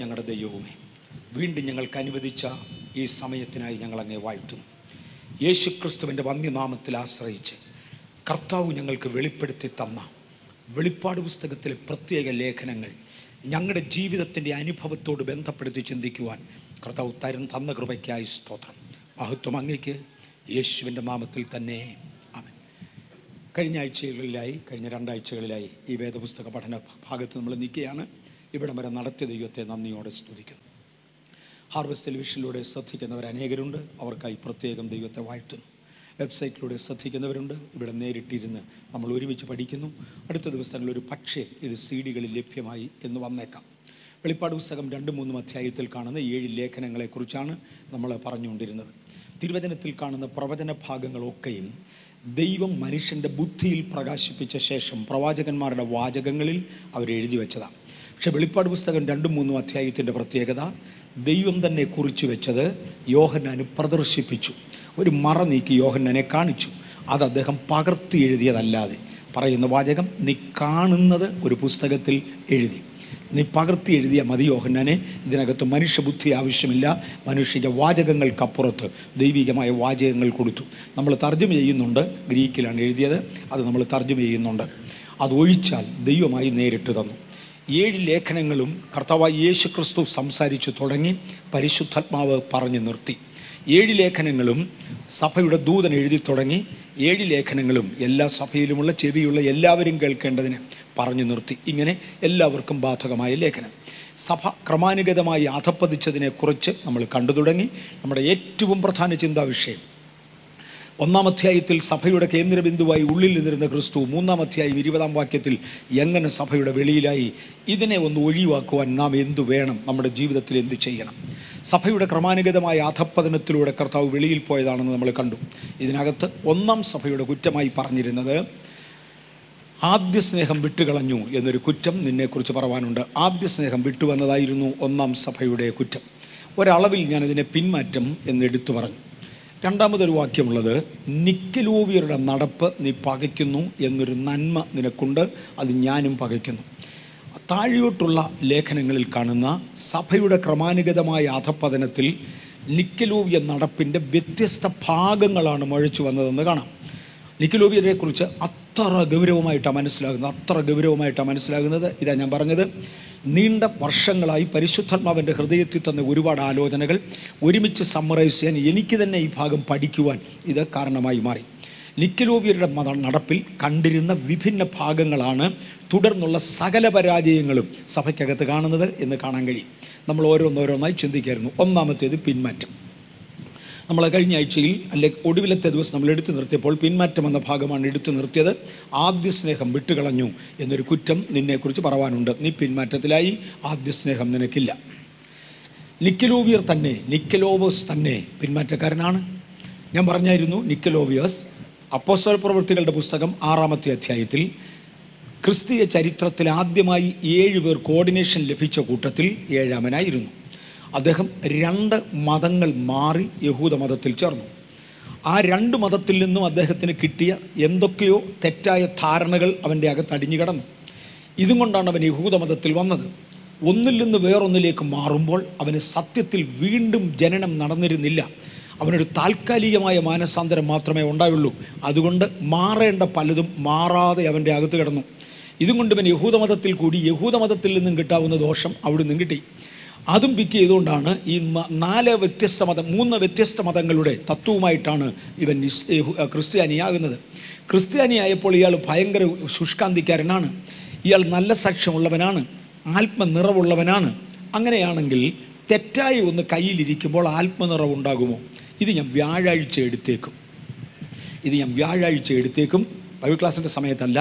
ഞങ്ങളുടെ ദൈവവുമേ വീണ്ടും ഞങ്ങൾക്ക് അനുവദിച്ച ഈ സമയത്തിനായി ഞങ്ങൾ അങ്ങേ വാഴ്ത്തുന്നു യേശു ക്രിസ്തുവിൻ്റെ വന്യനാമത്തിൽ ആശ്രയിച്ച് കർത്താവ് ഞങ്ങൾക്ക് വെളിപ്പെടുത്തി തന്ന വെളിപ്പാട് പുസ്തകത്തിലെ പ്രത്യേക ലേഖനങ്ങൾ ഞങ്ങളുടെ ജീവിതത്തിൻ്റെ അനുഭവത്തോട് ബന്ധപ്പെടുത്തി ചിന്തിക്കുവാൻ കർത്താവ് തരും തന്ന കൃപയ്ക്കായി സ്തോത്രം മഹത്വം അങ്ങയ്ക്ക് യേശുവിൻ്റെ നാമത്തിൽ തന്നെ ആമൻ കഴിഞ്ഞ ആഴ്ചകളിലായി കഴിഞ്ഞ രണ്ടാഴ്ചകളിലായി ഈ വേദപുസ്തക പഠന ഭാഗത്ത് നമ്മൾ നിൽക്കുകയാണ് ഇവിടം വരെ നടത്തിയ ദൈവത്തെ നന്ദിയോടെ സ്തുതിക്കുന്നു ഹാർവസ്റ്റ് ടെലിവിഷനിലൂടെ ശ്രദ്ധിക്കുന്നവർ അനേകരുണ്ട് അവർക്കായി പ്രത്യേകം ദൈവത്തെ വാഴ്ത്തുന്നു വെബ്സൈറ്റിലൂടെ ശ്രദ്ധിക്കുന്നവരുണ്ട് ഇവിടെ നേരിട്ടിരുന്ന് നമ്മൾ ഒരുമിച്ച് പഠിക്കുന്നു അടുത്ത ദിവസങ്ങളിൽ ഒരു പക്ഷേ ഇത് സി ഡികളിൽ ലഭ്യമായി എന്ന് വന്നേക്കാം വെളിപ്പാട് പുസ്തകം രണ്ടും മൂന്നും അധ്യായത്തിൽ കാണുന്ന ഏഴ് ലേഖനങ്ങളെക്കുറിച്ചാണ് നമ്മൾ പറഞ്ഞുകൊണ്ടിരുന്നത് തിരുവചനത്തിൽ കാണുന്ന പ്രവചന ഭാഗങ്ങളൊക്കെയും ദൈവം മനുഷ്യൻ്റെ ബുദ്ധിയിൽ പ്രകാശിപ്പിച്ച ശേഷം പ്രവാചകന്മാരുടെ വാചകങ്ങളിൽ അവരെഴുതി വെച്ചതാണ് പക്ഷെ വെളിപ്പാട് പുസ്തകം രണ്ടും മൂന്നും അധ്യായത്തിൻ്റെ പ്രത്യേകത ദൈവം തന്നെ കുറിച്ചു വെച്ചത് യോഹന്നാന് പ്രദർശിപ്പിച്ചു ഒരു മറ നീക്കി യോഹന്നാനെ കാണിച്ചു അത് അദ്ദേഹം പകർത്തി എഴുതിയതല്ലാതെ പറയുന്ന വാചകം നീ കാണുന്നത് ഒരു പുസ്തകത്തിൽ എഴുതി നീ പകർത്തി എഴുതിയ മതി യോഹന്നാനെ ഇതിനകത്ത് മനുഷ്യബുദ്ധി ആവശ്യമില്ല മനുഷ്യൻ്റെ വാചകങ്ങൾക്കപ്പുറത്ത് ദൈവികമായ വാചകങ്ങൾ കൊടുത്തു നമ്മൾ തർജ്ജമ ചെയ്യുന്നുണ്ട് ഗ്രീക്കിലാണ് എഴുതിയത് അത് നമ്മൾ തർജ്ജമ ചെയ്യുന്നുണ്ട് അത് ഒഴിച്ചാൽ ദൈവമായി നേരിട്ട് തന്നു ഏഴ് ലേഖനങ്ങളും കർത്താവായ യേശു ക്രിസ്തു സംസാരിച്ചു തുടങ്ങി പരിശുദ്ധാത്മാവ് പറഞ്ഞു നിർത്തി ഏഴ് ലേഖനങ്ങളും സഭയുടെ ദൂതൻ എഴുതി തുടങ്ങി ഏഴ് ലേഖനങ്ങളും എല്ലാ സഭയിലുമുള്ള ചെവിയുള്ള എല്ലാവരും കേൾക്കേണ്ടതിന് പറഞ്ഞു നിർത്തി ഇങ്ങനെ എല്ലാവർക്കും ബാധകമായ ലേഖനം സഭ ക്രമാനുഗതമായി അധപ്പതിച്ചതിനെക്കുറിച്ച് നമ്മൾ കണ്ടു തുടങ്ങി നമ്മുടെ ഏറ്റവും പ്രധാന ചിന്താ വിഷയം ഒന്നാം അധ്യായത്തിൽ സഭയുടെ കേന്ദ്രബിന്ദുവായി ഉള്ളിൽ നിന്നിരുന്ന ക്രിസ്തു മൂന്നാം അധ്യായം ഇരുപതാം വാക്യത്തിൽ എങ്ങനെ സഭയുടെ വെളിയിലായി ഇതിനെ ഒന്ന് ഒഴിവാക്കുവാൻ നാം എന്തു വേണം നമ്മുടെ ജീവിതത്തിൽ എന്ത് ചെയ്യണം സഭയുടെ ക്രമാനുഗതമായ അധപ്പതനത്തിലൂടെ കർത്താവ് വെളിയിൽ പോയതാണെന്ന് നമ്മൾ കണ്ടു ഇതിനകത്ത് ഒന്നാം സഭയുടെ കുറ്റമായി പറഞ്ഞിരുന്നത് ആദ്യ സ്നേഹം വിട്ടുകളഞ്ഞു എന്നൊരു കുറ്റം നിന്നെക്കുറിച്ച് പറവാനുണ്ട് ആദ്യ സ്നേഹം വിട്ടുവന്നതായിരുന്നു ഒന്നാം സഭയുടെ കുറ്റം ഒരളവിൽ ഞാനതിനെ പിന്മാറ്റം എന്ന് എടുത്തു പറഞ്ഞു രണ്ടാമതൊരു വാക്യമുള്ളത് നിക്കലോവിയരുടെ നടപ്പ് നീ പകയ്ക്കുന്നു എന്നൊരു നന്മ നിനക്കുണ്ട് അത് ഞാനും പകയ്ക്കുന്നു താഴെയോട്ടുള്ള ലേഖനങ്ങളിൽ കാണുന്ന സഭയുടെ ക്രമാനുഗതമായ അധപ്പതനത്തിൽ നിക്കലോവിയ നടപ്പിൻ്റെ വ്യത്യസ്ത ഭാഗങ്ങളാണ് മുഴച്ചു വന്നതെന്ന് കാണാം നിക്കലോവിയരെ കുറിച്ച് അത്ര ഗൗരവമായിട്ടാണ് മനസ്സിലാകുന്നത് അത്ര ഗൗരവമായിട്ടാണ് മനസ്സിലാകുന്നത് ഇതാ ഞാൻ പറഞ്ഞത് നീണ്ട വർഷങ്ങളായി പരിശുദ്ധാത്മാവിൻ്റെ ഹൃദയത്തിൽ തന്ന ഒരുപാട് ആലോചനകൾ ഒരുമിച്ച് സമ്മറൈസ് ചെയ്യാൻ എനിക്ക് തന്നെ ഈ ഭാഗം പഠിക്കുവാൻ ഇത് കാരണമായി മാറി നിക്കലോവിയരുടെ മത നടപ്പിൽ കണ്ടിരുന്ന വിഭിന്ന ഭാഗങ്ങളാണ് തുടർന്നുള്ള സകല പരാജയങ്ങളും സഭയ്ക്കകത്ത് കാണുന്നത് എന്ന് കാണാൻ കഴിയും നമ്മൾ ഓരോന്നോരോന്നായി ചിന്തിക്കായിരുന്നു ഒന്നാമത്തേത് പിന്മാറ്റം നമ്മൾ കഴിഞ്ഞ ആഴ്ചയിൽ അല്ലെ ഒടുവിലത്തെ ദിവസം നമ്മൾ എടുത്തു നിർത്തിയപ്പോൾ പിന്മാറ്റം എന്ന ഭാഗമാണ് എടുത്തു നിർത്തിയത് ആദ്യ സ്നേഹം വിട്ടുകളഞ്ഞു എന്നൊരു കുറ്റം നിന്നെക്കുറിച്ച് പറവാനുണ്ട് നീ പിന്മാറ്റത്തിലായി ആദ്യ സ്നേഹം നിനക്കില്ല നിക്കലോവിയർ തന്നെ നിക്കലോവസ് തന്നെ പിന്മാറ്റക്കാരനാണ് ഞാൻ പറഞ്ഞായിരുന്നു നിക്കലോവിയസ് അപ്പോസ്തല പ്രവൃത്തികളുടെ പുസ്തകം ആറാമത്തെ അധ്യായത്തിൽ ക്രിസ്തീയ ചരിത്രത്തിൽ ആദ്യമായി ഏഴ് പേർ കോർഡിനേഷൻ ലഭിച്ച കൂട്ടത്തിൽ ഏഴാമനായിരുന്നു അദ്ദേഹം രണ്ട് മതങ്ങൾ മാറി യഹൂദ മതത്തിൽ ചേർന്നു ആ രണ്ട് മതത്തിൽ നിന്നും അദ്ദേഹത്തിന് കിട്ടിയ എന്തൊക്കെയോ തെറ്റായ ധാരണകൾ അവൻ്റെ അകത്ത് അടിഞ്ഞു കിടന്നു ഇതും കൊണ്ടാണ് അവൻ യഹൂദ മതത്തിൽ വന്നത് ഒന്നിൽ നിന്ന് വേറൊന്നിലേക്ക് മാറുമ്പോൾ അവന് സത്യത്തിൽ വീണ്ടും ജനനം നടന്നിരുന്നില്ല അവനൊരു താൽക്കാലികമായ മാനസാന്തരം മാത്രമേ ഉണ്ടായുള്ളൂ അതുകൊണ്ട് മാറേണ്ട പലതും മാറാതെ അവൻ്റെ അകത്ത് കിടന്നു ഇതും കൊണ്ട് ഇവൻ യഹൂദമതത്തിൽ കൂടി യഹൂദമതത്തിൽ നിന്നും കിട്ടാവുന്ന ദോഷം അവിടെ നിന്നും കിട്ടി അതും പിക്ക് ചെയ്തുകൊണ്ടാണ് ഈ മ- നാല് വ്യത്യസ്ത മതം മൂന്ന് വ്യത്യസ്ത മതങ്ങളുടെ തത്വവുമായിട്ടാണ് ഇവൻ ഇസ്- യഹു- ക്രിസ്ത്യാനിയാകുന്നത് ക്രിസ്ത്യാനിയായപ്പോൾ ഇയാൾ ഭയങ്കര ശുഷ്കാന്തിക്കാരനാണ് ഇയാൾ നല്ല സാക്ഷ്യമുള്ളവനാണ് ആത്മനിറവുള്ളവനാണ് അങ്ങനെയാണെങ്കിൽ തെറ്റായി ഒന്ന് കയ്യിലിരിക്കുമ്പോൾ ആത്മനിറവുണ്ടാകുമോ ഇത് ഞാൻ വ്യാഴാഴ്ച എടുത്തേക്കും ഇത് ഞാൻ വ്യാഴാഴ്ച എടുത്തേക്കും ബൈബിൾ ക്ലാസ്സിൻ്റെ സമയത്തല്ല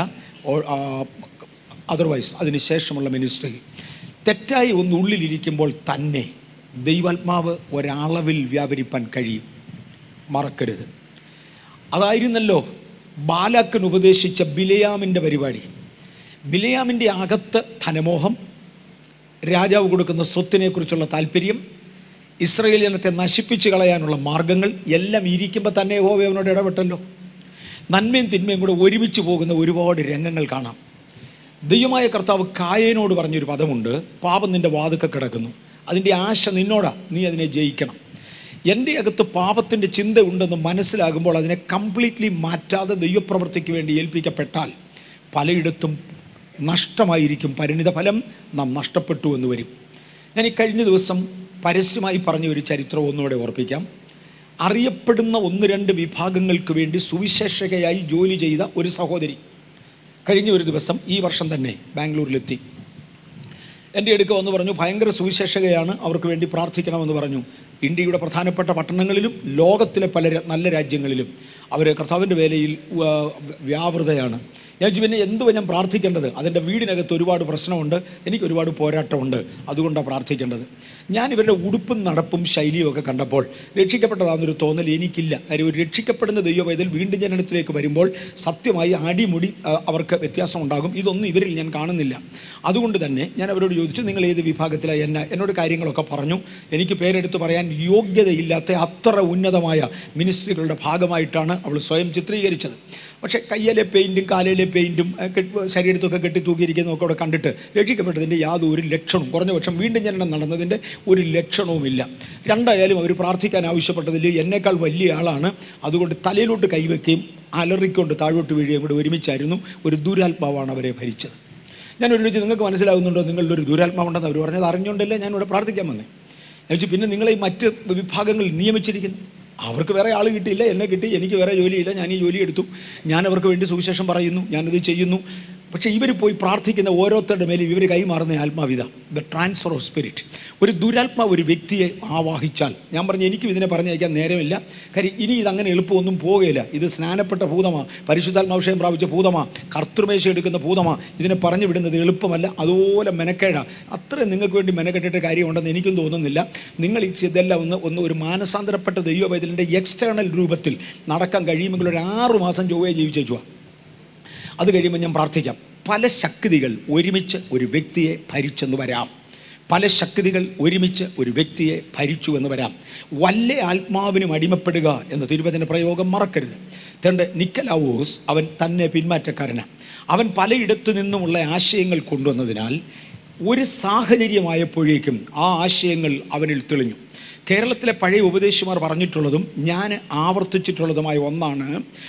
അതർവൈസ് അതിന് ശേഷമുള്ള മിനിസ്ട്രി തെറ്റായി ഒന്ന് ഉള്ളിലിരിക്കുമ്പോൾ തന്നെ ദൈവാത്മാവ് ഒരളവിൽ വ്യാപരിപ്പാൻ കഴിയും മറക്കരുത് അതായിരുന്നല്ലോ ബാലാക്കൻ ഉപദേശിച്ച ബിലയാമിൻ്റെ പരിപാടി ബിലയാമിൻ്റെ അകത്ത് ധനമോഹം രാജാവ് കൊടുക്കുന്ന സ്വത്തിനെക്കുറിച്ചുള്ള താല്പര്യം ഇസ്രയേൽ ജനത്തെ നശിപ്പിച്ച് കളയാനുള്ള മാർഗങ്ങൾ എല്ലാം ഇരിക്കുമ്പോൾ തന്നെ യഹോവ അവനോട് ഇടപെട്ടല്ലോ നന്മയും തിന്മയും കൂടെ ഒരുമിച്ച് പോകുന്ന ഒരുപാട് രംഗങ്ങൾ കാണാം ദൈവമായ കർത്താവ് കായേനോട് പറഞ്ഞൊരു പദമുണ്ട് പാപം നിൻ്റെ വാതുക്ക കിടക്കുന്നു അതിൻ്റെ ആശ നിന്നോടാ നീ അതിനെ ജയിക്കണം എൻ്റെ അകത്ത് പാപത്തിൻ്റെ ചിന്ത ഉണ്ടെന്ന് മനസ്സിലാകുമ്പോൾ അതിനെ കംപ്ലീറ്റ്ലി മാറ്റാതെ ദൈവപ്രവൃത്തിക്ക് വേണ്ടി ഏൽപ്പിക്കപ്പെട്ടാൽ പലയിടത്തും നഷ്ടമായിരിക്കും പരിണിത ഫലം നാം നഷ്ടപ്പെട്ടു എന്ന് വരും ഞാൻ ഈ കഴിഞ്ഞ ദിവസം പരസ്യമായി പറഞ്ഞ ഒരു ചരിത്രം ഒന്നുകൂടെ ഓർപ്പിക്കാം അറിയപ്പെടുന്ന ഒന്ന് രണ്ട് വിഭാഗങ്ങൾക്ക് വേണ്ടി സുവിശേഷകയായി ജോലി ചെയ്ത ഒരു സഹോദരി കഴിഞ്ഞ ഒരു ദിവസം ഈ വർഷം തന്നെ ബാംഗ്ലൂരിലെത്തി എൻ്റെ അടുക്ക വന്ന് പറഞ്ഞു ഭയങ്കര സുവിശേഷകയാണ് അവർക്ക് വേണ്ടി പ്രാർത്ഥിക്കണമെന്ന് പറഞ്ഞു ഇന്ത്യയുടെ പ്രധാനപ്പെട്ട പട്ടണങ്ങളിലും ലോകത്തിലെ പല ര- നല്ല രാജ്യങ്ങളിലും അവർ കർത്താവിൻ്റെ വേലയിൽ ആ, വ്യാവൃതയാണ് ഞാൻ ചോദിച്ചു, പിന്നെ എന്തുവാ ഞാൻ പ്രാർത്ഥിക്കേണ്ടത് അതിൻ്റെ വീടിനകത്ത് ഒരുപാട് പ്രശ്നമുണ്ട് എനിക്ക് ഒരുപാട് പോരാട്ടമുണ്ട് അതുകൊണ്ടാണ് പ്രാർത്ഥിക്കേണ്ടത് ഞാൻ ഇവരുടെ ഉടുപ്പും നടപ്പും ശൈലിയും ഒക്കെ കണ്ടപ്പോൾ രക്ഷിക്കപ്പെട്ടതാണെന്നൊരു തോന്നൽ എനിക്കില്ല കാര്യം ഒരു രക്ഷിക്കപ്പെടുന്ന ദൈവവൈതൽ വീണ്ടും ജനനത്തിലേക്ക് വരുമ്പോൾ സത്യമായി അടിമുടി ആ, അവർക്ക് വ്യത്യാസം ഉണ്ടാകും ഇതൊന്നും ഇവരിൽ ഞാൻ കാണുന്നില്ല അതുകൊണ്ട് തന്നെ ഞാൻ അവരോട് ചോദിച്ചു നിങ്ങൾ ഏത് വിഭാഗത്തിലാണ് എന്നെ എന്നോട് കാര്യങ്ങളൊക്കെ പറഞ്ഞു എനിക്ക് പേരെടുത്ത് പറയാൻ യോഗ്യതയില്ലാത്ത അത്ര ഉന്നതമായ മിനിസ്ട്രികളുടെ ഭാഗമായിട്ടാണ് അവൾ സ്വയം ചിത്രീകരിച്ചത് പക്ഷേ കയ്യിലെ പെയിൻറ്റും കാലയിലെ പെയിൻറ്റും ശരീരത്തൊക്കെ കെട്ടി തൂക്കിയിരിക്കുന്നതൊക്കെ അവിടെ കണ്ടിട്ട് രക്ഷിക്കപ്പെട്ടതിൻ്റെ യാതൊരു ലക്ഷണവും കുറഞ്ഞ പക്ഷം വീണ്ടും ജനനം നടന്നതിൻ്റെ ഒരു ലക്ഷണവുമില്ല രണ്ടായാലും അവർ പ്രാർത്ഥിക്കാൻ ആവശ്യപ്പെട്ടതിൽ എന്നേക്കാൾ വലിയ ആളാണ് അതുകൊണ്ട് തലയിലോട്ട് കൈവയ്ക്കുകയും അലറിക്കൊണ്ട് താഴോട്ട് വീഴുകയും കൂടെ ഒരുമിച്ചായിരുന്നു ഒരു ദുരാത്മാവാണ് അവരെ ഭരിച്ചത് ഞാൻ ഒരുമിച്ച് നിങ്ങൾക്ക് മനസ്സിലാകുന്നുണ്ടോ നിങ്ങളുടെ ഒരു ദുരാത്മാവുണ്ടെന്ന് അവർ പറഞ്ഞത് അറിഞ്ഞുകൊണ്ടല്ലേ ഞാൻ ഇവിടെ പ്രാർത്ഥിക്കാൻ വന്നേ ഞാൻ ചോദിച്ചു പിന്നെ നിങ്ങളെ ഈ മറ്റ് വിഭാഗങ്ങൾ നിയമിച്ചിരിക്കുന്നു അവർക്ക് വേറെ ആൾ കിട്ടിയില്ല എന്നെ കിട്ടി എനിക്ക് വേറെ ജോലിയില്ല ഞാൻ ഈ ജോലി എടുത്തു ഞാൻ അവർക്ക് വേണ്ടി സുവിശേഷം പറയുന്നു ഞാനത് ചെയ്യുന്നു പക്ഷേ ഇവർ പോയി പ്രാർത്ഥിക്കുന്ന ഓരോരുത്തരുടെ മേലും ഇവർ കൈമാറുന്ന ആത്മാവിത ദ ട്രാൻസ്ഫർ ഓഫ് സ്പിരിറ്റ് ഒരു ദുരാത്മാവ് ഒരു വ്യക്തിയെ ആവാഹിച്ചാൽ ഞാൻ പറഞ്ഞു എനിക്കും ഇതിനെ പറഞ്ഞയക്കാൻ നേരമില്ല കാര്യം ഇനി ഇതങ്ങനെ എളുപ്പമൊന്നും പോകുകയില്ല ഇത് സ്നാനപ്പെട്ട ഭൂതമാ പരിശുദ്ധാത്മാവിഷയം പ്രാപിച്ച ഭൂതമാ കർത്തൃമേശ എടുക്കുന്ന ഭൂതമാ ഇതിനെ പറഞ്ഞു വിടുന്നത് എളുപ്പമല്ല അതുപോലെ മെനക്കേടാ അത്രയും നിങ്ങൾക്ക് വേണ്ടി മെനക്കെട്ടിട്ട് കാര്യമുണ്ടെന്ന് എനിക്കും തോന്നുന്നില്ല നിങ്ങൾ ഈ ഇതെല്ലാം ഒന്ന് ഒന്ന് ഒരു മാനസാന്തരപ്പെട്ട ദൈവവൈതലിൻ്റെ എക്സ്റ്റേണൽ രൂപത്തിൽ നടക്കാൻ കഴിയുമെങ്കിൽ ഒരു ആറു മാസം ചൊവ്വയെ ജീവിച്ചേച്ചുവാ അത് കഴിയുമ്പോൾ ഞാൻ പ്രാർത്ഥിക്കാം പല ശക്തികൾ ഒരുമിച്ച് ഒരു വ്യക്തിയെ ഭരിച്ചെന്ന് വരാം പല ശക്തികൾ ഒരുമിച്ച് ഒരു വ്യക്തിയെ ഭരിച്ചു എന്ന് വരാം വല്ല ആത്മാവിനും അടിമപ്പെടുക എന്ന തിരുവചന പ്രയോഗം മറക്കരുത് തൻ്റെ നിക്കലാവോസ് അവൻ തന്നെ പിന്മാറ്റക്കാരനാണ് അവൻ പലയിടത്തു നിന്നുമുള്ള ആശയങ്ങൾ കൊണ്ടുവന്നതിനാൽ ഒരു സാഹചര്യമായപ്പോഴേക്കും ആ ആശയങ്ങൾ അവനിൽ തെളിഞ്ഞു കേരളത്തിലെ പഴയ ഉപദേശിമാർ പറഞ്ഞിട്ടുള്ളതും ഞാൻ ആവർത്തിച്ചിട്ടുള്ളതുമായ ഒന്നാണ്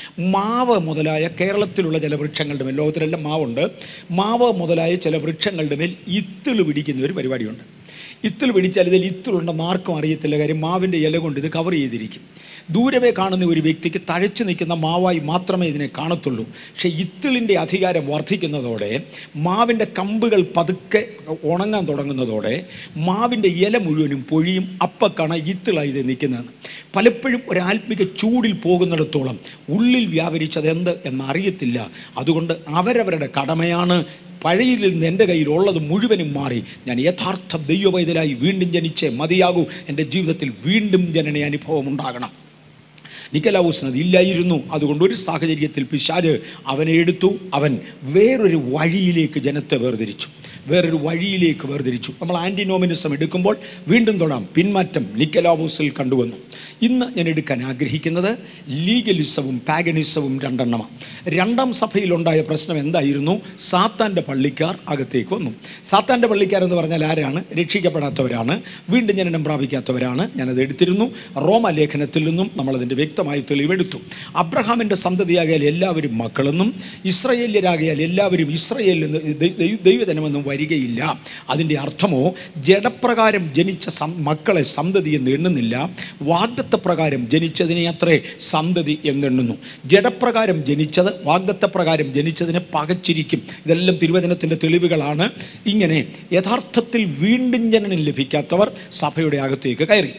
മാവ് മുതലായ കേരളത്തിലുള്ള ചില വൃക്ഷങ്ങളുടെ മേൽ ലോകത്തിലെല്ലാം മാവുണ്ട് മാവ് മുതലായ ചില വൃക്ഷങ്ങളുടെ മേൽ ഇത്തിള് പിടിക്കുന്ന ഒരു പരിപാടിയുണ്ട് ഇത്തിൾ പിടിച്ചാൽ ഇതിൽ ഇത്തിളുണ്ടെന്ന് ആർക്കും അറിയത്തില്ല കാര്യം മാവിൻ്റെ ഇല കൊണ്ട് ഇത് കവർ ചെയ്തിരിക്കും ദൂരവേ കാണുന്ന ഒരു വ്യക്തിക്ക് തഴച്ചു നിൽക്കുന്ന മാവായി മാത്രമേ ഇതിനെ കാണത്തുള്ളൂ പക്ഷേ ഇത്തിളിൻ്റെ അധികാരം വർദ്ധിക്കുന്നതോടെ മാവിൻ്റെ കമ്പുകൾ പതുക്കെ ഉണങ്ങാൻ തുടങ്ങുന്നതോടെ മാവിൻ്റെ ഇല മുഴുവനും പൊഴിയും അപ്പക്കാണ് ഇത്തിളായി ഇത് നിൽക്കുന്നതെന്ന് പലപ്പോഴും ഒരു ആത്മിക ചൂടിൽ പോകുന്നിടത്തോളം ഉള്ളിൽ വ്യാപരിച്ചത് എന്ത് എന്നറിയത്തില്ല അതുകൊണ്ട് അവരവരുടെ കടമയാണ് പഴയിൽ നിന്ന് എൻ്റെ കയ്യിൽ ഉള്ളത് മുഴുവനും മാറി ഞാൻ യഥാർത്ഥ ദൈവവൈതലായി വീണ്ടും ജനിച്ചേ മതിയാകൂ എൻ്റെ ജീവിതത്തിൽ വീണ്ടും ജനന അനുഭവം ഉണ്ടാകണം നിക്കലാവൂസിന് അതില്ലായിരുന്നു അതുകൊണ്ട് ഒരു സാഹചര്യത്തിൽ പിശാജ് അവനെ എടുത്തു അവൻ വേറൊരു വഴിയിലേക്ക് ജനത്തെ വേർതിരിച്ചു വേറൊരു വഴിയിലേക്ക് വേർതിരിച്ചു നമ്മൾ ആൻറ്റിനോമിനിസം എടുക്കുമ്പോൾ വീണ്ടും തൊടാം പിന്മാറ്റം നിക്കലാവൂസിൽ കണ്ടുവന്നു ഇന്ന് ഞാൻ എടുക്കാൻ ആഗ്രഹിക്കുന്നത് ലീഗലിസവും പാഗനിസവും രണ്ടെണ്ണമാണ് രണ്ടാം സഭയിലുണ്ടായ പ്രശ്നം എന്തായിരുന്നു സാത്താൻ്റെ പള്ളിക്കാർ അകത്തേക്ക് വന്നു സാത്താൻ്റെ പള്ളിക്കാർ എന്ന് പറഞ്ഞാൽ ആരാണ് രക്ഷിക്കപ്പെടാത്തവരാണ് വീണ്ടും ജനനം പ്രാപിക്കാത്തവരാണ് ഞാനത് എടുത്തിരുന്നു റോമ ലേഖനത്തിൽ നിന്നും നമ്മളതിൻ്റെ വ്യക്തമായി തെളിവെടുത്തു അബ്രഹാമിൻ്റെ സന്തതിയാകിയാൽ എല്ലാവരും മക്കളെന്നും ഇസ്രയേല്യരാകിയാൽ എല്ലാവരും ഇസ്രയേലിൽ നിന്ന് ദൈ- ദൈ- ദൈവജനമെന്നും വരികയില്ല അതിൻ്റെ അർത്ഥമോ ജഡപ്രകാരം ജനിച്ച സം- മക്കളെ സന്തതി എന്ന് എണ്ണുന്നില്ല വാഗ്ദത്തപ്രകാരം ജനിച്ചതിനെ അത്രേ സന്തതി എന്നെണ്ണുന്നു ജഡപ്രകാരം ജനിച്ചത് വാഗ്ദത്തപ്രകാരം ജനിച്ചതിനെ പകച്ചിരിക്കും ഇതെല്ലാം തിരുവചനത്തിൻ്റെ തെളിവുകളാണ് ഇങ്ങനെ യഥാർത്ഥത്തിൽ വീണ്ടും ജനനം ലഭിക്കാത്തവർ സഭയുടെ അകത്തേക്ക് കയറി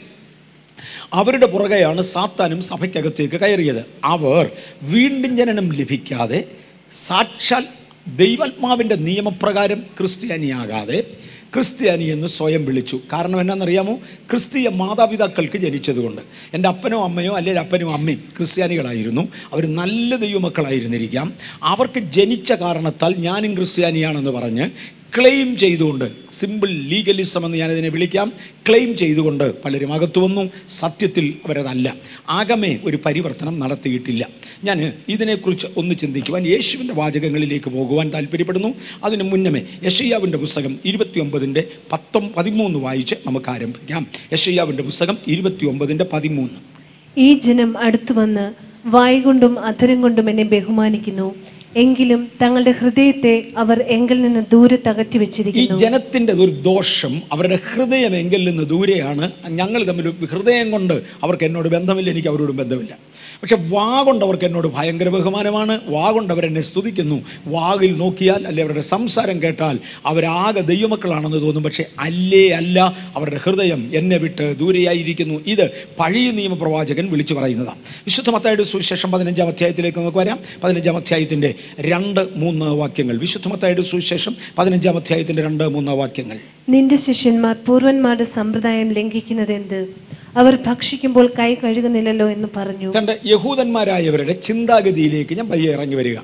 അവരുടെ പുറകെയാണ് സാത്താനും സഭയ്ക്കകത്തേക്ക് കയറിയത് അവർ വീണ്ടും ജനനം ലഭിക്കാതെ സാക്ഷാൽ ദൈവാത്മാവിൻ്റെ നിയമപ്രകാരം ക്രിസ്ത്യാനിയാകാതെ ക്രിസ്ത്യാനി എന്ന് സ്വയം വിളിച്ചു കാരണം എന്നാണെന്നറിയാമോ ക്രിസ്തീയ മാതാപിതാക്കൾക്ക് ജനിച്ചതുകൊണ്ട് എൻ്റെ അപ്പനോ അമ്മയോ അല്ലെങ്കിൽ അപ്പനും അമ്മയും ക്രിസ്ത്യാനികളായിരുന്നു അവർ നല്ല ദൈവമക്കളായിരുന്നിരിക്കാം അവർക്ക് ജനിച്ച കാരണത്താൽ ഞാനും ക്രിസ്ത്യാനിയാണെന്ന് പറഞ്ഞ് ക്ലെയിം ചെയ്തുകൊണ്ട് സിമ്പിൾ ലീഗലിസം എന്ന് ഞാനിതിനെ വിളിക്കാം ക്ലെയിം ചെയ്തുകൊണ്ട് പലരും അകത്തു വന്നു സത്യത്തിൽ അവരതല്ല ആകമേ ഒരു പരിവർത്തനം നടത്തിയിട്ടില്ല ഞാൻ ഇതിനെക്കുറിച്ച് ഒന്ന് ചിന്തിക്കുവാൻ യേശുവിൻ്റെ വാചകങ്ങളിലേക്ക് പോകുവാൻ താല്പര്യപ്പെടുന്നു അതിന് മുന്നമേ യഷയ്യാവിൻ്റെ പുസ്തകം ഇരുപത്തിയൊമ്പതിൻ്റെ പത്തൊം പതിമൂന്ന് വായിച്ച് നമുക്ക് ആരംഭിക്കാം യഷയ്യാവിൻ്റെ പുസ്തകം ഇരുപത്തിയൊമ്പതിൻ്റെ പതിമൂന്ന് ഈ ജനം അടുത്തു വന്ന് വായുകൊണ്ടും അധരം കൊണ്ടും എന്നെ ബഹുമാനിക്കുന്നു എങ്കിലും തങ്ങളുടെ ഹൃദയത്തെ അവർ എങ്കിൽ നിന്ന് ദൂരെ തകറ്റി ഈ വെച്ചിരിക്കുന്നു ജനത്തിൻ്റെ ഒരു ദോഷം അവരുടെ ഹൃദയം എങ്കിൽ നിന്ന് ദൂരെയാണ് ഞങ്ങൾ തമ്മിൽ ഹൃദയം കൊണ്ട് അവർക്ക് എന്നോട് ബന്ധമില്ല എനിക്ക് അവരോടും ബന്ധമില്ല പക്ഷെ വാ കൊണ്ട് അവർക്ക് എന്നോട് ഭയങ്കര ബഹുമാനമാണ് വാ കൊണ്ട് അവരെന്നെ സ്തുതിക്കുന്നു വാകിൽ നോക്കിയാൽ അല്ലെ അവരുടെ സംസാരം കേട്ടാൽ അവരാകെ ദൈവമക്കളാണെന്ന് തോന്നും പക്ഷേ അല്ലേ അല്ല അവരുടെ ഹൃദയം എന്നെ വിട്ട് ദൂരെയായിരിക്കുന്നു ഇത് പഴയ നിയമപ്രവാചകൻ വിളിച്ചു പറയുന്നതാണ് വിശുദ്ധ മത്തായുടെ സുവിശേഷം പതിനഞ്ചാം അധ്യായത്തിലേക്ക് നമുക്ക് വരാം പതിനഞ്ചാം അധ്യായത്തിൻ്റെ രണ്ട് മൂന്ന് വാക്യങ്ങൾ വിശുദ്ധ മത്തായുടെ സുവിശേഷം പതിനഞ്ചാം അധ്യായത്തിൻ്റെ രണ്ട് മൂന്ന് വാക്യങ്ങൾ നിന്റെ ശിഷ്യന്മാർ പൂർവന്മാരുടെ സമ്പ്രദായം ലംഘിക്കുന്നത് എന്ത് അവർ ഭക്ഷിക്കുമ്പോൾ കൈ കഴുകുന്നില്ലല്ലോ എന്ന് പറഞ്ഞു തൻ്റെ യഹൂദന്മാരായവരുടെ ചിന്താഗതിയിലേക്ക് ഞാൻ പയ്യെ ഇറങ്ങി വരിക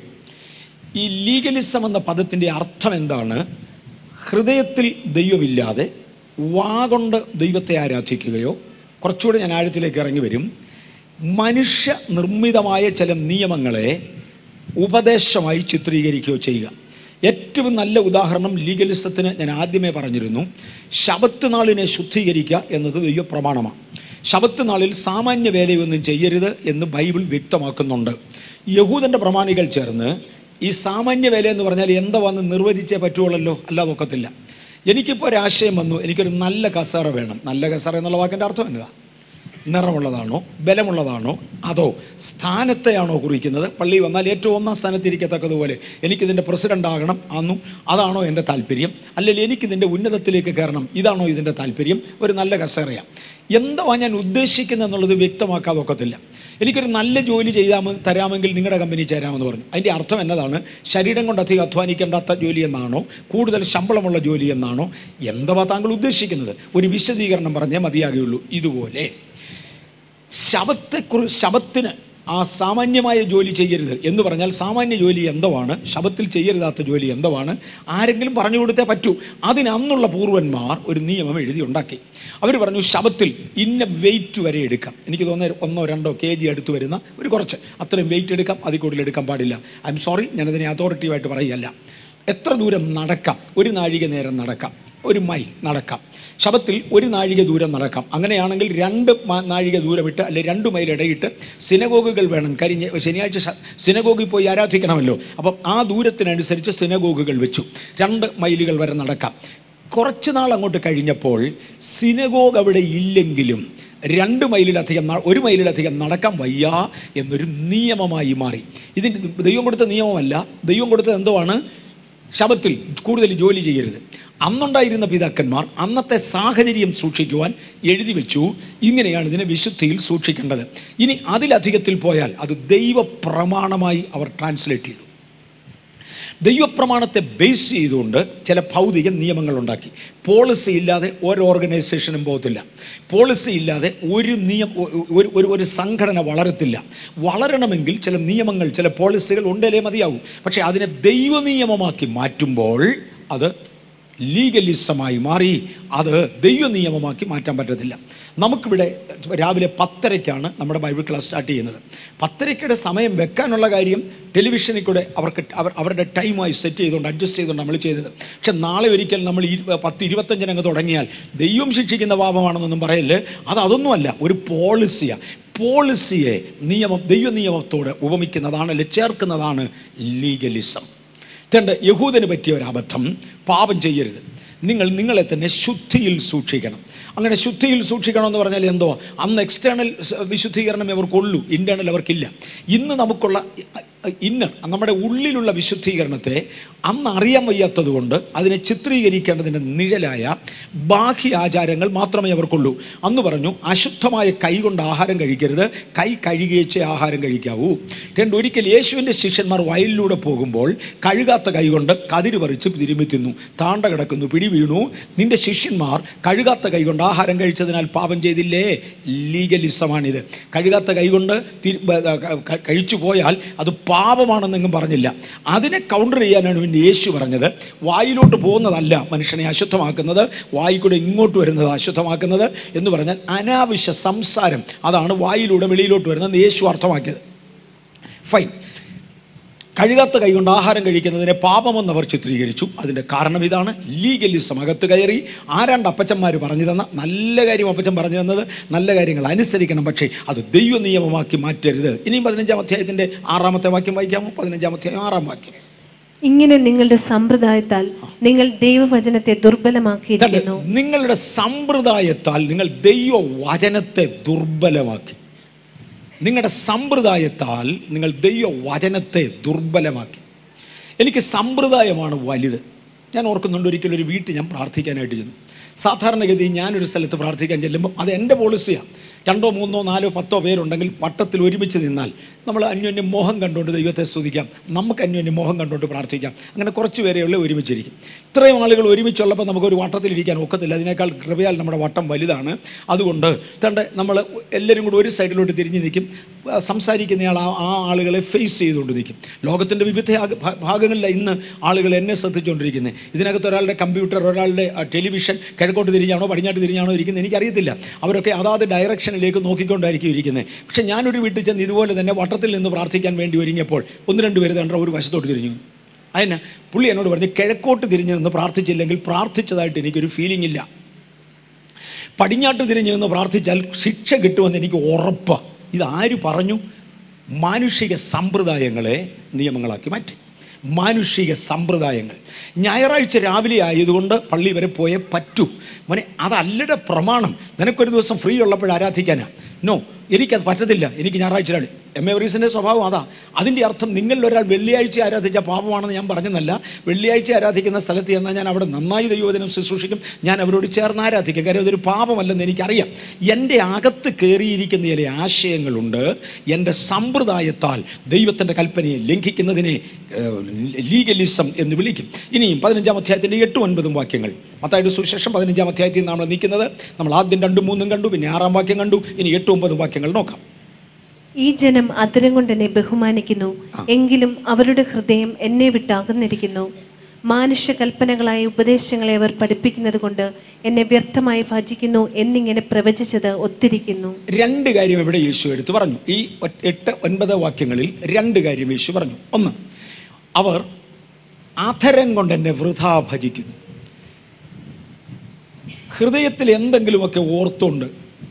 ഈ ലീഗലിസം എന്ന പദത്തിൻ്റെ അർത്ഥം എന്താണ് ഹൃദയത്തിൽ ദൈവമില്ലാതെ വാ കൊണ്ട് ദൈവത്തെ ആരാധിക്കുകയോ കുറച്ചുകൂടെ ഞാൻ ആഴത്തിലേക്ക് ഇറങ്ങി വരും മനുഷ്യ നിർമ്മിതമായ ചില നിയമങ്ങളെ ഉപദേശമായി ചിത്രീകരിക്കുകയോ ചെയ്യുക ഏറ്റവും നല്ല ഉദാഹരണം ലീഗലിസത്തിന് ഞാൻ ആദ്യമേ പറഞ്ഞിരുന്നു ശബത്ത് നാളിനെ ശുദ്ധീകരിക്കുക എന്നത് ദൈവ പ്രമാണമാണ് ശബത്ത് നാളിൽ സാമാന്യ വേലയൊന്നും ചെയ്യരുത് എന്ന് ബൈബിൾ വ്യക്തമാക്കുന്നുണ്ട് യഹൂദൻ്റെ പ്രമാണികൾ ചേർന്ന് ഈ സാമാന്യ വേല എന്ന് പറഞ്ഞാൽ എന്താ വന്ന് നിർവചിച്ചേ പറ്റുള്ളല്ലോ അല്ലാതെ ഒക്കത്തില്ല എനിക്കിപ്പോൾ ഒരാശയം വന്നു എനിക്കൊരു നല്ല കസേറ വേണം നല്ല കസേറ എന്നുള്ള വാക്കിൻ്റെ അർത്ഥം എന്നതാ നിറമുള്ളതാണോ ബലമുള്ളതാണോ അതോ സ്ഥാനത്തെയാണോ കുറിക്കുന്നത് പള്ളി വന്നാൽ ഏറ്റവും ഒന്നാം സ്ഥാനത്തിരിക്കത്തക്കതുപോലെ എനിക്കിതിൻ്റെ പ്രസിഡൻ്റ് ആകണം അന്നും അതാണോ എൻ്റെ താല്പര്യം അല്ലെങ്കിൽ എനിക്കിതിൻ്റെ ഉന്നതത്തിലേക്ക് കയറണം ഇതാണോ ഇതിൻ്റെ താല്പര്യം ഒരു നല്ല കസേറയാണ് എന്തുവാ ഞാൻ ഉദ്ദേശിക്കുന്നത് എന്നുള്ളത് വ്യക്തമാക്കാതെ ഒക്കത്തില്ല എനിക്കൊരു നല്ല ജോലി ചെയ്താമ തരാമെങ്കിൽ നിങ്ങളുടെ കമ്പനി ചേരാമെന്ന് പറഞ്ഞു അതിൻ്റെ അർത്ഥം എന്നതാണ് ശരീരം കൊണ്ട് അധികം അധ്വാനിക്കേണ്ടാത്ത ജോലി എന്നാണോ കൂടുതൽ ശമ്പളമുള്ള ജോലി എന്നാണോ എന്തുവാ താങ്കൾ ഉദ്ദേശിക്കുന്നത് ഒരു വിശദീകരണം പറഞ്ഞേ മതിയാകുകയുള്ളൂ ഇതുപോലെ ശബത്തെക്കുറി ശബത്തിന് ആ സാമാന്യമായ ജോലി ചെയ്യരുത് എന്ന് പറഞ്ഞാൽ സാമാന്യ ജോലി എന്തവാണ് ശബത്തിൽ ചെയ്യരുതാത്ത ജോലി എന്തവാണ് ആരെങ്കിലും പറഞ്ഞു കൊടുത്തേ പറ്റൂ അതിന് അന്നുള്ള പൂർവന്മാർ ഒരു നിയമം എഴുതി ഉണ്ടാക്കി അവർ പറഞ്ഞു ശബത്തിൽ ഇന്ന വെയിറ്റ് വരെ എടുക്കാം എനിക്ക് തോന്നുന്നത് ഒന്നോ രണ്ടോ കെ ജി അടുത്ത് വരുന്ന ഒരു കുറച്ച് അത്രയും വെയിറ്റ് എടുക്കാം അതിൽ കൂടുതൽ എടുക്കാൻ പാടില്ല ഐ എം സോറി ഞാനതിനെ അതോറിറ്റീവായിട്ട് പറയുകയല്ല എത്ര ദൂരം നടക്കാം ഒരു നാഴിക നേരം നടക്കാം ഒരു മൈൽ നടക്കാം ശബത്തിൽ ഒരു നാഴിക ദൂരം നടക്കാം അങ്ങനെയാണെങ്കിൽ രണ്ട് മ- നാഴിക ദൂരം ഇട്ട് അല്ലെ രണ്ട് മൈൽ ഇടയിട്ട് സിനഗോഗുകൾ വേണം കരിഞ്ഞ ശനിയാഴ്ച ശ- സിനഗോഗിൽ പോയി ആരാധിക്കണമല്ലോ അപ്പം ആ ദൂരത്തിനനുസരിച്ച് സിനഗോഗുകൾ വെച്ചു രണ്ട് മൈലുകൾ വരെ നടക്കാം കുറച്ച് നാൾ അങ്ങോട്ട് കഴിഞ്ഞപ്പോൾ സിനഗോഗ് അവിടെ ഇല്ലെങ്കിലും രണ്ട് മൈലിലധികം ന- ഒരു മൈലിലധികം നടക്കാൻ വയ്യ എന്നൊരു നിയമമായി മാറി ഇതിന് ദൈവം കൊടുത്ത നിയമമല്ല ദൈവം കൊടുത്തത് എന്തോ ആണ് ശബത്തിൽ കൂടുതൽ ജോലി ചെയ്യരുത് അന്നുണ്ടായിരുന്ന പിതാക്കന്മാർ അന്നത്തെ സാഹചര്യം സൂക്ഷിക്കുവാൻ എഴുതി വെച്ചു ഇങ്ങനെയാണ് ഇതിനെ വിശുദ്ധിയിൽ സൂക്ഷിക്കേണ്ടത് ഇനി അതിലധികത്തിൽ പോയാൽ അത് ദൈവപ്രമാണമായി അവർ ട്രാൻസ്ലേറ്റ് ചെയ്തു ദൈവപ്രമാണത്തെ ബേസ് ചെയ്തുകൊണ്ട് ചില ഭൗതിക നിയമങ്ങൾ ഉണ്ടാക്കി പോളിസി ഇല്ലാതെ ഒരു ഓർഗനൈസേഷനും പോകത്തില്ല പോളിസി ഇല്ലാതെ ഒരു നിയം ഒ- ഒരു ഒരു ഒരു സംഘടന വളരത്തില്ല വളരണമെങ്കിൽ ചില നിയമങ്ങൾ ചില പോളിസികൾ ഉണ്ടല്ലേ മതിയാവും പക്ഷേ അതിനെ ദൈവനിയമമാക്കി മാറ്റുമ്പോൾ അത് ലീഗലിസമായി മാറി അത് ദൈവ നിയമമാക്കി മാറ്റാൻ പറ്റത്തില്ല നമുക്കിവിടെ രാവിലെ പത്തരയ്ക്കാണ് നമ്മുടെ ബൈബിൾ ക്ലാസ് സ്റ്റാർട്ട് ചെയ്യുന്നത് പത്തരയ്ക്കയുടെ സമയം വെക്കാനുള്ള കാര്യം ടെലിവിഷനിൽ കൂടെ അവർക്ക് അവർ അവരുടെ ടൈമായി സെറ്റ് ചെയ്തുകൊണ്ട് അഡ്ജസ്റ്റ് ചെയ്തുകൊണ്ട് നമ്മൾ ചെയ്തത് പക്ഷെ നാളെ ഒരിക്കൽ നമ്മൾ ഈ പത്ത് ഇരുപത്തഞ്ചിന് അങ്ങ് തുടങ്ങിയാൽ ദൈവം ശിക്ഷിക്കുന്ന പാപമാണെന്നൊന്നും പറയല്ലേ അത് അതൊന്നുമല്ല ഒരു പോളിസിയാണ് പോളിസിയെ നിയമം ദൈവ നിയമത്തോട് ഉപമിക്കുന്നതാണ് അല്ലെ ചേർക്കുന്നതാണ് ലീഗലിസം രണ്ട് യഹൂദന് പറ്റിയ ഒരു അബദ്ധം പാപം ചെയ്യരുത് നിങ്ങൾ നിങ്ങളെ തന്നെ ശുദ്ധിയിൽ സൂക്ഷിക്കണം അങ്ങനെ ശുദ്ധിയിൽ സൂക്ഷിക്കണമെന്ന് പറഞ്ഞാൽ എന്തോ അന്ന് എക്സ്റ്റേണൽ വിശുദ്ധീകരണം ഇവർക്കുള്ളൂ ഇൻറ്റേണൽ അവർക്കില്ല ഇന്ന് നമുക്കുള്ള ഇന്നർ നമ്മുടെ ഉള്ളിലുള്ള വിശുദ്ധീകരണത്തെ അന്ന് അറിയാൻ വയ്യാത്തത് കൊണ്ട് അതിനെ ചിത്രീകരിക്കേണ്ടതിൻ്റെ നിഴലായ ബാഹ്യ ആചാരങ്ങൾ മാത്രമേ അവർക്കുള്ളൂ അന്ന് പറഞ്ഞു അശുദ്ധമായ കൈ കൊണ്ട് ആഹാരം കഴിക്കരുത് കൈ കഴുകിയേച്ചേ ആഹാരം കഴിക്കാവൂ രണ്ട് ഒരിക്കൽ യേശുവിൻ്റെ ശിഷ്യന്മാർ വയലിലൂടെ പോകുമ്പോൾ കഴുകാത്ത കൈ കൊണ്ട് കതിര് പറിച്ച് തിരുമ്മി തിന്നു താണ്ട കിടക്കുന്നു പിടി വീണു നിന്റെ ശിഷ്യന്മാർ കഴുകാത്ത കൈ കൊണ്ട് ആഹാരം കഴിച്ചതിനാൽ പാപം ചെയ്തില്ലേ ലീഗലിസമാണിത് കഴുകാത്ത കൈ കൊണ്ട് തിരു- ബ- ക- ക- കഴിച്ചു പോയാൽ അത് പാപമാണെന്നെങ്ങും പറഞ്ഞില്ല അതിനെ കൗണ്ടർ ചെയ്യാനാണ് പിന്നെ യേശു പറഞ്ഞത് വായിലോട്ട് പോകുന്നതല്ല മനുഷ്യനെ അശുദ്ധമാക്കുന്നത് വായിക്കൂടെ ഇങ്ങോട്ട് വരുന്നത് അശുദ്ധമാക്കുന്നത് എന്ന് പറഞ്ഞാൽ അനാവശ്യ സംസാരം അതാണ് വായിലൂടെ വെളിയിലോട്ട് വരുന്നത് യേശു അർത്ഥമാക്കിയത് ഫൈൻ കഴുകാത്ത കൈകൊണ്ട് ആഹാരം കഴിക്കുന്നതിനെ പാപമെന്ന് അവർ ചിത്രീകരിച്ചു അതിൻ്റെ കാരണം ഇതാണ് ലീഗലിസം അകത്ത് കയറി ആരാണ്ട് അപ്പച്ചന്മാർ പറഞ്ഞു തന്ന നല്ല കാര്യം അപ്പച്ചൻ പറഞ്ഞു തന്നത് നല്ല കാര്യങ്ങൾ അനുസരിക്കണം പക്ഷേ അത് ദൈവ നിയമമാക്കി മാറ്റരുത് ഇനിയും പതിനഞ്ചാം അധ്യായത്തിൻ്റെ ആറാമത്തെ വാക്യം വായിക്കാമോ പതിനഞ്ചാം അധ്യായം ആറാം വാക്യം ഇങ്ങനെ നിങ്ങളുടെ സമ്പ്രദായത്താൽ നിങ്ങൾ ദൈവവചനത്തെ തന്റെ ദുർബലമാക്കിയിരിക്കുന്നു നിങ്ങളുടെ സമ്പ്രദായത്താൽ നിങ്ങൾ ദൈവ വചനത്തെ ദുർബലമാക്കി നിങ്ങളുടെ സമ്പ്രദായത്താൽ നിങ്ങൾ ദൈവ വചനത്തെ ദുർബലമാക്കി എനിക്ക് സമ്പ്രദായമാണ് വലുത് ഞാൻ ഓർക്കുന്നുണ്ട് ഒരിക്കലും ഒരു വീട്ടിൽ ഞാൻ പ്രാർത്ഥിക്കാനായിട്ട് ചെന്നു സാധാരണഗതി ഞാനൊരു സ്ഥലത്ത് പ്രാർത്ഥിക്കാൻ ചെല്ലുമ്പോൾ അത് എൻ്റെ പോളിസിയാണ് രണ്ടോ മൂന്നോ നാലോ പത്തോ പേരുണ്ടെങ്കിൽ വട്ടത്തിൽ ഒരുമിച്ച് നിന്നാൽ നമ്മൾ അന്യോന്യം മോഹം കണ്ടുകൊണ്ട് ദൈവത്തെ സ്തുതിക്കാം നമുക്ക് അന്യോന്യം മോഹം കണ്ടുകൊണ്ട് പ്രാർത്ഥിക്കാം അങ്ങനെ കുറച്ച് പേരെയുള്ള ഒരുമിച്ചിരിക്കും ഇത്രയും ആളുകൾ ഒരുമിച്ചുള്ളപ്പോൾ നമുക്കൊരു വട്ടത്തിലിരിക്കാൻ ഒക്കത്തില്ല അതിനേക്കാൾ കൃപയാൽ നമ്മുടെ വട്ടം വലുതാണ് അതുകൊണ്ട് തണ്ട് നമ്മൾ എല്ലാവരും കൂടി ഒരു സൈഡിലോട്ട് തിരിഞ്ഞ് നിൽക്കും ആ, സംസാരിക്കുന്നയാൾ ആ ആ ആളുകളെ ഫേസ് ചെയ്തുകൊണ്ട് നിൽക്കും ലോകത്തിൻ്റെ വിവിധ ആക- ഭാ- ഭാഗങ്ങളിലാണ് ഇന്ന് ആളുകൾ എന്നെ ശ്രദ്ധിച്ചുകൊണ്ടിരിക്കുന്നത് ഇതിനകത്ത് ഒരാളുടെ കമ്പ്യൂട്ടർ ഒരാളുടെ ആ, ടെലിവിഷൻ കിഴക്കോട്ട് തിരിഞ്ഞാണോ പടിഞ്ഞാട്ട് തിരിഞ്ഞാണോ ഇരിക്കുന്നത് എനിക്കറിയത്തില്ല അവരൊക്കെ അതാത് ഡയറക്ഷനിലേക്ക് നോക്കിക്കൊണ്ടായിരിക്കും ഇരിക്കുന്നത് പക്ഷേ ഞാനൊരു വീട്ടിൽ ചെന്ന് ഇതുപോലെ തന്നെ വട്ടത്തിൽ നിന്ന് പ്രാർത്ഥിക്കാൻ വേണ്ടി ഒരുങ്ങിയപ്പോൾ ഒന്ന് രണ്ട് പേര് തണ്ട ഒരു വശത്തോട്ട് തിരിഞ്ഞു അതിന് പുള്ളി എന്നോട് പറഞ്ഞ് കിഴക്കോട്ട് തിരിഞ്ഞ് നിന്ന് പ്രാർത്ഥിച്ചില്ലെങ്കിൽ പ്രാർത്ഥിച്ചതായിട്ട് എനിക്കൊരു ഫീലിംഗ് ഇല്ല പടിഞ്ഞാട്ട് തിരിഞ്ഞ് നിന്ന് പ്രാർത്ഥിച്ചാൽ ശിക്ഷ കിട്ടുമെന്ന് എനിക്ക് ഉറപ്പാണ് ഇതാര് പറഞ്ഞു മാനുഷിക സമ്പ്രദായങ്ങളെ നിയമങ്ങളാക്കി മാറ്റി മാനുഷിക സമ്പ്രദായങ്ങൾ ഞായറാഴ്ച രാവിലെ ആയതുകൊണ്ട് പള്ളി വരെ പോയേ പറ്റൂ മോനെ അതല്ലട പ്രമാണം നിനക്കൊരു ദിവസം ഫ്രീ ഉള്ളപ്പോൾ ആരാധിക്കാനാ നോ എനിക്കത് പറ്റത്തില്ല എനിക്ക് ഞായറാഴ്ച രാവിലെ എം എ വറീസിൻ്റെ സ്വഭാവം അതാ അതിൻ്റെ അർത്ഥം നിങ്ങളിൽ ഒരാൾ വെള്ളിയാഴ്ച ആരാധിച്ച പാപമാണെന്ന് ഞാൻ പറഞ്ഞതല്ല വെള്ളിയാഴ്ച ആരാധിക്കുന്ന സ്ഥലത്ത് ചെന്നാൽ ഞാൻ അവിടെ നന്നായി ദൈവവചനം ശുശ്രൂഷിക്കും ഞാൻ അവരോട് ചേർന്ന് ആരാധിക്കും കാര്യം അതൊരു പാപമല്ലെന്ന് എനിക്കറിയാം എൻ്റെ അകത്ത് കയറിയിരിക്കുന്ന ചില ആശയങ്ങളുണ്ട് എൻ്റെ സമ്പ്രദായത്താൽ ദൈവത്തിൻ്റെ കൽപ്പനയെ ലംഘിക്കുന്നതിനെ ലീഗലിസം എന്ന് വിളിക്കും ഇനിയും പതിനഞ്ചാം അധ്യായത്തിൻ്റെ എട്ടും ഒൻപതും വാക്യങ്ങൾ മത്തായിട്ട് സുശേഷം പതിനഞ്ചാം അധ്യായത്തിൽ നമ്മൾ നിൽക്കുന്നത് നമ്മൾ ആദ്യം രണ്ടും മൂന്നും കണ്ടു പിന്നെ ആറാം വാക്യം കണ്ടു ഇനി എട്ടും ഒമ്പതും വാക്യങ്ങൾ നോക്കാം ഈ ജനം അതിരം കൊണ്ട് എന്നെ ബഹുമാനിക്കുന്നു എങ്കിലും അവരുടെ ഹൃദയം എന്നെ വിട്ടകന്നിരിക്കുന്നു മാനുഷ്യ കൽപ്പനകളായ ഉപദേശങ്ങളെ അവർ പഠിപ്പിക്കുന്നത് കൊണ്ട് എന്നെ വ്യർത്ഥമായി ഭജിക്കുന്നു എന്നിങ്ങനെ പ്രവചിച്ചത് ഒത്തിരിക്കുന്നു രണ്ട് കാര്യം ഇവിടെ യേശു എടുത്തു പറഞ്ഞു ഈ ഒ- എട്ട് ഒൻപത് വാക്യങ്ങളിൽ രണ്ട് കാര്യം യേശു പറഞ്ഞു ഒന്ന് അവർ അധരം കൊണ്ട് എന്നെ വൃഥാ ഭജിക്കുന്നു ഹൃദയത്തിൽ എന്തെങ്കിലുമൊക്കെ ഓർത്തുകൊണ്ട്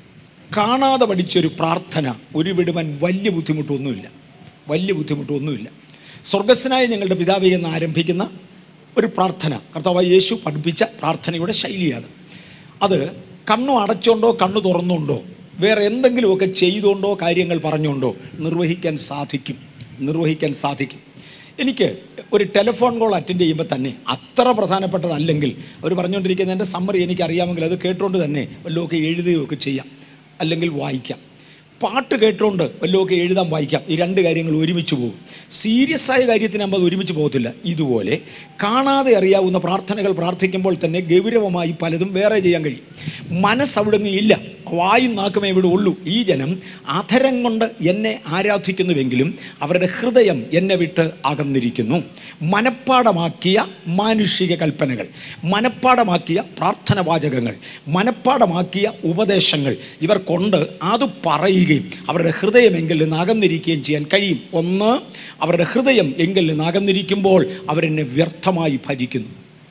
കാണാതെ പഠിച്ചൊരു പ്രാർത്ഥന ഒരു വിടുവാൻ വലിയ ബുദ്ധിമുട്ടൊന്നുമില്ല വലിയ ബുദ്ധിമുട്ടൊന്നുമില്ല സ്വർഗസ്സനായ ഞങ്ങളുടെ പിതാവേ എന്ന് ആരംഭിക്കുന്ന ഒരു പ്രാർത്ഥന കർത്താവ് യേശു പഠിപ്പിച്ച പ്രാർത്ഥനയുടെ ശൈലിയാണ് അത് കണ്ണു അടച്ചുകൊണ്ടോ കണ്ണു തുറന്നുകൊണ്ടോ വേറെ എന്തെങ്കിലുമൊക്കെ ചെയ്തുകൊണ്ടോ കാര്യങ്ങൾ പറഞ്ഞുകൊണ്ടോ നിർവഹിക്കാൻ സാധിക്കും നിർവഹിക്കാൻ സാധിക്കും എനിക്ക് ഒരു ടെലിഫോൺ കോൾ അറ്റൻഡ് ചെയ്യുമ്പോൾ തന്നെ അത്ര പ്രധാനപ്പെട്ടതല്ലെങ്കിൽ അവർ പറഞ്ഞുകൊണ്ടിരിക്കുന്ന എൻ്റെ സമ്മറി എനിക്കറിയാമെങ്കിൽ അത് കേട്ടുകൊണ്ട് തന്നെ വല്ലതൊക്കെ എഴുതുകയൊക്കെ ചെയ്യാം അല്ലെങ്കിൽ വായിക്കാം പാട്ട് കേട്ടുകൊണ്ട് വല്ലതൊക്കെ എഴുതാൻ വായിക്കാം ഈ രണ്ട് കാര്യങ്ങൾ ഒരുമിച്ച് പോകും സീരിയസ് ആയ കാര്യത്തിനാകുമ്പോൾ അത് ഒരുമിച്ച് പോകത്തില്ല ഇതുപോലെ കാണാതെ അറിയാവുന്ന പ്രാർത്ഥനകൾ പ്രാർത്ഥിക്കുമ്പോൾ തന്നെ ഗൗരവമായി പലതും വേറെ ചെയ്യാൻ കഴിയും മനസ്സ് അവിടുന്ന് ഇല്ല വായും നാക്കുമേ ഇവിടെ ഉള്ളൂ ഈ ജനം അധരം കൊണ്ട് എന്നെ ആരാധിക്കുന്നുവെങ്കിലും അവരുടെ ഹൃദയം എന്നെ വിട്ട് അകന്നിരിക്കുന്നു മനപ്പാടമാക്കിയ മാനുഷിക കൽപ്പനകൾ മനപ്പാടമാക്കിയ പ്രാർത്ഥന വാചകങ്ങൾ മനപ്പാടമാക്കിയ ഉപദേശങ്ങൾ ഇവർ കൊണ്ട് അത് പറയുകയും അവരുടെ ഹൃദയം എങ്കിൽ നിന്ന് അകന്നിരിക്കുകയും ചെയ്യാൻ കഴിയും ഒന്ന് അവരുടെ ഹൃദയം എങ്കിൽ നിന്ന് അകന്നിരിക്കുമ്പോൾ അവരെന്നെ വ്യർത്ഥമായി ഭജിക്കുന്നു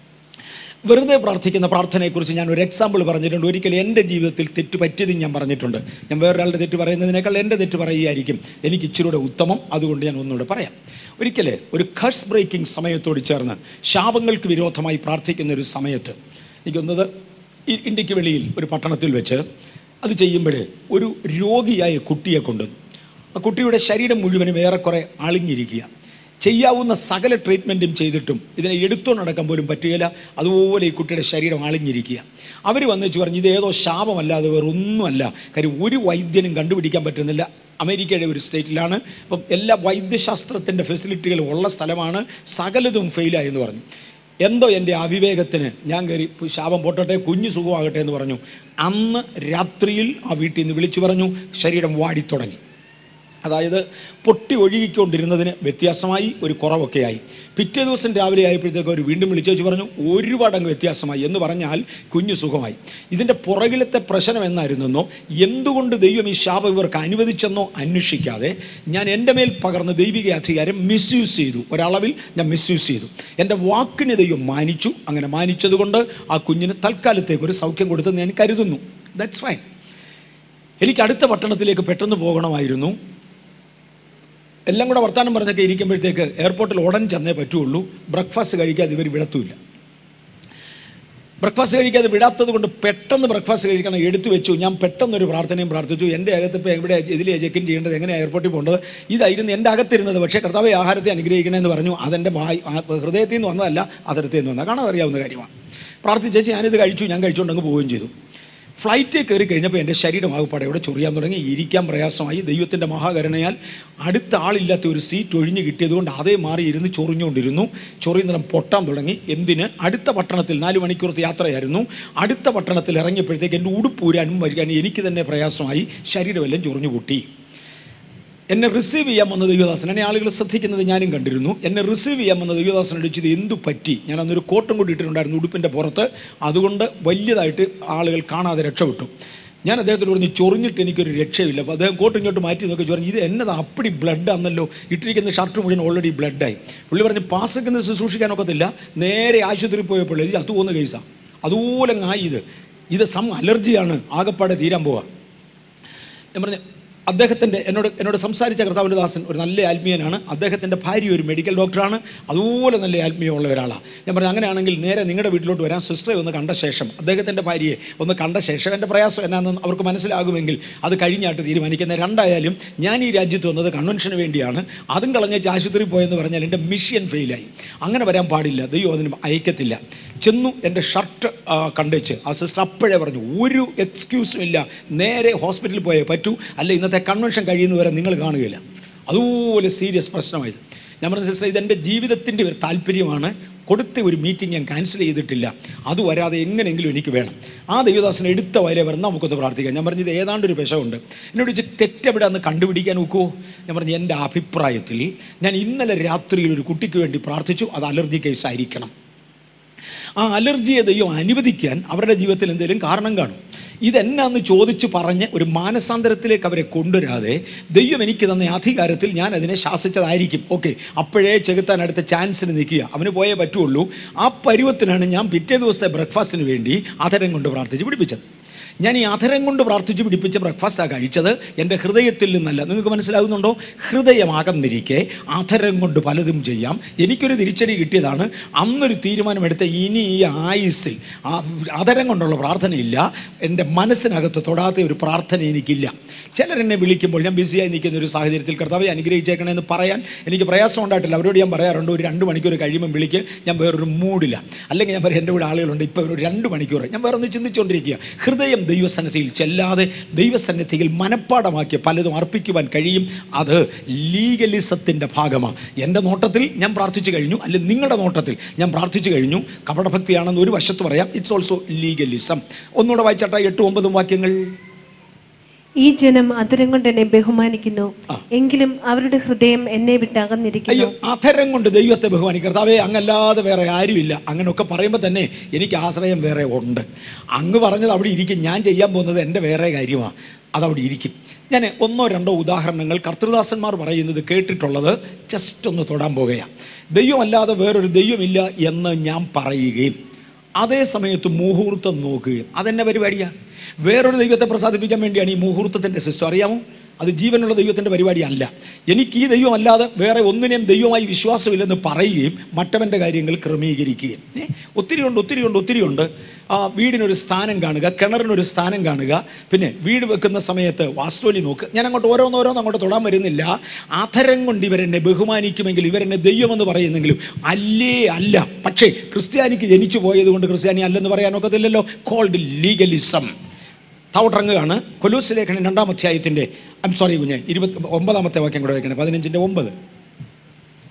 വെറുതെ പ്രാർത്ഥിക്കുന്ന പ്രാർത്ഥനയെക്കുറിച്ച് ഞാൻ ഒരു എക്സാമ്പിൾ പറഞ്ഞിട്ടുണ്ട് ഒരിക്കലും എൻ്റെ ജീവിതത്തിൽ തെറ്റ് പറ്റിയതും ഞാൻ പറഞ്ഞിട്ടുണ്ട് ഞാൻ വേറൊരാളുടെ തെറ്റ് പറയുന്നതിനേക്കാൾ എൻ്റെ തെറ്റ് പറയുകയായിരിക്കും എനിക്ക് ഇച്ചിരൂടെ ഉത്തമം അതുകൊണ്ട് ഞാൻ ഒന്നുകൂടെ പറയാം ഒരിക്കൽ ഒരു ഖർസ് ബ്രേക്കിംഗ് സമയത്തോട് ചേർന്ന് ശാപങ്ങൾക്ക് വിരോധമായി പ്രാർത്ഥിക്കുന്ന ഒരു സമയത്ത് എനിക്കൊന്നത് ഈ ഇന്ത്യക്ക് വെളിയിൽ ഒരു പട്ടണത്തിൽ വെച്ച് അത് ചെയ്യുമ്പോൾ ഒരു രോഗിയായ കുട്ടിയെ കൊണ്ടുവന്നു ആ കുട്ടിയുടെ ശരീരം മുഴുവനും ഏറെക്കുറെ അളിഞ്ഞിരിക്കുക ചെയ്യാവുന്ന സകല ട്രീറ്റ്മെൻറ്റും ചെയ്തിട്ടും ഇതിനെ എടുത്തു നടക്കാൻ പോലും പറ്റുകയില്ല അതുപോലെ ഈ കുട്ടിയുടെ ശരീരം അളിഞ്ഞിരിക്കുക അവർ വന്നിച്ച് പറഞ്ഞു ഇത് ഏതോ ശാപമല്ലാതെ വേറെ ഒന്നുമല്ല കാര്യം ഒരു വൈദ്യനും കണ്ടുപിടിക്കാൻ പറ്റുന്നില്ല അമേരിക്കയുടെ ഒരു സ്റ്റേറ്റിലാണ് അപ്പം എല്ലാ വൈദ്യശാസ്ത്രത്തിൻ്റെ ഫെസിലിറ്റികളും ഉള്ള സ്ഥലമാണ് സകലതും ഫെയിലായെന്ന് പറഞ്ഞു എന്തോ എൻ്റെ അവിവേകത്തിന് ഞാൻ കയറി "ഇപ്പൊ ശാപം പൊട്ടട്ടെ കുഞ്ഞു സുഖമാകട്ടെ എന്ന് പറഞ്ഞു അന്ന് രാത്രിയിൽ ആ വീട്ടിൽ നിന്ന് വിളിച്ചു പറഞ്ഞു ശരീരം വാടിത്തുടങ്ങി അതായത് പൊട്ടി ഒഴുകിക്കൊണ്ടിരുന്നതിന് വ്യത്യാസമായി ഒരു കുറവൊക്കെയായി പിറ്റേ ദിവസം രാവിലെ ആയപ്പോഴത്തേക്ക് അവർ വീണ്ടും വിളിച്ചു വെച്ച് പറഞ്ഞു ഒരുപാട് അങ്ങ് വ്യത്യാസമായി എന്ന് പറഞ്ഞാൽ കുഞ്ഞു സുഖമായി ഇതിൻ്റെ പുറകിലത്തെ പ്രശ്നം എന്നായിരുന്നെന്നോ എന്തുകൊണ്ട് ദൈവം ഈ ശാപം ഇവർക്ക് അനുവദിച്ചെന്നോ അന്വേഷിക്കാതെ ഞാൻ എൻ്റെ മേൽ പകർന്ന ദൈവിക അധികാരം മിസ്യൂസ് ചെയ്തു ഒരളവിൽ ഞാൻ മിസ്യൂസ് ചെയ്തു എൻ്റെ വാക്കിന് ദൈവം മാനിച്ചു അങ്ങനെ മാനിച്ചതുകൊണ്ട് ആ കുഞ്ഞിന് തൽക്കാലത്തേക്ക് ഒരു സൗഖ്യം കൊടുത്തെന്ന് ഞാൻ കരുതുന്നു ദാറ്റ്സ് ഫൈൻ എനിക്ക് അടുത്ത പട്ടണത്തിലേക്ക് പെട്ടെന്ന് പോകണമായിരുന്നു എല്ലാം കൂടെ വർത്തമാനം പറഞ്ഞൊക്കെ ഇരിക്കുമ്പോഴത്തേക്ക് എയർപോർട്ടിൽ ഉടൻ ചെന്നേ പറ്റുള്ളൂ ബ്രേക്ക്ഫാസ്റ്റ് കഴിക്കാതെ ഇവർ വിടത്തുമില്ല ബ്രേക്ക്ഫാസ്റ്റ് കഴിക്കാതെ വിടാത്തത് കൊണ്ട് പെട്ടെന്ന് ബ്രേക്ക്ഫാസ്റ്റ് കഴിക്കണം എടുത്തു വെച്ചു ഞാൻ പെട്ടെന്നൊരു പ്രാർത്ഥനയും പ്രാർത്ഥിച്ചു എൻ്റെ അകത്ത് ഇപ്പോൾ എവിടെ ഇതിലെ ചെക്ക് ഇൻ ചെയ്യേണ്ടത് എങ്ങനെയാണ് എയർപോർട്ടിൽ പോകേണ്ടത് ഇതായിരുന്നു എൻ്റെ അകത്തിരുന്നത് പക്ഷേ കർത്താവ് ആഹാരത്തെ അനുഗ്രഹിക്കണമെന്ന് പറഞ്ഞു അതെൻ്റെ വായി ആ ഹൃദയത്തിൽ നിന്ന് വന്നതല്ല അതിർത്തിൽ നിന്ന് വന്നതാണ് കാണാൻ അറിയാവുന്ന കാര്യമാണ് പ്രാർത്ഥിച്ചേച്ച് ഞാനിത് കഴിച്ചു ഞാൻ കഴിച്ചുകൊണ്ട് അങ്ങ് പോവുകയും ചെയ്തു ഫ്ലൈറ്റിൽ കയറി കഴിഞ്ഞപ്പോൾ എൻ്റെ ശരീരം ആകപ്പാടെ ഇവിടെ ചൊറിയാൻ തുടങ്ങി ഇരിക്കാൻ പ്രയാസമായി ദൈവത്തിൻ്റെ മഹാകരുണയാൽ അടുത്ത ആളില്ലാത്ത ഒരു സീറ്റ് ഒഴിഞ്ഞ് കിട്ടിയതുകൊണ്ട് അതേ മാറി ഇരുന്ന് ചൊറിഞ്ഞുകൊണ്ടിരുന്നു ചൊറിയുന്നിടം പൊട്ടാൻ തുടങ്ങി എന്തിന് അടുത്ത പട്ടണത്തിൽ നാല് മണിക്കൂറത്തെ യാത്രയായിരുന്നു അടുത്ത പട്ടണത്തിൽ ഇറങ്ങിയപ്പോഴത്തേക്ക് എൻ്റെ ഉടുപ്പ് ഊരാനും വരികാനും എനിക്ക് തന്നെ പ്രയാസമായി ശരീരമെല്ലാം ചൊറിഞ്ഞു പൊട്ടി എന്നെ റിസീവ് ചെയ്യാൻ വന്ന ദൈവദാസൻ എന്നെ ആളുകൾ ശ്രദ്ധിക്കുന്നത് ഞാനും കണ്ടിരുന്നു എന്നെ റിസീവ് ചെയ്യാൻ വന്ന ദൈവദാസനോട് ചോദിച്ചു ഇത് എന്തു പറ്റി ഞാൻ അന്നൊരു കോട്ടും കൂടി ഇട്ടിട്ടുണ്ടായിരുന്നു ഉടുപ്പിൻ്റെ പുറത്ത് അതുകൊണ്ട് വലിയതായിട്ട് ആളുകൾ കാണാതെ രക്ഷപ്പെട്ടു ഞാൻ അദ്ദേഹത്തോട് പറഞ്ഞു ചൊറിഞ്ഞിട്ട് എനിക്കൊരു രക്ഷയില്ല അപ്പോൾ അദ്ദേഹം കോട്ട് ഇങ്ങോട്ട് മാറ്റി നോക്കി പറഞ്ഞു ഇത് എന്നതാ അപ്പടി ബ്ലഡ് ആണല്ലോ ഇട്ടിരിക്കുന്ന ഷർട്ട് മുഴുവൻ ഓൾറെഡി ബ്ലഡായി പുള്ളി പറഞ്ഞ് പാസ്സൊക്കെ ശുശ്രൂഷിക്കാനൊക്കത്തില്ല നേരെ ആശുപത്രിയിൽ പോയപ്പോൾ ഇത് അത് പോകുന്ന കേസാണ് അതുപോലെ ആയി ഇത് ഇത് സം അലർജിയാണ് ആകപ്പാടെ തീരാൻ പോവുക ഞാൻ പറഞ്ഞു അദ്ദേഹത്തിൻ്റെ എന്നോട് എന്നോട് സംസാരിച്ച കർത്താവിൻ്റെ ദാസൻ ഒരു നല്ല ആത്മീയനാണ് അദ്ദേഹത്തിൻ്റെ ഭാര്യ ഒരു മെഡിക്കൽ ഡോക്ടറാണ് അതുപോലെ നല്ല ആത്മീയമുള്ള ഒരാളാണ് ഞാൻ പറഞ്ഞു അങ്ങനെയാണെങ്കിൽ നേരെ നിങ്ങളുടെ വീട്ടിലോട്ട് വരാൻ സിസ്റ്ററെ ഒന്ന് കണ്ട ശേഷം അദ്ദേഹത്തിൻ്റെ ഭാര്യയെ ഒന്ന് കണ്ട ശേഷം എൻ്റെ പ്രയാസം എന്നാണെന്ന് അവർക്ക് മനസ്സിലാകുമെങ്കിൽ അത് കഴിഞ്ഞാട്ട് തീരുമാനിക്കുന്ന രണ്ടായാലും ഞാൻ ഈ രാജ്യത്ത് വന്നത് കൺവെൻഷന് വേണ്ടിയാണ് അതും കളഞ്ഞേച്ച് ആശുപത്രിയിൽ പോയെന്ന് പറഞ്ഞാൽ എൻ്റെ മിഷൻ ഫെയിലായി അങ്ങനെ വരാൻ പാടില്ല ദൈവം അതിന് അയക്കത്തില്ല ചെന്നു എൻ്റെ ഷർട്ട് കണ്ടേച്ച് ആ സിസ്റ്റർ അപ്പോഴേ പറഞ്ഞു ഒരു എക്സ്ക്യൂസും ഇല്ല നേരെ ഹോസ്പിറ്റലിൽ പോയേ പറ്റൂ അല്ല ഇന്നത്തെ കൺവെൻഷൻ കഴിയുന്നവരെ നിങ്ങൾ കാണുകയില്ല അതുപോലെ സീരിയസ് പ്രശ്നമായത് ഞാൻ പറഞ്ഞ സിസ്റ്റർ ഇതെൻ്റെ ജീവിതത്തിൻ്റെ ഒരു താല്പര്യമാണ് കൊടുത്ത ഒരു മീറ്റിംഗ് ഞാൻ ക്യാൻസൽ ചെയ്തിട്ടില്ല അത് വരാതെ എങ്ങനെയെങ്കിലും എനിക്ക് വേണം ആ ദൈവദാസനെ എടുത്ത വരെ വരെ നമുക്കൊന്ന് പ്രാർത്ഥിക്കാം ഞാൻ പറഞ്ഞത് ഏതാണ്ട് ഒരു വിഷമുണ്ട് എന്നോട് ചോദിച്ചു തെറ്റെവിടെ അന്ന് കണ്ടുപിടിക്കാൻ നോക്കുമോ ഞാൻ പറഞ്ഞു എൻ്റെ അഭിപ്രായത്തിൽ ഞാൻ ഇന്നലെ രാത്രിയിൽ ഒരു കുട്ടിക്ക് വേണ്ടി പ്രാർത്ഥിച്ചു അത് അലർജി കേസ് ആയിരിക്കണം ആ അലർജിയെ ദൈവം അനുവദിക്കാൻ അവരുടെ ജീവിതത്തിൽ എന്തെങ്കിലും കാരണം കാണും ഇതെന്നാന്ന് ചോദിച്ച് പറഞ്ഞ് ഒരു മാനസാന്തരത്തിലേക്ക് അവരെ കൊണ്ടുവരാതെ ദൈവം എനിക്ക് തന്ന അധികാരത്തിൽ ഞാൻ അതിനെ ശാസിച്ചതായിരിക്കും ഓക്കെ അപ്പോഴേ ചെകുത്താൻ അടുത്ത ചാൻസിന് നിൽക്കുക അവന് പോയേ പറ്റുള്ളൂ ആ പരുവത്തിനാണ് ഞാൻ പിറ്റേ ദിവസത്തെ ബ്രേക്ക്ഫാസ്റ്റിന് വേണ്ടി അധരം കൊണ്ട് പ്രാർത്ഥിച്ച് പിടിപ്പിച്ചത് ഞാൻ ഈ അധരം കൊണ്ട് പ്രാർത്ഥിച്ച് പിടിപ്പിച്ച ബ്രേക്ക്ഫാസ്റ്റാണ് കഴിച്ചത് എൻ്റെ ഹൃദയത്തിൽ നിന്നല്ല നിങ്ങൾക്ക് മനസ്സിലാകുന്നുണ്ടോ ഹൃദയമാകന്നിരിക്കെ അധരം കൊണ്ട് പലതും ചെയ്യാം എനിക്കൊരു തിരിച്ചടി കിട്ടിയതാണ് അന്നൊരു തീരുമാനമെടുത്ത ഇനി ഈ ആയുസ്സിൽ ആ അധരം കൊണ്ടുള്ള പ്രാർത്ഥനയില്ല എൻ്റെ മനസ്സിനകത്ത് തൊടാത്ത ഒരു പ്രാർത്ഥന എനിക്കില്ല ചിലരെന്നെ വിളിക്കുമ്പോൾ ഞാൻ ബിസിയായി നിൽക്കുന്ന ഒരു സാഹചര്യത്തിൽ കർത്താവെ അനുഗ്രഹിച്ചേക്കണേ എന്ന് പറയാൻ എനിക്ക് പ്രയാസം ഉണ്ടായിട്ടില്ല അവരോട് ഞാൻ പറയാറുണ്ട് ഒരു രണ്ട് മണിക്കൂർ കഴിയുമ്പോൾ വിളിക്ക് ഞാൻ വേറൊരു മൂഡില്ല അല്ലെങ്കിൽ ഞാൻ പറയാം എൻ്റെ കൂടെ ആളുകളുണ്ട് ഇപ്പോൾ ഒരു രണ്ട് മണിക്കൂർ ഞാൻ വേറെ ഒന്ന് ചിന്തിച്ചുകൊണ്ടിരിക്കുക ഹൃദയം ദൈവസന്നിധിയിൽ ചെല്ലാതെ ദൈവസന്നിധിയിൽ മനഃപ്പാടമാക്കിയ പലതും അർപ്പിക്കുവാൻ കഴിയും അത് ലീഗലിസത്തിൻ്റെ ഭാഗമാണ് എൻ്റെ നോട്ടത്തിൽ ഞാൻ പ്രാർത്ഥിച്ചു കഴിഞ്ഞു അല്ലെങ്കിൽ നിങ്ങളുടെ നോട്ടത്തിൽ ഞാൻ പ്രാർത്ഥിച്ചു കഴിഞ്ഞു കപടഭക്തിയാണെന്ന് ഒരു വശത്ത് പറയാം ഇറ്റ്സ് ഓൾസോ ലീഗലിസം ഒന്നുകൂടെ വായിച്ചാട്ട എട്ടും ഒമ്പതും വാക്യങ്ങൾ ഈ ജനം അതിരം കൊണ്ട് എന്നെ ബഹുമാനിക്കുന്നു എങ്കിലും അവരുടെ ഹൃദയം എന്നെ വിട്ടകന്നിരിക്കുന്നു അയ്യോ അധരം കൊണ്ട് ദൈവത്തെ ബഹുമാനിക്കും കർത്താവേ അങ്ങല്ലാതെ വേറെ ആരുമില്ല അങ്ങനെയൊക്കെ പറയുമ്പോൾ തന്നെ എനിക്ക് ആശ്രയം വേറെ ഉണ്ട് അങ്ങ് പറഞ്ഞത് അവിടെ ഇരിക്കും ഞാൻ ചെയ്യാൻ പോകുന്നത് എൻ്റെ വേറെ കാര്യമാണ് അതവിടെ ഇരിക്കും ഞാൻ ഒന്നോ രണ്ടോ ഉദാഹരണങ്ങൾ കർത്തൃദാസന്മാർ പറയുന്നത് കേട്ടിട്ടുള്ളത് ജസ്റ്റ് ഒന്ന് തൊടാൻ പോകുകയാണ് ദൈവമല്ലാതെ വേറൊരു ദൈവമില്ല എന്ന് ഞാൻ പറയുകയും അതേ സമയത്ത് മുഹൂർത്തം നോക്കുകയും അതെന്നെ പരിപാടിയാണ് വേറൊരു ദൈവത്തെ പ്രസാദിപ്പിക്കാൻ വേണ്ടിയാണ് ഈ മുഹൂർത്തത്തിൻ്റെ സിസ്റ്റം അറിയാമോ അത് ജീവനുള്ള ദൈവത്തിൻ്റെ പരിപാടിയല്ല എനിക്ക് ഈ ദൈവം അല്ലാതെ വേറെ ഒന്നിനെയും ദൈവമായി വിശ്വാസമില്ലെന്ന് പറയുകയും മറ്റവൻ്റെ കാര്യങ്ങൾ ക്രമീകരിക്കുകയും ഏ, ഒത്തിരിയുണ്ട് ഒത്തിരിയുണ്ട് ഒത്തിരിയുണ്ട് ആ, വീടിനൊരു സ്ഥാനം കാണുക കിണറിനൊരു സ്ഥാനം കാണുക പിന്നെ വീട് വെക്കുന്ന സമയത്ത് വാസ്തുവലി നോക്ക് ഞാൻ അങ്ങോട്ട് ഓരോന്നോരോന്ന് അങ്ങോട്ട് തൊടാൻ വരുന്നില്ല ആധരം കൊണ്ട് ഇവരെന്നെ ബഹുമാനിക്കുമെങ്കിൽ ഇവരെന്നെ ദൈവമെന്ന് പറയുന്നെങ്കിലും അല്ലേ അല്ല പക്ഷേ ക്രിസ്ത്യാനിക്ക് ജനിച്ചു പോയത് കൊണ്ട് ക്രിസ്ത്യാനി അല്ലെന്ന് പറയാനൊക്കത്തില്ലല്ലോ കോൾഡ് ലീഗലിസം താവട്ടിറങ്ങുകയാണ് കൊലൂസ് ലേഖനം രണ്ടാം അധ്യായത്തിൻ്റെ ഐം സോറി കുഞ്ഞ് ഇരുപത്തി ഒമ്പതാമത്തെ വാക്യം കൂടെ വയ്ക്കണം പതിനഞ്ചിൻ്റെ ഒമ്പത്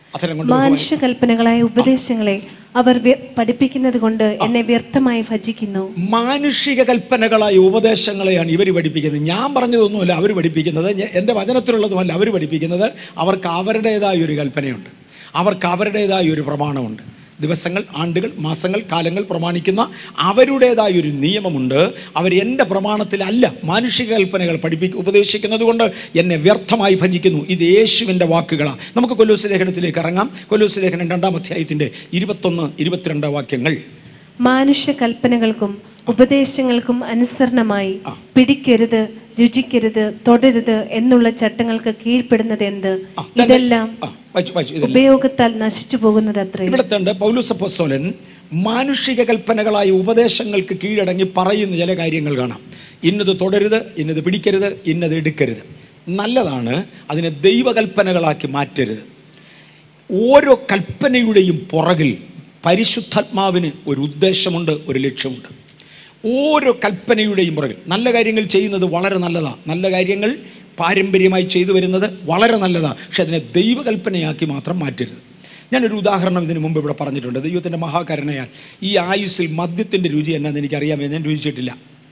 അത്തരം കൊണ്ട് ബഹുമാനി- മാനുഷ്യ കൽപ്പനകളായ ഉപദേശങ്ങളെ അവർ വ്യ- പഠിപ്പിക്കുന്നത് കൊണ്ട് എന്നെ വ്യർത്ഥമായി ഭജിക്കുന്നു മാനുഷിക കൽപ്പനകളായ ഉപദേശങ്ങളെയാണ് ഇവർ പഠിപ്പിക്കുന്നത് ഞാൻ പറഞ്ഞതൊന്നുമല്ല അവർ പഠിപ്പിക്കുന്നത് ഞ- എൻ്റെ വചനത്തിലുള്ളതുമല്ല അവർ പഠിപ്പിക്കുന്നത് അവർക്ക് അവരുടേതായ ഒരു കൽപ്പനയുണ്ട് അവർക്ക് അവരുടേതായ ഒരു പ്രമാണമുണ്ട് ദിവസങ്ങൾ ആണ്ടുകൾ മാസങ്ങൾ കാലങ്ങൾ പ്രമാണിക്കുന്ന അവരുടേതായ ഒരു നിയമമുണ്ട് അവർ എൻ്റെ പ്രമാണത്തിലല്ല മാനുഷിക കൽപ്പനകൾ പഠിപ്പി ഉപദേശിക്കുന്നത് കൊണ്ട് എന്നെ വ്യർത്ഥമായി ഭജിക്കുന്നു ഇത് യേശുവിൻ്റെ വാക്കുകളാണ് നമുക്ക് കൊല്ലൂസ് ലേഖനത്തിലേക്ക് ഇറങ്ങാം കൊല്ലൂസ് ലേഖനം രണ്ടാം അധ്യായത്തിൻ്റെ ഇരുപത്തൊന്ന് ഇരുപത്തിരണ്ട് വാക്യങ്ങൾ മാനുഷ്യ കൽപ്പനകൾക്കും ഉപദേശങ്ങൾക്കും അനുസരണമായി പിടിക്കരുത് രുചിക്കരുത് തൊടരുത് എന്നുള്ള ചട്ടങ്ങൾക്ക് കീഴ്പ്പെടുന്നത് എന്ത് ആ, തന്നെ- ഇതെല്ലാം ആ, വായിച്ചു വായിച്ചു ഇതെല്ലാം ഉപയോഗത്താൽ നശിച്ചു പോകുന്നത് അത്രേ ഇവിടുത്തെ പൗലുസ് അപ്പോസ്തലൻ മാനുഷിക കൽപ്പനകളായ ഉപദേശങ്ങൾക്ക് കീഴടങ്ങി പറയുന്ന ചില കാര്യങ്ങൾ കാണാം ഇന്നത് തുടരുത് ഇന്നത് പിടിക്കരുത് ഇന്നത് എടുക്കരുത് നല്ലതാണ് അതിനെ ദൈവകൽപ്പനകളാക്കി മാറ്റരുത് ഓരോ കൽപ്പനയുടെയും പുറകിൽ പരിശുദ്ധാത്മാവിന് ഒരു ഉദ്ദേശമുണ്ട് ഒരു ലക്ഷ്യമുണ്ട് ഓരോ കൽപ്പനയുടെയും പുറകിൽ നല്ല കാര്യങ്ങൾ ചെയ്യുന്നത് വളരെ നല്ലതാണ് നല്ല കാര്യങ്ങൾ പാരമ്പര്യമായി ചെയ്തു വരുന്നത് വളരെ നല്ലതാണ് പക്ഷെ അതിനെ ദൈവകൽപ്പനയാക്കി മാത്രം മാറ്റരുത് ഞാനൊരു ഉദാഹരണം ഇതിനു മുമ്പ് ഇവിടെ പറഞ്ഞിട്ടുണ്ട് ദൈവത്തിൻ്റെ മഹാകരുണയാൽ ഈ ആയുസ്സിൽ മദ്യത്തിൻ്റെ രുചി എന്നാന്ന് എനിക്കറിയാമേ ഞാൻ രുചിച്ചിട്ടില്ല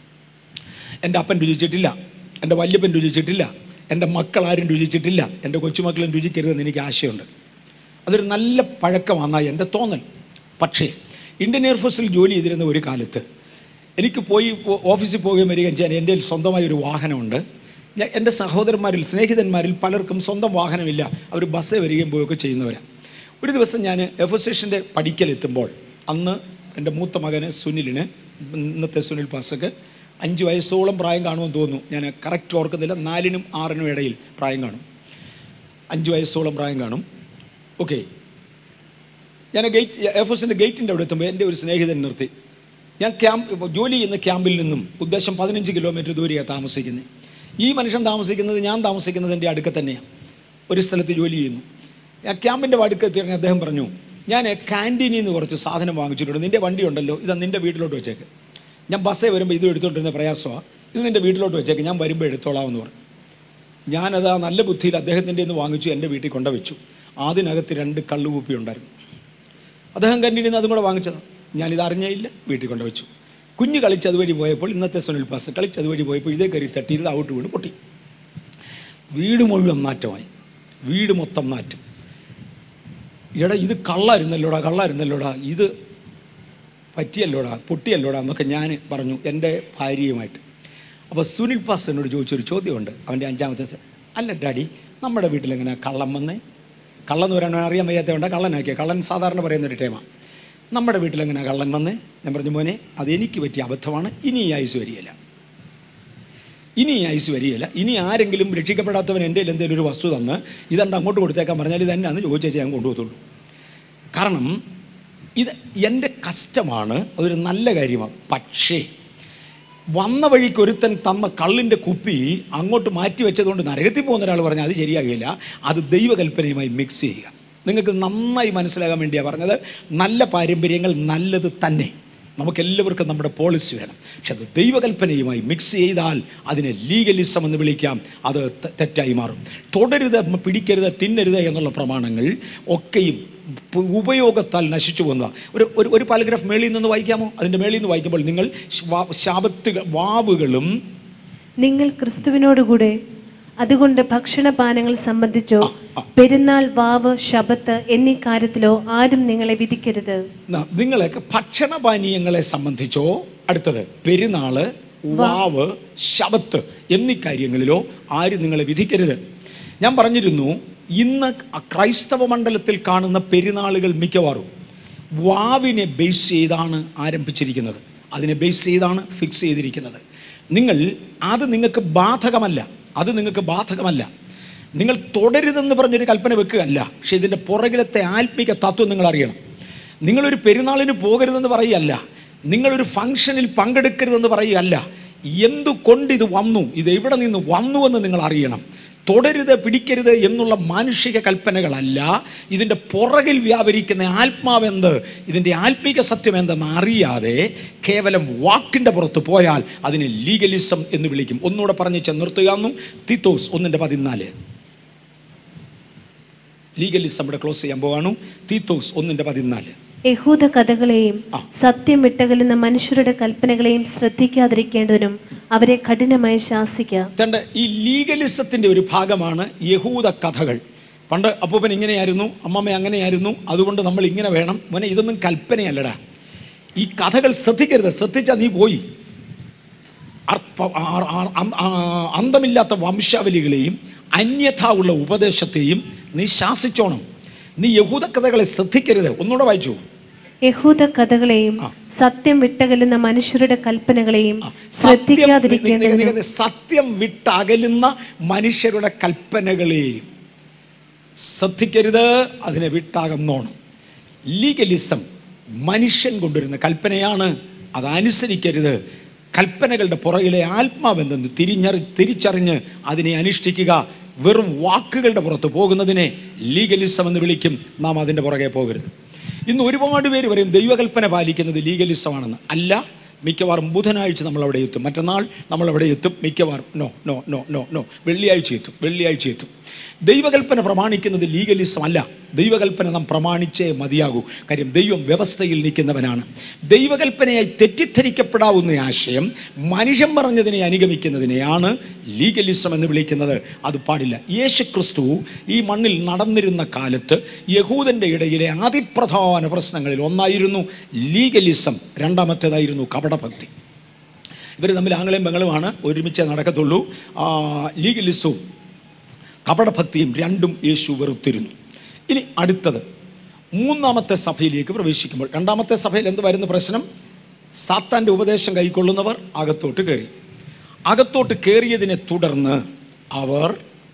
എൻ്റെ അപ്പൻ രുചിച്ചിട്ടില്ല എൻ്റെ വല്യപ്പൻ രുചിച്ചിട്ടില്ല എൻ്റെ മക്കൾ ആരും രുചിച്ചിട്ടില്ല എൻ്റെ കൊച്ചുമക്കളും രുചിക്കരുതെന്ന് എനിക്ക് ആശയമുണ്ട് അതൊരു നല്ല പഴക്കമാണെന്നായി എൻ്റെ തോന്നൽ പക്ഷേ ഇന്ത്യൻ എയർഫോഴ്സിൽ ജോലി ചെയ്തിരുന്ന ഒരു കാലത്ത് എനിക്ക് പോയി ഓ- ഓഫീസിൽ പോവുകയും വരികയും ചെയ്യാൻ എൻ്റെ കയ്യിൽ സ്വന്തമായ ഒരു വാഹനമുണ്ട് ഞാൻ എൻ്റെ സഹോദരന്മാരിൽ സ്നേഹിതന്മാരിൽ പലർക്കും സ്വന്തം വാഹനമില്ല അവർ ബസ്സിൽ വരികയും പോവുകയൊക്കെ ചെയ്യുന്നവരാണ് ഒരു ദിവസം ഞാൻ എഫ് സ്റ്റേഷൻ്റെ പഠിക്കലെത്തുമ്പോൾ അന്ന് എൻ്റെ മൂത്ത മകന് സുനിലിന് ഇന്നത്തെ സുനിൽ പാസക്ക് അഞ്ച് വയസ്സോളം പ്രായം കാണുമെന്ന് തോന്നുന്നു ഞാൻ കറക്റ്റ് ഓർക്കുന്നില്ല നാലിനും ആറിനും ഇടയിൽ പ്രായം കാണും അഞ്ച് വയസ്സോളം പ്രായം കാണും ഓക്കെ ഞാൻ ഗേറ്റ് എയർ ഫോഴ്സിൻ്റെ ഗേറ്റിൻ്റെ അവിടെ എത്തുമ്പോൾ എൻ്റെ ഒരു സ്നേഹിതൻ നിർത്തി ഞാൻ ക്യാമ്പ് ഇപ്പോൾ ജോലി ചെയ്യുന്ന ക്യാമ്പിൽ നിന്നും ഉദ്ദേശം പതിനഞ്ച് കിലോമീറ്റർ ദൂരെയാണ് താമസിക്കുന്നത് ഈ മനുഷ്യൻ താമസിക്കുന്നത് ഞാൻ താമസിക്കുന്നത് എൻ്റെ അടുക്ക തന്നെയാണ് ഒരു സ്ഥലത്ത് ജോലി ചെയ്യുന്നു ആ ക്യാമ്പിൻ്റെ അടുക്കത്ത് ഇറങ്ങി അദ്ദേഹം പറഞ്ഞു ഞാൻ ക്യാൻറ്റീനിൽ നിന്ന് കുറച്ച് സാധനം വാങ്ങിച്ചിട്ടുണ്ട് നിൻ്റെ വണ്ടി ഉണ്ടല്ലോ ഇത് നിൻ്റെ വീട്ടിലോട്ട് വെച്ചേക്ക് ഞാൻ ബസ്സേ വരുമ്പോൾ ഇത് എടുത്തുകൊണ്ടിരുന്ന പ്രയാസമാണ് ഇത് നിൻ്റെ വീട്ടിലോട്ട് വെച്ചേക്ക് ഞാൻ വരുമ്പോൾ എടുത്തോളാമെന്ന് പറഞ്ഞു ഞാനത് ആ നല്ല ബുദ്ധിയിൽ അദ്ദേഹത്തിൻ്റെ നിന്ന് വാങ്ങിച്ചു എൻ്റെ വീട്ടിൽ കൊണ്ടുവച്ചു അതിനകത്ത് രണ്ട് കള്ളുകൂപ്പി ഉണ്ടായിരുന്നു അദ്ദേഹം കണ്ടിട്ട് നിന്ന് അതും കൂടെ വാങ്ങിച്ചതാണ് ഞാനിത് അറിഞ്ഞേയില്ല വീട്ടിൽ കൊണ്ടുവച്ചു കുഞ്ഞ് കളിച്ച് അതുവഴി പോയപ്പോൾ ഇന്നത്തെ സുനിൽ പാസ് കളിച്ച് അതുവഴി പോയപ്പോൾ ഇതേ കയറി തട്ടിയിരുന്ന് ഔട്ട് വീണ് പൊട്ടി വീട് മുഴുവൻ നാറ്റമായി വീട് മൊത്തം നാറ്റം എടാ ഇത് കള്ളായിരുന്നല്ലോടാ കള്ളായിരുന്നല്ലോടാ ഇത് പറ്റിയല്ലോടാ പൊട്ടിയല്ലോടാ എന്നൊക്കെ ഞാൻ പറഞ്ഞു എൻ്റെ ഭാര്യയുമായിട്ട് അപ്പോൾ സുനിൽ പാസ് എന്നോട് ചോദിച്ചൊരു ചോദ്യമുണ്ട് അവൻ്റെ അഞ്ചാമത്തെ സ- അല്ല ഡാഡി നമ്മുടെ വീട്ടിലെങ്ങനെ കള്ളം വന്നേ കള്ളെന്ന് പറയാൻ അറിയാൻ വയ്യാത്തതുകൊണ്ട് കള്ളനാക്കിയ കള്ളൻ സാധാരണ പറയുന്നൊരു ടൈമാണ് നമ്മുടെ വീട്ടിലെങ്ങനെ കള്ളൻ വന്നേ ഞാൻ പറഞ്ഞു മോനെ അതെനിക്ക് പറ്റിയ അബദ്ധമാണ് ഇനി ഈ ആയുസ് വരികയില്ല ഇനി ഈ ആയുസ് വരികയില്ല ഇനി ആരെങ്കിലും രക്ഷിക്കപ്പെടാത്തവൻ എൻ്റെ കയ്യിൽ എന്തെങ്കിലും ഒരു വസ്തു തന്ന് ഇതെന്താ അങ്ങോട്ട് കൊടുത്തേക്കാൻ പറഞ്ഞാൽ ഇത് തന്നെയാണെന്ന് ചോദിച്ചേച്ച് ഞാൻ കൊണ്ടുപോകത്തുള്ളൂ കാരണം ഇത് എൻ്റെ കഷ്ടമാണ് അതൊരു നല്ല കാര്യമാണ് പക്ഷേ വന്ന വഴിക്ക് ഒരുത്തൻ തന്ന കള്ളിൻ്റെ കുപ്പി അങ്ങോട്ട് മാറ്റി വെച്ചതുകൊണ്ട് നരകത്തിൽ പോകുന്ന ഒരാൾ പറഞ്ഞാൽ അത് ശരിയാകില്ല അത് ദൈവകൽപ്പനയുമായി മിക്സ് ചെയ്യുക നിങ്ങൾക്ക് നന്നായി മനസ്സിലാകാൻ വേണ്ടിയാണ് പറഞ്ഞത് നല്ല പാരമ്പര്യങ്ങൾ നല്ലത് തന്നെ നമുക്കെല്ലാവർക്കും നമ്മുടെ പോളിസി വേണം പക്ഷെ അത് ദൈവകൽപ്പനയുമായി മിക്സ് ചെയ്താൽ അതിനെ ലീഗലിസം എന്ന് വിളിക്കാം അത് തെ- തെറ്റായി മാറും തുടരുത് പിടിക്കരുത് തിന്നരുത് എന്നുള്ള പ്രമാണങ്ങൾ ഒക്കെയും പ- ഉപയോഗത്താൽ നശിച്ചു പോകുന്നതാണ് ഒരു ഒരു ഒരു പാരഗ്രാഫ് മേളിൽ നിന്ന് വായിക്കാമോ അതിൻ്റെ മേളിൽ നിന്ന് വായിക്കുമ്പോൾ നിങ്ങൾ ശാ- ശാപത്തുകൾ വാവുകളും നിങ്ങൾ ക്രിസ്തുവിനോടുകൂടെ അതുകൊണ്ട് ഭക്ഷണപാനങ്ങൾ സംബന്ധിച്ചോ ആ. പെരുന്നാൾ വാവ് ശബത്ത് എന്നീ കാര്യത്തിലോ ആരും നിങ്ങളെ വിധിക്കരുത് ന- നിങ്ങളൊക്കെ ഭക്ഷണപാനീയങ്ങളെ സംബന്ധിച്ചോ അടുത്തത് പെരുന്നാള് വാവ് ശബത്ത് എന്നീ കാര്യങ്ങളിലോ ആരും നിങ്ങളെ വിധിക്കരുത് ഞാൻ പറഞ്ഞിരുന്നു ഇന്ന് ക്രൈസ്തവ മണ്ഡലത്തിൽ കാണുന്ന പെരുന്നാളുകൾ മിക്കവാറും വാവിനെ ബേസ് ചെയ്താണ് ആരംഭിച്ചിരിക്കുന്നത് അതിനെ ബേസ് ചെയ്താണ് ഫിക്സ് ചെയ്തിരിക്കുന്നത് നിങ്ങൾ അത് നിങ്ങൾക്ക് ബാധകമല്ല അത് നിങ്ങൾക്ക് ബാധകമല്ല നിങ്ങൾ തുടരുതെന്ന് പറഞ്ഞൊരു കൽപ്പന വെക്കുകയല്ല പക്ഷേ ഇതിൻ്റെ പുറകിലത്തെ ആത്മിക തത്വം നിങ്ങൾ അറിയണം നിങ്ങളൊരു പെരുന്നാളിന് പോകരുതെന്ന് പറയുകയല്ല നിങ്ങളൊരു ഫംഗ്ഷനിൽ പങ്കെടുക്കരുതെന്ന് പറയുകയല്ല എന്തുകൊണ്ട് ഇത് വന്നു ഇത് എവിടെ നിന്ന് വന്നുവെന്ന് നിങ്ങൾ അറിയണം തുടരുത് പിടിക്കരുത് എന്നുള്ള മാനുഷിക കൽപ്പനകളല്ല ഇതിൻ്റെ പുറകിൽ വ്യാപരിക്കുന്ന ആത്മാവെന്ത് ഇതിൻ്റെ ആത്മീക സത്യം എന്തെന്ന് അറിയാതെ കേവലം വാക്കിൻ്റെ പുറത്ത് പോയാൽ അതിനെ ലീഗലിസം എന്ന് വിളിക്കും ഒന്നുകൂടെ പറഞ്ഞ് നിർത്തുകയെന്നും തിത്തോസ് ഒന്നിൻ്റെ പതിനാല് ലീഗലിസം ഇവിടെ ക്ലോസ് ചെയ്യാൻ പോവാണു തീത്തോസ് ഒന്നിൻ്റെ പതിനാല് യഹൂദ കഥകളെയും ആ. സത്യം വിട്ടകലുന്ന മനുഷ്യരുടെ കൽപ്പനകളെയും ശ്രദ്ധിക്കാതിരിക്കേണ്ടതിനും അവരെ കഠിനമായി ശാസിക്കുക തൻ്റെ ഈ ലീഗലിസത്തിൻ്റെ ഒരു ഭാഗമാണ് യഹൂദ കഥകൾ പണ്ട് അപ്പൂപ്പൻ ഇങ്ങനെയായിരുന്നു അമ്മമ്മ അങ്ങനെയായിരുന്നു അതുകൊണ്ട് നമ്മൾ ഇങ്ങനെ വേണം മോനെ ഇതൊന്നും കൽപ്പനയല്ലടാ ഈ കഥകൾ ശ്രദ്ധിക്കരുത് ശ്രദ്ധിച്ചാൽ നീ പോയി അർപ്പ- ആ- ആ- ആ- ആ- അന്തമില്ലാത്ത വംശാവലികളെയും അന്യഥ ഉള്ള ഉപദേശത്തെയും നീ ശാസിച്ചോണം നീ യഹൂദ കഥകളെ ശ്രദ്ധിക്കരുത് ഒന്നുകൂടെ വായിച്ചു യഹൂദ കഥകളെയും ആ. സത്യം വിട്ടകലുന്ന മനുഷ്യരുടെ കൽപ്പനകളെയും ആ, സത്യം നിക- നിക- ശ്രദ്ധിക്കാതിരിക്കേണ്ടതിനും നിക- സത്യം വിട്ടകലുന്ന മനുഷ്യരുടെ കൽപ്പനകളെയും ശ്രദ്ധിക്കരുത് അതിനെ വിട്ടാകുന്നോണം ലീഗലിസം മനുഷ്യൻ കൊണ്ടുവരുന്ന കൽപ്പനയാണ് അതനുസരിക്കരുത് കൽപ്പനകളുടെ പുറകിലെ ആത്മാവെന്തെന്ന് തിരിഞ്ഞറി തിരിച്ചറിഞ്ഞ് അതിനെ അനുഷ്ഠിക്കുക വെറും വാക്കുകളുടെ പുറത്ത് പോകുന്നതിനെ ലീഗലിസം എന്ന് വിളിക്കും നാം അതിൻ്റെ പുറകെ പോകരുത് ഇന്ന് ഒരുപാട് പേര് പറയും ദൈവകൽപ്പന പാലിക്കുന്നത് ലീഗലിസമാണെന്ന് അല്ല മിക്കവാറും ബുധനാഴ്ച നമ്മൾ അവിടെ എത്തും മറ്റന്നാൾ നമ്മൾ അവിടെ എത്തും മിക്കവാറും no no no no no വെള്ളിയാഴ്ച എത്തും വെള്ളിയാഴ്ച എത്തും ദൈവകൽപ്പന പ്രമാണിക്കുന്നത് ലീഗലിസം അല്ല ദൈവകൽപ്പന നാം പ്രമാണിച്ചേ മതിയാകൂ കാര്യം ദൈവം വ്യവസ്ഥയിൽ നിൽക്കുന്നവനാണ് ദൈവകൽപ്പനയായി തെറ്റിദ്ധരിക്കപ്പെടാവുന്ന ആശയം മനുഷ്യൻ പറഞ്ഞതിനെ അനുഗമിക്കുന്നതിനെയാണ് ലീഗലിസം എന്ന് വിളിക്കുന്നത് അത് പാടില്ല യേശു ക്രിസ്തു ഈ മണ്ണിൽ നടന്നിരുന്ന കാലത്ത് യഹൂദൻ്റെ ഇടയിലെ അതിപ്രധാന പ്രശ്നങ്ങളിൽ ഒന്നായിരുന്നു ലീഗലിസം രണ്ടാമത്തേതായിരുന്നു കപടഭക്തി ഇവർ തമ്മിൽ ആംഗളയും ബംഗളുമാണ് ഒരുമിച്ച് നടക്കത്തുള്ളൂ ആ, ലീഗലിസവും കപടഭക്തിയും രണ്ടും യേശു വെറുത്തിരുന്നു ഇനി അടുത്തത് മൂന്നാമത്തെ സഭയിലേക്ക് പ്രവേശിക്കുമ്പോൾ രണ്ടാമത്തെ സഭയിൽ എന്ത് വരുന്ന പ്രശ്നം സാത്താൻ്റെ ഉപദേശം കൈക്കൊള്ളുന്നവർ അകത്തോട്ട് കയറി അകത്തോട്ട് കയറിയതിനെ തുടർന്ന് അവർ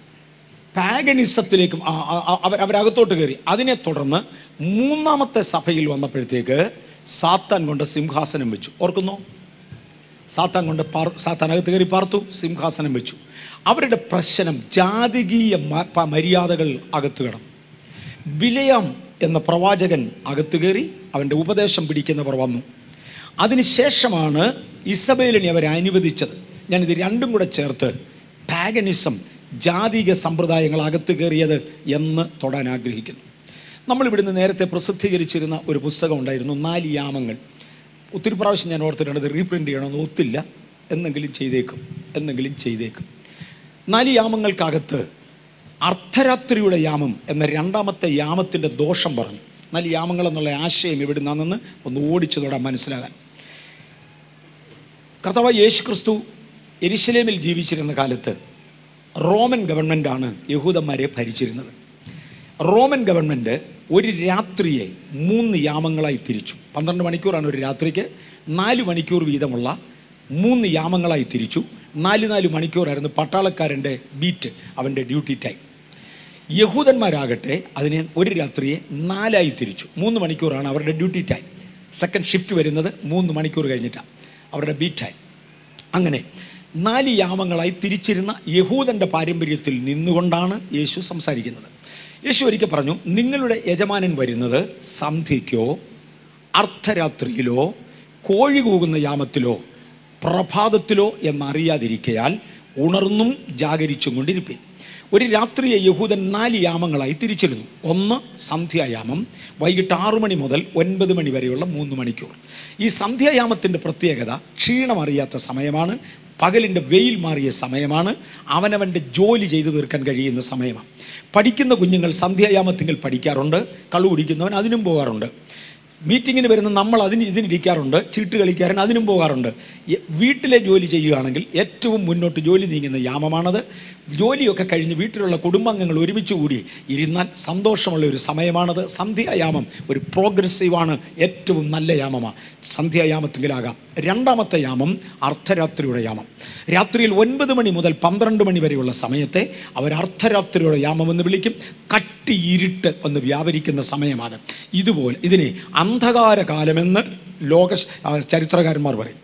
പാഗനിസത്തിലേക്കും ആ- ആ- ആ- അവർ അവരകത്തോട്ട് കയറി അതിനെ തുടർന്ന് മൂന്നാമത്തെ സഭയിൽ വന്നപ്പോഴത്തേക്ക് സാത്താൻ കൊണ്ട് സിംഹാസനം വെച്ചു ഓർക്കുന്നോ സാത്താൻ കൊണ്ട് പാർ സാത്താൻ അകത്ത് കയറി പാർത്തു സിംഹാസനം വെച്ചു അവരുടെ പ്രശ്നം ജാതികീയ മ- പ- മര്യാദകൾ അകത്ത് കിടന്നു ബിലയാം എന്ന പ്രവാചകൻ അകത്ത് കയറി അവൻ്റെ ഉപദേശം പിടിക്കുന്നവർ വന്നു അതിനുശേഷമാണ് ഇസബേലിനെ അവരെ അനുവദിച്ചത് ഞാനിത് രണ്ടും കൂടെ ചേർത്ത് പാഗനിസം ജാതിക സമ്പ്രദായങ്ങൾ അകത്ത് കയറിയത് എന്ന് തൊടാൻ ആഗ്രഹിക്കുന്നു നമ്മളിവിടുന്ന് നേരത്തെ പ്രസിദ്ധീകരിച്ചിരുന്ന ഒരു പുസ്തകം ഉണ്ടായിരുന്നു നാല് യാമങ്ങൾ ഒത്തിരി പ്രാവശ്യം ഞാൻ ഓർത്തിട്ടുണ്ട് ഇത് റീപ്രിൻ്റ് ചെയ്യണമെന്ന് ഒത്തില്ല എന്നെങ്കിലും ചെയ്തേക്കും എന്നെങ്കിലും ചെയ്തേക്കും നാല് യാമങ്ങൾക്കകത്ത് അർദ്ധരാത്രിയുടെ യാമം എന്ന രണ്ടാമത്തെ യാമത്തിൻ്റെ ദോഷം പറഞ്ഞു നാല് യാമങ്ങൾ എന്നുള്ള ആശയം എവിടുന്നാണെന്ന് ഒന്ന് ഓടിച്ചു തൊടാൻ മനസ്സിലാകാൻ കർത്താവ് യേശു ക്രിസ്തു എരിശലേമിൽ ജീവിച്ചിരുന്ന കാലത്ത് റോമൻ ഗവൺമെൻറ്റാണ് യഹൂദന്മാരെ ഭരിച്ചിരുന്നത് റോമൻ ഗവൺമെൻറ് ഒരു രാത്രിയെ മൂന്ന് യാമങ്ങളായി തിരിച്ചു പന്ത്രണ്ട് മണിക്കൂറാണ് ഒരു രാത്രിക്ക് നാല് മണിക്കൂർ വീതമുള്ള മൂന്ന് യാമങ്ങളായി തിരിച്ചു നാല് നാല് മണിക്കൂറായിരുന്നു പട്ടാളക്കാരൻ്റെ ബീറ്റ് അവൻ്റെ ഡ്യൂട്ടി ടൈം യഹൂദന്മാരാകട്ടെ അതിനെ ഒരു രാത്രിയെ നാലായി തിരിച്ചു മൂന്ന് മണിക്കൂറാണ് അവരുടെ ഡ്യൂട്ടി ടൈം സെക്കൻഡ് ഷിഫ്റ്റ് വരുന്നത് മൂന്ന് മണിക്കൂർ കഴിഞ്ഞിട്ടാണ് അവരുടെ ബീറ്റ് ടൈം അങ്ങനെ നാല് യാമങ്ങളായി തിരിച്ചിരുന്ന യഹൂദൻ്റെ പാരമ്പര്യത്തിൽ നിന്നുകൊണ്ടാണ് യേശു സംസാരിക്കുന്നത് യേശു ഒരിക്കൽ പറഞ്ഞു നിങ്ങളുടെ യജമാനൻ വരുന്നത് സന്ധ്യയ്ക്കോ അർദ്ധരാത്രിയിലോ കോഴി കൂകുന്ന യാമത്തിലോ പ്രഭാതത്തിലോ എന്നറിയാതിരിക്കയാൽ ഉണർന്നും ജാഗരിച്ചും കൊണ്ടിരിപ്പിൻ ഒരു രാത്രിയെ യഹൂദൻ നാല് യാമങ്ങളായി തിരിച്ചിരുന്നു ഒന്ന് സന്ധ്യായാമം വൈകിട്ട് ആറു മണി മുതൽ ഒൻപത് മണി വരെയുള്ള മൂന്ന് മണിക്കൂർ ഈ സന്ധ്യായാമത്തിൻ്റെ പ്രത്യേകത ക്ഷീണമറിയാത്ത സമയമാണ് പകലിൻ്റെ വെയിൽ മാറിയ സമയമാണ് അവനവൻ്റെ ജോലി ചെയ്തു തീർക്കാൻ കഴിയുന്ന സമയമാണ് പഠിക്കുന്ന കുഞ്ഞുങ്ങൾ സന്ധ്യായാമത്തിങ്കിൽ പഠിക്കാറുണ്ട് കള്ളു കുടിക്കുന്നവൻ അതിനും പോകാറുണ്ട് മീറ്റിങ്ങിന് വരുന്ന നമ്മൾ അതിന് ഇതിനിരിക്കാറുണ്ട് ചീട്ട് കളിക്കാരൻ അതിനും പോകാറുണ്ട് എ- വീട്ടിലെ ജോലി ചെയ്യുകയാണെങ്കിൽ ഏറ്റവും മുന്നോട്ട് ജോലി നീങ്ങുന്ന യാമമാണത് ജോലിയൊക്കെ കഴിഞ്ഞ് വീട്ടിലുള്ള കുടുംബാംഗങ്ങൾ ഒരുമിച്ച് കൂടി ഇരുന്നാൽ സന്തോഷമുള്ള ഒരു സമയമാണത് സന്ധ്യായാമം ഒരു പ്രോഗ്രസീവാണ് ഏറ്റവും നല്ല യാമമാണ് സന്ധ്യായാമത്തിലാകാം രണ്ടാമത്തെ യാമം അർദ്ധരാത്രിയുടെ യാമം രാത്രിയിൽ ഒൻപത് മണി മുതൽ പന്ത്രണ്ട് മണി വരെയുള്ള സമയത്തെ അവർ അർദ്ധരാത്രിയുടെ യാമം എന്ന് വിളിക്കും കട്ടി ഇരുട്ട് എന്ന് വ്യാപരിക്കുന്ന സമയമാണ് ഇതുപോലെ ഇതിനെ അന്ധകാര കാലമെന്ന് ലോക ആ, ചരിത്രകാരന്മാർ പറയും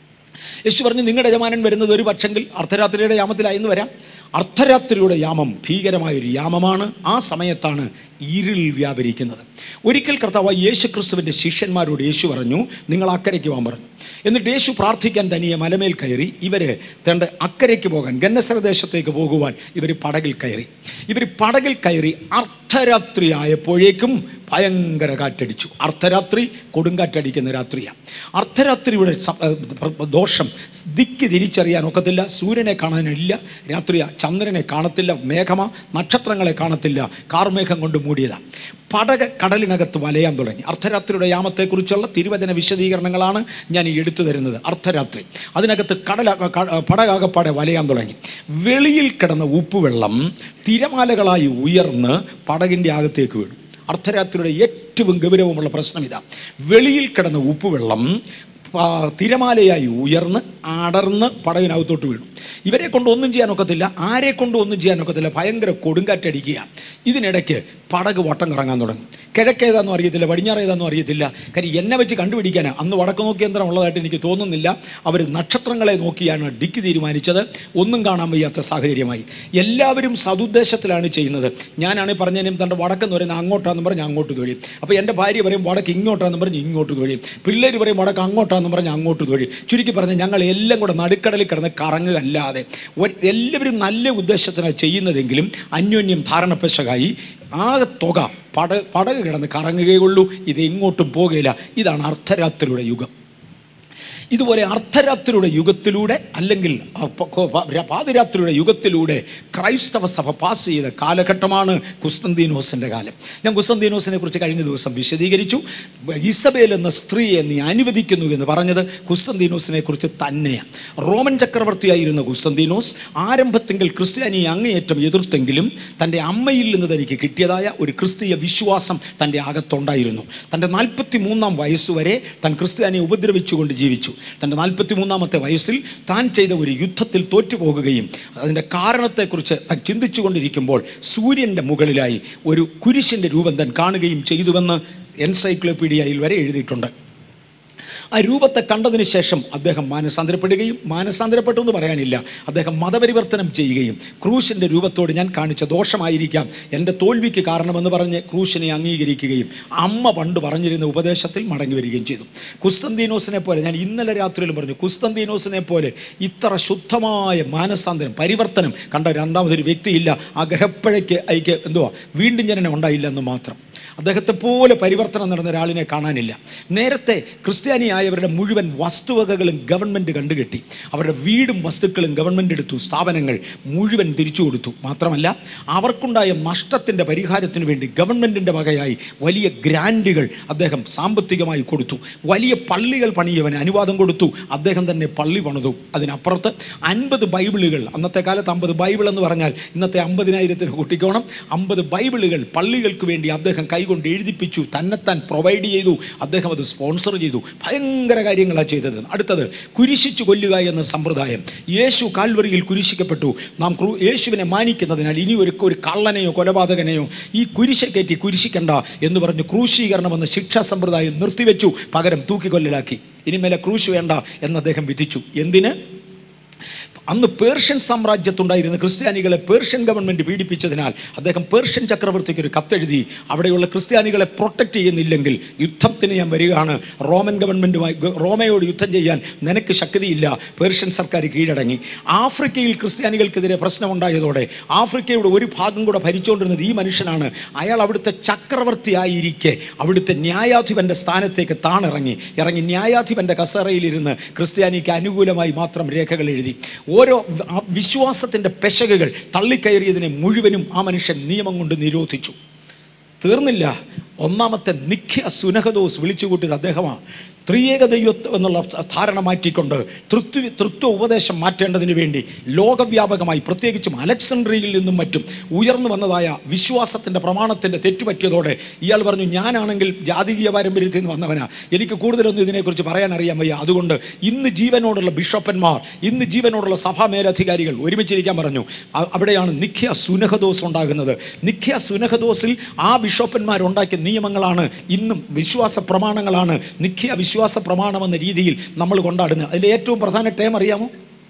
യേശു പറഞ്ഞു നിങ്ങളുടെ യജമാനൻ വരുന്നത് ഒരു പക്ഷെങ്കിൽ അർദ്ധരാത്രിയുടെ യാമത്തിലായെന്ന് വരാം അർദ്ധരാത്രിയുടെ യാമം ഭീകരമായൊരു യാമമാണ് ആ സമയത്താണ് ഇരുൾ വ്യാപരിക്കുന്നത് ഒരിക്കൽ കർത്താവ് യേശു ക്രിസ്തുവിൻ്റെ ശിഷ്യന്മാരോട് യേശു പറഞ്ഞു നിങ്ങൾ അക്കരയ്ക്ക് പോകാൻ പറഞ്ഞു എന്നിട്ട് യേശു പ്രാർത്ഥിക്കാൻ തനിയെ മലമേൽ കയറി ഇവർ തൻ്റെ അക്കരയ്ക്ക് പോകാൻ ഗന്നസര ദേശത്തേക്ക് പോകുവാൻ ഇവർ പടകിൽ കയറി ഇവർ പടകിൽ കയറി അർദ്ധരാത്രി ആയപ്പോഴേക്കും ഭയങ്കര കാറ്റടിച്ചു അർദ്ധരാത്രി കൊടുങ്കാറ്റടിക്കുന്ന രാത്രിയാണ് അർദ്ധരാത്രിയുടെ സ- ഏ, ദോഷം ദിക്ക് തിരിച്ചറിയാൻ ഒക്കത്തില്ല സൂര്യനെ കാണാനില്ല രാത്രിയ ചന്ദ്രനെ കാണത്തില്ല മേഘമ നക്ഷത്രങ്ങളെ കാണത്തില്ല കാർമേഘം കൊണ്ട് മൂടിയതാണ് പടക കടലിനകത്ത് വലയാൻ തുടങ്ങി അർദ്ധരാത്രിയുടെ യാമത്തെക്കുറിച്ചുള്ള തിരുവചന വിശദീകരണങ്ങളാണ് ഞാൻ ഈ എടുത്തു തരുന്നത് അർദ്ധരാത്രി അതിനകത്ത് കടല ക- പടകാകപ്പാടെ വലയാൻ തുടങ്ങി വെളിയിൽ കിടന്ന ഉപ്പുവെള്ളം തിരമാലകളായി ഉയർന്ന് പടകിൻ്റെ അകത്തേക്ക് വീണു അർദ്ധരാത്രിയുടെ ഏറ്റവും ഗൗരവമുള്ള പ്രശ്നം ഇതാ വെളിയിൽ കിടന്ന ഉപ്പുവെള്ളം ആ, തിരമാലയായി ഉയർന്ന് അടർന്ന് പടകിനകത്തോട്ട് വീണു ഇവരെ കൊണ്ട് ഒന്നും ചെയ്യാൻ ഒക്കത്തില്ല ആരെ കൊണ്ട് ഒന്നും ചെയ്യാൻ ഒക്കത്തില്ല ഭയങ്കര കൊടുങ്കാറ്റടിക്കുക ഇതിനിടയ്ക്ക് പടക് വട്ടം കറങ്ങാൻ തുടങ്ങി കിഴക്കേതാണെന്നും അറിയത്തില്ല പടിഞ്ഞാറേതാണെന്നും അറിയത്തില്ല കാര്യം എന്നെ വെച്ച് കണ്ടുപിടിക്കാൻ അന്ന് വടക്ക് നോക്കി യന്ത്രം ഉള്ളതായിട്ട് എനിക്ക് തോന്നുന്നില്ല അവർ നക്ഷത്രങ്ങളെ നോക്കിയാണ് ഡിക്ക് തീരുമാനിച്ചത് ഒന്നും കാണാൻ വയ്യാത്ത സാഹചര്യമായി എല്ലാവരും സതുദ്ദേശത്തിലാണ് ചെയ്യുന്നത് ഞാനാണെങ്കിൽ പറഞ്ഞതിനും തൻ്റെ വടക്കെന്ന് പറയുന്നത് അങ്ങോട്ടാന്ന് പറഞ്ഞ് അങ്ങോട്ട് തൊഴിയും അപ്പോൾ എൻ്റെ ഭാര്യ പറയും വടക്ക് ഇങ്ങോട്ടാന്ന് പറഞ്ഞ് ഇങ്ങോട്ട് തൊഴിയും പിള്ളേർ പറയും വടക്ക് അങ്ങോട്ടാന്ന് പറഞ്ഞ് അങ്ങോട്ട് തൊഴിയും ചുരുക്കി പറഞ്ഞ് ഞങ്ങൾ എല്ലാം കൂടെ നടുക്കടലിൽ കിടന്ന് കറങ്ങുകയല്ലാതെ ഒരു- എല്ലാവരും നല്ല ഉദ്ദേശത്തിനാണ് ചെയ്യുന്നതെങ്കിലും അന്യോന്യം ധാരണപ്പശകായി ആ തുക പട പടക് കിടന്ന് കറങ്ങുകയുള്ളൂ ഇത് എങ്ങോട്ടും പോകുകയില്ല ഇതാണ് അർദ്ധരാത്രിയുടെ യുഗം ഇതുപോലെ അർദ്ധരാത്രിയുടെ യുഗത്തിലൂടെ അല്ലെങ്കിൽ ആ പ- കൊ- പ- പാതിരാത്രിയുടെ യുഗത്തിലൂടെ ക്രൈസ്തവ സഭ പാസ് ചെയ്ത കാലഘട്ടമാണ് കുസ്തന്തീനോസിൻ്റെ കാലം ഞാൻ കുസ്തന്തീനോസിനെ കുറിച്ച് കഴിഞ്ഞ ദിവസം വിശദീകരിച്ചു ഇസബേൽ എന്ന സ്ത്രീയെ നീ അനുവദിക്കുന്നു എന്ന് പറഞ്ഞത് കുസ്തന്തീനോസിനെ കുറിച്ച് തന്നെയാണ് റോമൻ ചക്രവർത്തിയായിരുന്ന കുസ്തന്തീനോസ് ആരംഭത്തെങ്കിൽ ക്രിസ്ത്യാനിയെ അങ്ങേയറ്റം എതിർത്തെങ്കിലും തൻ്റെ അമ്മയിൽ നിന്ന് തനിക്ക് കിട്ടിയതായ ഒരു ക്രിസ്തീയ വിശ്വാസം തൻ്റെ അകത്തുണ്ടായിരുന്നു തൻ്റെ നാൽപ്പത്തി മൂന്നാം വയസ്സുവരെ താൻ ക്രിസ്ത്യാനിയെ ഉപദ്രവിച്ചുകൊണ്ട് ജീവിച്ചു തൻ്റെ നാൽപ്പത്തി മൂന്നാമത്തെ വയസ്സിൽ താൻ ചെയ്ത ഒരു യുദ്ധത്തിൽ തോറ്റുപോകുകയും അതിൻ്റെ കാരണത്തെക്കുറിച്ച് താൻ ചിന്തിച്ചുകൊണ്ടിരിക്കുമ്പോൾ സൂര്യൻ്റെ മുകളിലായി ഒരു കുരിശിൻ്റെ രൂപം താൻ കാണുകയും ചെയ്തുവെന്ന് എൻസൈക്ലോപീഡിയയിൽ വരെ എഴുതിയിട്ടുണ്ട് ആ രൂപത്തെ കണ്ടതിന് ശേഷം അദ്ദേഹം മാനസാന്തരപ്പെടുകയും മാനസാന്തരപ്പെട്ടു എന്ന് പറയാനില്ല അദ്ദേഹം മതപരിവർത്തനം ചെയ്യുകയും ക്രൂശിൻ്റെ രൂപത്തോട് ഞാൻ കാണിച്ച ദോഷമായിരിക്കാം എൻ്റെ തോൽവിക്ക് കാരണമെന്ന് പറഞ്ഞ് ക്രൂശിനെ അംഗീകരിക്കുകയും അമ്മ പണ്ട് പറഞ്ഞിരുന്ന ഉപദേശത്തിൽ മടങ്ങി വരികയും ചെയ്തു കുസ്തന്തീനോസിനെ പോലെ ഞാൻ ഇന്നലെ രാത്രിയിലും പറഞ്ഞു കുസ്തന്തീനോസിനെ പോലെ ഇത്ര ശുദ്ധമായ മാനസാന്തരം പരിവർത്തനം കണ്ട രണ്ടാമതൊരു വ്യക്തിയില്ല ആ ഗ്രഹപ്പഴയ്ക്ക് ഐക്യ എന്തുവാ വീണ്ടും ജനനം ഉണ്ടായില്ല എന്ന് മാത്രം അദ്ദേഹത്തെ പോലെ പരിവർത്തനം നടന്ന ഒരാളിനെ കാണാനില്ല നേരത്തെ ക്രിസ്ത്യാനിയായവരുടെ മുഴുവൻ വസ്തുവകകളും ഗവൺമെൻറ് കണ്ടുകെട്ടി അവരുടെ വീടും വസ്തുക്കളും ഗവൺമെൻറ് എടുത്തു സ്ഥാപനങ്ങൾ മുഴുവൻ തിരിച്ചു കൊടുത്തു മാത്രമല്ല അവർക്കുണ്ടായ നഷ്ടത്തിൻ്റെ പരിഹാരത്തിന് വേണ്ടി ഗവൺമെൻറ്റിൻ്റെ വകയായി വലിയ ഗ്രാൻഡുകൾ അദ്ദേഹം സാമ്പത്തികമായി കൊടുത്തു വലിയ പള്ളികൾ പണിയവന് അനുവാദം കൊടുത്തു അദ്ദേഹം തന്നെ പള്ളി പണിതു അതിനപ്പുറത്ത് അൻപത് ബൈബിളുകൾ അന്നത്തെ കാലത്ത് അമ്പത് ബൈബിൾ എന്ന് പറഞ്ഞാൽ ഇന്നത്തെ അമ്പതിനായിരത്തിന് കൂട്ടിക്കോണം അമ്പത് ബൈബിളുകൾ പള്ളികൾക്ക് വേണ്ടി അദ്ദേഹം കൈകൊണ്ട് എഴുതിപ്പിച്ചു തന്നെത്താൻ പ്രൊവൈഡ് ചെയ്തു അദ്ദേഹം അത് സ്പോൺസർ ചെയ്തു ഭയങ്കര കാര്യങ്ങളാണ് ചെയ്തത് അടുത്തത് കുരിശിച്ചു കൊല്ലുക എന്ന സമ്പ്രദായം യേശു കാൽവറിയിൽ കുരിശിക്കപ്പെട്ടു നാം ക്രൂ യേശുവിനെ മാനിക്കുന്നതിനാൽ ഇനി ഒരു ഒരു കള്ളനെയോ കൊലപാതകനെയോ ഈ കുരിശെ കയറ്റി കുരിശിക്കണ്ട എന്ന് പറഞ്ഞ് ക്രൂശീകരണം എന്ന ശിക്ഷാ സമ്പ്രദായം നിർത്തിവെച്ചു പകരം തൂക്കിക്കൊല്ലലാക്കി ഇനിമേലെ ക്രൂശ് വേണ്ട എന്ന് അദ്ദേഹം വിധിച്ചു എന്തിന് അന്ന് പേർഷ്യൻ സാമ്രാജ്യത്തുണ്ടായിരുന്ന ക്രിസ്ത്യാനികളെ പേർഷ്യൻ ഗവൺമെൻറ് പീഡിപ്പിച്ചതിനാൽ അദ്ദേഹം പേർഷ്യൻ ചക്രവർത്തിക്ക് ഒരു കത്തെഴുതി അവിടെയുള്ള ക്രിസ്ത്യാനികളെ പ്രൊട്ടക്റ്റ് ചെയ്യുന്നില്ലെങ്കിൽ യുദ്ധത്തിന് ഞാൻ വരികയാണ് റോമൻ ഗവൺമെൻറ്റുമായി റോമയോട് യുദ്ധം ചെയ്യാൻ നിനക്ക് ശക്തിയില്ല പേർഷ്യൻ സർക്കാർ കീഴടങ്ങി ആഫ്രിക്കയിൽ ക്രിസ്ത്യാനികൾക്കെതിരെ പ്രശ്നമുണ്ടായതോടെ ആഫ്രിക്കയുടെ ഒരു ഭാഗം കൂടെ ഭരിച്ചുകൊണ്ടിരുന്നത് ഈ മനുഷ്യനാണ് അയാൾ അവിടുത്തെ ചക്രവർത്തിയായിരിക്കെ അവിടുത്തെ ന്യായാധിപൻ്റെ സ്ഥാനത്തേക്ക് താണിറങ്ങി ഇറങ്ങി ന്യായാധിപൻ്റെ കസേറയിലിരുന്ന് ക്രിസ്ത്യാനിക്ക് അനുകൂലമായി മാത്രം രേഖകൾ എഴുതി ഓരോ ആ വിശ്വാസത്തിൻ്റെ പെശകുകൾ തള്ളിക്കയറിയതിനെ മുഴുവനും ആ മനുഷ്യൻ നിയമം കൊണ്ട് നിരോധിച്ചു തീർന്നില്ല ഒന്നാമത്തെ നിഖ്യ സുനഹദോസ് വിളിച്ചുകൂട്ടിയത് അദ്ദേഹമാണ് ത്രിയേക ദൈവത്വം എന്നുള്ള ധാരണ മാറ്റിക്കൊണ്ട് തൃത്വ തൃത്വ ഉപദേശം മാറ്റേണ്ടതിന് വേണ്ടി ലോകവ്യാപകമായി പ്രത്യേകിച്ചും അലക്സൻഡ്രിയയിൽ നിന്നും മറ്റും ഉയർന്നു വന്നതായ വിശ്വാസത്തിൻ്റെ പ്രമാണത്തിൻ്റെ തെറ്റുപറ്റിയതോടെ ഇയാൾ പറഞ്ഞു ഞാനാണെങ്കിൽ ജാതീയ പാരമ്പര്യത്തിൽ നിന്ന് വന്നവനാ എനിക്ക് കൂടുതലൊന്നും ഇതിനെക്കുറിച്ച് പറയാൻ അറിയാൻ വയ്യ അതുകൊണ്ട് ഇന്ന് ജീവനോടുള്ള ബിഷപ്പന്മാർ ഇന്ന് ജീവനോടുള്ള സഭാ മേലധികാരികൾ ഒരുമിച്ചിരിക്കാൻ പറഞ്ഞു അ- അവിടെയാണ് നിഖ്യ സുനഹദോസ് ഉണ്ടാകുന്നത് നിഖ്യ സുനഹദോസിൽ ആ ബിഷപ്പന്മാരുണ്ടാക്കിയ നിയമങ്ങളാണ് ഇന്നും വിശ്വാസ പ്രമാണങ്ങളാണ് നിഖ്യ വിശ്വാസ പ്രമാണമെന്ന രീതിയിൽ നമ്മൾ കൊണ്ടാടുന്നത് അതിൽ ഏറ്റവും പ്രധാന ടേം അറിയാമോ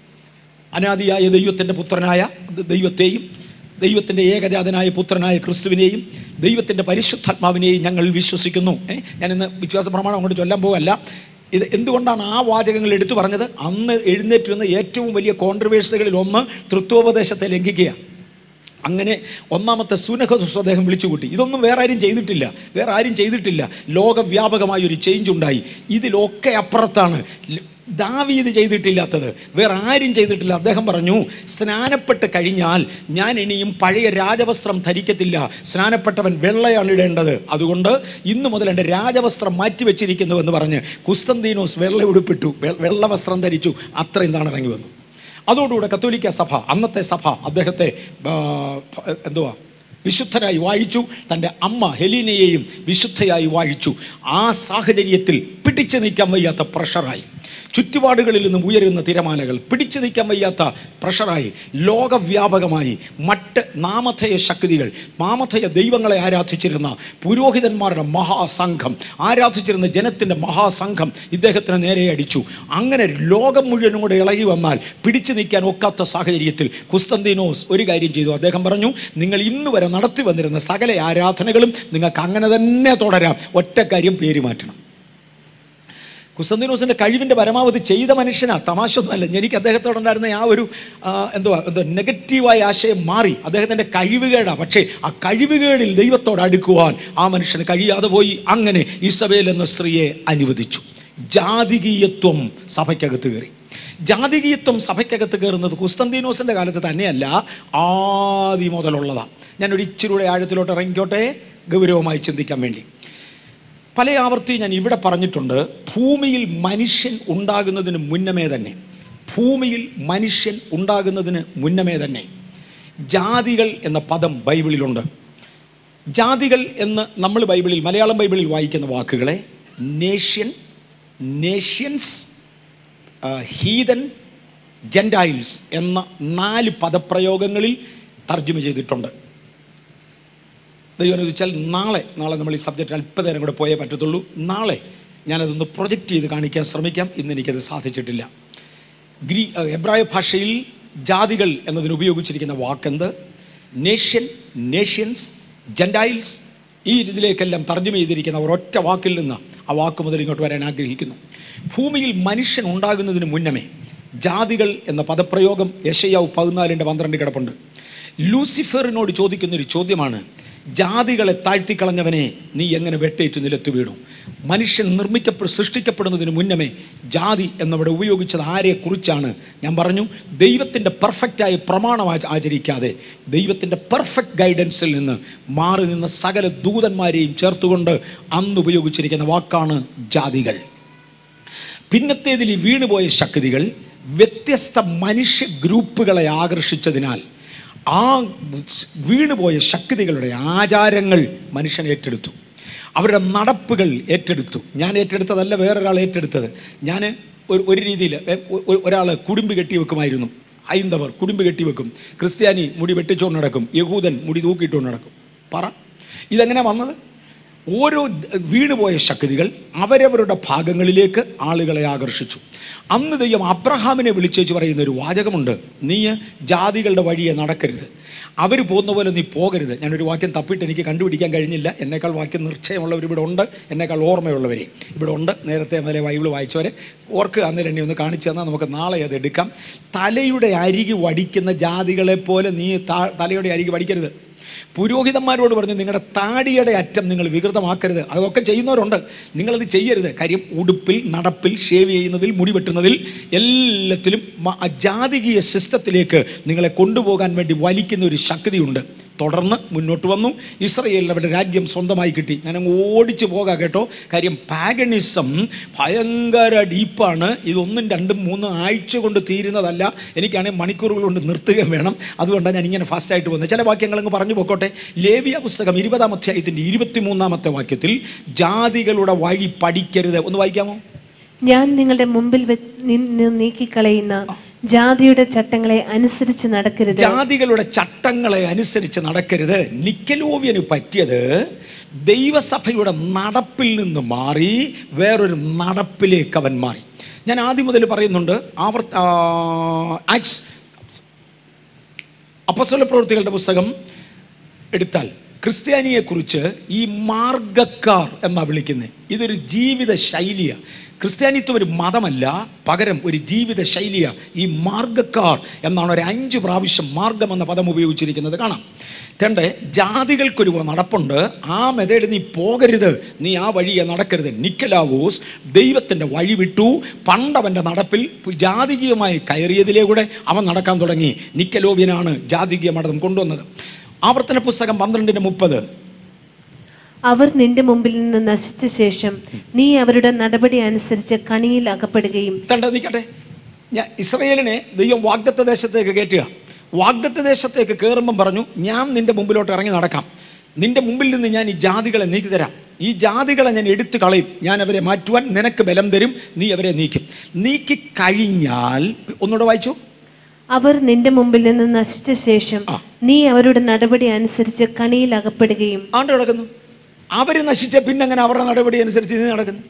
അനാദിയായ ദൈവത്തിൻ്റെ പുത്രനായ ദ- ദൈവത്തെയും ദൈവത്തിൻ്റെ ഏകജാതനായ പുത്രനായ ക്രിസ്തുവിനെയും ദൈവത്തിൻ്റെ പരിശുദ്ധാത്മാവിനെയും ഞങ്ങൾ വിശ്വസിക്കുന്നു ഏ ഞാൻ ഇന്ന് വിശ്വാസ പ്രമാണം അങ്ങോട്ട് ചൊല്ലാൻ പോകല്ല ഇത് എന്തുകൊണ്ടാണ് ആ വാചകങ്ങൾ എടുത്തു പറഞ്ഞത് അന്ന് എഴുന്നേറ്റ് വന്ന ഏറ്റവും വലിയ കോൺട്രവേഴ്സുകളിൽ ഒന്ന് തൃത്വോപദേശത്തെ ലംഘിക്കുക അങ്ങനെ ഒന്നാമത്തെ സുനഹദുസ് അദ്ദേഹം വിളിച്ചുകൂട്ടി ഇതൊന്നും വേറെ ആരും ചെയ്തിട്ടില്ല വേറെ ആരും ചെയ്തിട്ടില്ല ലോകവ്യാപകമായ ഒരു ചേഞ്ച് ഉണ്ടായി ഇതിലൊക്കെ അപ്പുറത്താണ് ല- ദാവീദ് ചെയ്തിട്ടില്ലാത്തത് വേറെ ആരും ചെയ്തിട്ടില്ല അദ്ദേഹം പറഞ്ഞു സ്നാനപ്പെട്ട് കഴിഞ്ഞാൽ ഞാൻ ഇനിയും പഴയ രാജവസ്ത്രം ധരിക്കത്തില്ല സ്നാനപ്പെട്ടവൻ വെള്ളയാണ് ഇടേണ്ടത് അതുകൊണ്ട് ഇന്നു മുതൽ എൻ്റെ രാജവസ്ത്രം മാറ്റി വെച്ചിരിക്കുന്നു എന്ന് പറഞ്ഞ് കുസ്തന്തീനോസ് വെള്ള ഉടുപ്പിട്ടു വെ- വെള്ള വസ്ത്രം ധരിച്ചു അത്രയും താണ ഇറങ്ങി വന്നു അതോടുകൂടെ കത്തോലിക്ക സഭ അന്നത്തെ സഭ അദ്ദേഹത്തെ ആ, എന്തുവാ വിശുദ്ധനായി വാഴിച്ചു തൻ്റെ അമ്മ ഹെലീനയെയും വിശുദ്ധയായി വാഴിച്ചു ആ സാഹചര്യത്തിൽ പിടിച്ചു നിൽക്കാൻ വയ്യാത്ത പ്രഷറായി ചുറ്റുപാടുകളിൽ നിന്നും ഉയരുന്ന തിരമാലകൾ പിടിച്ചു നിൽക്കാൻ വയ്യാത്ത പ്രഷറായി ലോകവ്യാപകമായി മറ്റ് നാമധേയ ശക്തികൾ നാമധേയ ദൈവങ്ങളെ ആരാധിച്ചിരുന്ന പുരോഹിതന്മാരുടെ മഹാസംഘം ആരാധിച്ചിരുന്ന ജനത്തിൻ്റെ മഹാസംഘം ഇദ്ദേഹത്തിന് നേരെ അടിച്ചു അങ്ങനെ ലോകം മുഴുവനും കൂടെ ഇളകി വന്നാൽ പിടിച്ചു നിൽക്കാൻ ഒക്കാത്ത സാഹചര്യത്തിൽ കുസ്തന്തീനോസ് ഒരു കാര്യം ചെയ്തു അദ്ദേഹം പറഞ്ഞു നിങ്ങൾ ഇന്ന് വരെ നടത്തി വന്നിരുന്ന സകല ആരാധനകളും നിങ്ങൾക്ക് അങ്ങനെ തന്നെ തുടരാം ഒറ്റ കാര്യം പേര് മാറ്റണം കുസന്തിനോസിൻ്റെ കഴിവിൻ്റെ പരമാവധി ചെയ്ത മനുഷ്യനാ തമാശൊന്നുമല്ല എനിക്ക് അദ്ദേഹത്തോടുണ്ടായിരുന്ന ആ ഒരു ആ, എന്തുവാ എന്തോ നെഗറ്റീവായ ആശയം മാറി അദ്ദേഹത്തിൻ്റെ കഴിവുകേടാ പക്ഷേ ആ കഴിവുകേടിൽ ദൈവത്തോട് അടുക്കുവാൻ ആ മനുഷ്യന് കഴിയാതെ പോയി അങ്ങനെ ഇസബേൽ എന്ന സ്ത്രീയെ അനുവദിച്ചു ജാതികീയത്വം സഭയ്ക്കകത്ത് കയറി ജാതികീയത്വം സഭയ്ക്കകത്ത് കയറുന്നത് കുസ്തന്തീനോസിൻ്റെ കാലത്ത് തന്നെയല്ല ആദ്യം മുതലുള്ളതാണ് ഞാനൊരു ഇച്ചിരൂടെ ആഴത്തിലോട്ട് ഇറങ്ങിക്കോട്ടെ ഗൗരവമായി ചിന്തിക്കാൻ വേണ്ടി പല ആവർത്തി ഞാൻ ഇവിടെ പറഞ്ഞിട്ടുണ്ട് ഭൂമിയിൽ മനുഷ്യൻ ഉണ്ടാകുന്നതിന് മുന്നമേ തന്നെ ഭൂമിയിൽ മനുഷ്യൻ ഉണ്ടാകുന്നതിന് മുന്നമേ തന്നെ ജാതികൾ എന്ന പദം ബൈബിളിലുണ്ട് ജാതികൾ എന്ന് നമ്മൾ ബൈബിളിൽ മലയാളം ബൈബിളിൽ വായിക്കുന്ന വാക്കുകളെ നേഷ്യൻ നേഷ്യൻസ് ഹീതൻ ജെൻഡൈൽസ് എന്ന നാല് പദപ്രയോഗങ്ങളിൽ തർജ്ജമ ചെയ്തിട്ടുണ്ട് ദൈവം അനുവദിച്ചാൽ നാളെ നാളെ നമ്മൾ ഈ സബ്ജക്റ്റ് അല്പനേരം കൂടെ പോയേ പറ്റത്തുള്ളൂ നാളെ ഞാനതൊന്ന് പ്രൊജക്റ്റ് ചെയ്ത് കാണിക്കാൻ ശ്രമിക്കാം ഇന്ന് എനിക്കത് സാധിച്ചിട്ടില്ല ഗ്രീ ഏഹ് എബ്രായ ഭാഷയിൽ ജാതികൾ എന്നതിന് ഉപയോഗിച്ചിരിക്കുന്ന വാക്കെന്ത് നേഷ്യൻ നേഷ്യൻസ് ജെൻഡൈൽസ് ഈ ഇതിലേക്കെല്ലാം തർജ്ജമ ചെയ്തിരിക്കുന്ന ഒരൊറ്റ വാക്കിൽ നിന്ന് ആ വാക്ക് മുതൽ ഇങ്ങോട്ട് വരാൻ ആഗ്രഹിക്കുന്നു ഭൂമിയിൽ മനുഷ്യൻ ഉണ്ടാകുന്നതിന് മുന്നമേ ജാതികൾ എന്ന പദപ്രയോഗം യശയാവ് പതിനാലിൻ്റെ പന്ത്രണ്ട് കിടപ്പുണ്ട് ലൂസിഫറിനോട് ചോദിക്കുന്നൊരു ചോദ്യമാണ് ജാതികളെ താഴ്ത്തിക്കളഞ്ഞവനെ നീ എങ്ങനെ വെട്ടേറ്റ് നിലത്ത് വീണു മനുഷ്യൻ നിർമ്മിക്കപ്പെ സൃഷ്ടിക്കപ്പെടുന്നതിന് മുന്നമേ ജാതി എന്നവിടെ ഉപയോഗിച്ചത് ആരെക്കുറിച്ചാണ് ഞാൻ പറഞ്ഞു ദൈവത്തിൻ്റെ പെർഫെക്റ്റായ പ്രമാണം ആച- ആചരിക്കാതെ ദൈവത്തിൻ്റെ പെർഫെക്റ്റ് ഗൈഡൻസിൽ നിന്ന് മാറി നിന്ന സകല ദൂതന്മാരെയും ചേർത്തുകൊണ്ട് അന്ന് ഉപയോഗിച്ചിരിക്കുന്ന വാക്കാണ് ജാതികൾ പിന്നത്തേതിൽ ഈ വീണുപോയ ശക്തികൾ വ്യത്യസ്ത മനുഷ്യ ഗ്രൂപ്പുകളെ ആകർഷിച്ചതിനാൽ ആ വീണുപോയ ശക്തികളുടെ ആചാരങ്ങൾ മനുഷ്യൻ ഏറ്റെടുത്തു അവരുടെ നടപ്പുകൾ ഏറ്റെടുത്തു ഞാൻ ഏറ്റെടുത്തതല്ല വേറൊരാൾ ഏറ്റെടുത്തത് ഞാൻ ഒരു ഒരു രീതിയിൽ ഒരാൾ കുടുംബ് കെട്ടി വെക്കുമായിരുന്നു ഹൈന്ദവർ കുടുംബ് കെട്ടി വെക്കും ക്രിസ്ത്യാനി മുടി വെട്ടിച്ചുകൊണ്ട് നടക്കും യഹൂദൻ മുടി തൂക്കിയിട്ടുകൊണ്ട് നടക്കും പറ ഇതെങ്ങനെ വന്നത് ഓരോ വീണുപോയ ശക്തികൾ അവരവരുടെ ഭാഗങ്ങളിലേക്ക് ആളുകളെ ആകർഷിച്ചു അന്ന് ദൈവം അബ്രഹാമിനെ വിളിച്ചേച്ച് പറയുന്ന ഒരു വാചകമുണ്ട് നീ ജാതികളുടെ വഴിയെ നടക്കരുത് അവർ പോകുന്ന പോലെ നീ പോകരുത് ഞാനൊരു വാക്യം തപ്പിയിട്ട് എനിക്ക് കണ്ടുപിടിക്കാൻ കഴിഞ്ഞില്ല എന്നേക്കാൾ വാക്യം നിശ്ചയമുള്ളവർ ഇവിടെ ഉണ്ട് എന്നേക്കാൾ ഓർമ്മയുള്ളവരെ ഇവിടെ ഉണ്ട് നേരത്തെ മുതലേ ബൈബിൾ വായിച്ചവരെ ഓർക്ക് അന്നേരം എന്നെ ഒന്ന് കാണിച്ചു തന്നാൽ നമുക്ക് നാളെ അത് എടുക്കാം തലയുടെ അരികി വടിക്കുന്ന ജാതികളെ പോലെ നീ താ- തലയുടെ അരികി വടിക്കരുത് പുരോഹിതന്മാരോട് പറഞ്ഞു നിങ്ങളുടെ താടിയുടെ അറ്റം നിങ്ങൾ വികൃതമാക്കരുത് അതൊക്കെ ചെയ്യുന്നവരുണ്ട് നിങ്ങളത് ചെയ്യരുത് കാര്യം ഉടുപ്പിൽ നടപ്പിൽ ഷേവ് ചെയ്യുന്നതിൽ മുടി വെട്ടുന്നതിൽ എല്ലാത്തിലും മ- ജാതികീയ സിസ്റ്റത്തിലേക്ക് നിങ്ങളെ കൊണ്ടുപോകാൻ വേണ്ടി വലിക്കുന്ന ഒരു ശക്തിയുണ്ട് തുടർന്ന് മുന്നോട്ട് വന്നു ഇസ്രയേലിന് അവരുടെ രാജ്യം സ്വന്തമായി കിട്ടി ഞാനങ്ങ് ഓടിച്ചു പോകാം കേട്ടോ കാര്യം പാഗണിസം ഭയങ്കര ഡീപ്പാണ് ഇതൊന്നും രണ്ടും മൂന്നും ആഴ്ച കൊണ്ട് തീരുന്നതല്ല എനിക്കാണെങ്കിൽ മണിക്കൂറുകൾ കൊണ്ട് നിർത്തുകയും വേണം അതുകൊണ്ടാണ് ഞാൻ ഇങ്ങനെ ഫാസ്റ്റായിട്ട് പോകുന്നത് ചില വാക്യങ്ങൾ അങ്ങ് പറഞ്ഞു പോക്കോട്ടെ ലേവിയ പുസ്തകം ഇരുപതാം അധ്യായത്തിൻ്റെ ഇരുപത്തിമൂന്നാമത്തെ വാക്യത്തിൽ ജാതികളുടെ വഴി പഠിക്കരുത് ഒന്ന് വായിക്കാമോ ഞാൻ നിങ്ങളുടെ മുമ്പിൽ വെ- നിന്ന് നീക്കിക്കളയുന്ന ജാതിയുടെ ചട്ടങ്ങളെ അനുസരിച്ച് നടക്കരുത് ജാതികളുടെ ചട്ടങ്ങളെ അനുസരിച്ച് നടക്കരുത് നിക്കലോവിയന് പറ്റിയത് ദൈവസഭയുടെ നടപ്പിൽ നിന്ന് മാറി വേറൊരു നടപ്പിലേക്ക് അവൻ മാറി ഞാൻ ആദ്യം മുതൽ പറയുന്നുണ്ട് ആവർ ആക്സ് അപ്പസ്വല പ്രവൃത്തികളുടെ പുസ്തകം എടുത്താൽ ക്രിസ്ത്യാനിയെക്കുറിച്ച് ഈ മാർഗക്കാർ എന്നാ വിളിക്കുന്നത് ഇതൊരു ജീവിത ശൈലിയാണ് ക്രിസ്ത്യാനിത്വം ഒരു മതമല്ല പകരം ഒരു ജീവിത ശൈലിയാണ് ഈ മാർഗക്കാർ എന്നാണ് ഒരു അഞ്ച് പ്രാവശ്യം മാർഗം എന്ന പദം ഉപയോഗിച്ചിരിക്കുന്നത് കാണാം തൻ്റെ ജാതികൾക്കൊരു നടപ്പുണ്ട് ആ മെതേഡ് നീ പോകരുത് നീ ആ വഴിയെ നടക്കരുത് നിക്കലാവോസ് ദൈവത്തിൻ്റെ വഴി വിട്ടു പണ്ടവൻ്റെ നടപ്പിൽ ജാതികീയമായി കയറിയതിലൂടെ അവൻ നടക്കാൻ തുടങ്ങി നിക്കലോവിയനാണ് ജാതികീയ മതം കൊണ്ടുവന്നത് ആവർത്തന പുസ്തകം പന്ത്രണ്ടിന് മുപ്പത് അവർ നിന്റെ മുമ്പിൽ നിന്ന് നശിച്ച ശേഷം നീ അവരുടെ നടപടി അനുസരിച്ച് കണിയിൽ അകപ്പെടുകയും തണ്ട നിൽക്കട്ടെ ഞാൻ ഇസ്രയേലിനെ ദൈവം വാഗ്ദത്ത ദേശത്തേക്ക് കയറ്റുക വാഗ്ദത്ത ദേശത്തേക്ക് കയറുമ്പം പറഞ്ഞു ഞാൻ നിന്റെ മുമ്പിലോട്ട് ഇറങ്ങി നടക്കാം നിന്റെ മുമ്പിൽ നിന്ന് ഞാൻ ഈ ജാതികളെ നീക്കി തരാം ഈ ജാതികളെ ഞാൻ എടുത്തു കളയും ഞാൻ അവരെ മാറ്റുവാൻ നിനക്ക് ബലം തരും നീ അവരെ നീക്കും നീക്കി കഴിഞ്ഞാൽ ഒന്നുകൂടെ വായിച്ചു അവർ നിന്റെ മുമ്പിൽ നിന്ന് നശിച്ച ശേഷം ആ. നീ അവരുടെ നടപടി അനുസരിച്ച് കണിയിൽ അകപ്പെടുകയും ആണ്ട് കിടക്കുന്നു അവർ നശിച്ച പിന്നെ അങ്ങനെ അവരുടെ നടപടി അനുസരിച്ച് നീ നടക്കുന്നു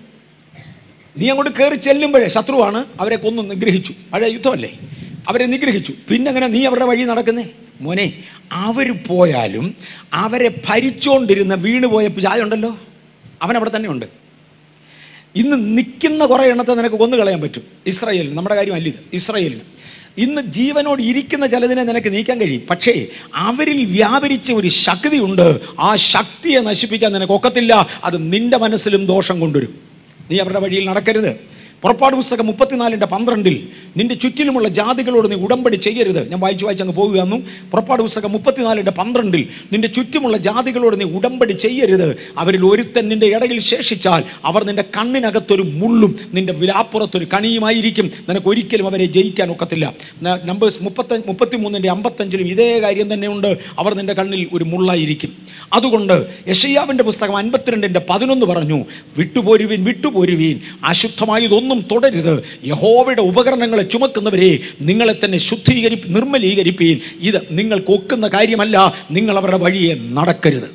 നീ അങ്ങോട്ട് കയറി ചെല്ലുമ്പോഴേ ശത്രുവാണ് അവരെ കൊന്നു നിഗ്രഹിച്ചു പഴയ യുദ്ധമല്ലേ അവരെ നിഗ്രഹിച്ചു പിന്നെ അങ്ങനെ നീ അവരുടെ വഴി നടക്കുന്നേ മോനെ അവർ പോയാലും അവരെ ഭരിച്ചുകൊണ്ടിരുന്ന വീണുപോയ ചായ ഉണ്ടല്ലോ അവൻ അവിടെ തന്നെ ഉണ്ട് ഇന്ന് നിൽക്കുന്ന കുറേ എണ്ണത്തെ നിനക്ക് കൊന്നു കളയാൻ പറ്റും ഇസ്രയേലിന് നമ്മുടെ കാര്യമല്ല ഇത് ഇസ്രയേലിന് ഇന്ന് ജീവനോട് ഇരിക്കുന്ന ചിലതിനെ നിനക്ക് നീക്കാൻ കഴിയും പക്ഷേ അവരിൽ വ്യാപരിച്ച ഒരു ശക്തിയുണ്ട് ആ ശക്തിയെ നശിപ്പിക്കാൻ നിനക്ക് ഒക്കത്തില്ല അത് നിന്റെ മനസ്സിലും ദോഷം കൊണ്ടുവരും നീ അവരുടെ വഴിയിൽ നടക്കരുത് പുറപ്പാട് പുസ്തകം മുപ്പത്തിനാലിൻ്റെ പന്ത്രണ്ടിൽ നിന്റെ ചുറ്റിലുമുള്ള ജാതികളോട് നീ ഉടമ്പടി ചെയ്യരുത് ഞാൻ വായിച്ചു വായിച്ച് അങ്ങ് പോകുകയെന്നും പുറപ്പാട് പുസ്തകം മുപ്പത്തിനാലിൻ്റെ പന്ത്രണ്ടിൽ നിന്റെ ചുറ്റുമുള്ള ജാതികളോട് നീ ഉടമ്പടി ചെയ്യരുത് അവരിൽ ഒരുത്തൻ നിന്റെ ഇടയിൽ ശേഷിച്ചാൽ അവർ നിന്റെ കണ്ണിനകത്തൊരു മുള്ളും നിന്റെ വിലാപ്പുറത്തൊരു കണിയുമായിരിക്കും നിനക്ക് ഒരിക്കലും അവരെ ജയിക്കാൻ ഒക്കത്തില്ല ന- നമ്പേഴ്സ് മുപ്പത്ത മുപ്പത്തി മൂന്നിൻ്റെ അമ്പത്തഞ്ചിലും ഇതേ കാര്യം തന്നെയുണ്ട് അവർ നിന്റെ കണ്ണിൽ ഒരു മുള്ളായിരിക്കും അതുകൊണ്ട് യഷയ്യാവിൻ്റെ പുസ്തകം അൻപത്തിരണ്ടിൻ്റെ പതിനൊന്ന് പറഞ്ഞു വിട്ടുപോരുവീൻ വിട്ടുപോരുവീൻ അശുദ്ധമായതൊന്നും തുടരുത് യഹോവയുടെ ഉപകരണങ്ങളെ ചുമക്കുന്നവരെ നിങ്ങളെ തന്നെ ശുദ്ധീകരി നിർമ്മലീകരിപ്പീൻ ഇത് നിങ്ങൾക്ക് ഒക്കുന്ന കാര്യമല്ല നിങ്ങൾ അവരുടെ വഴിയെ നടക്കരുത്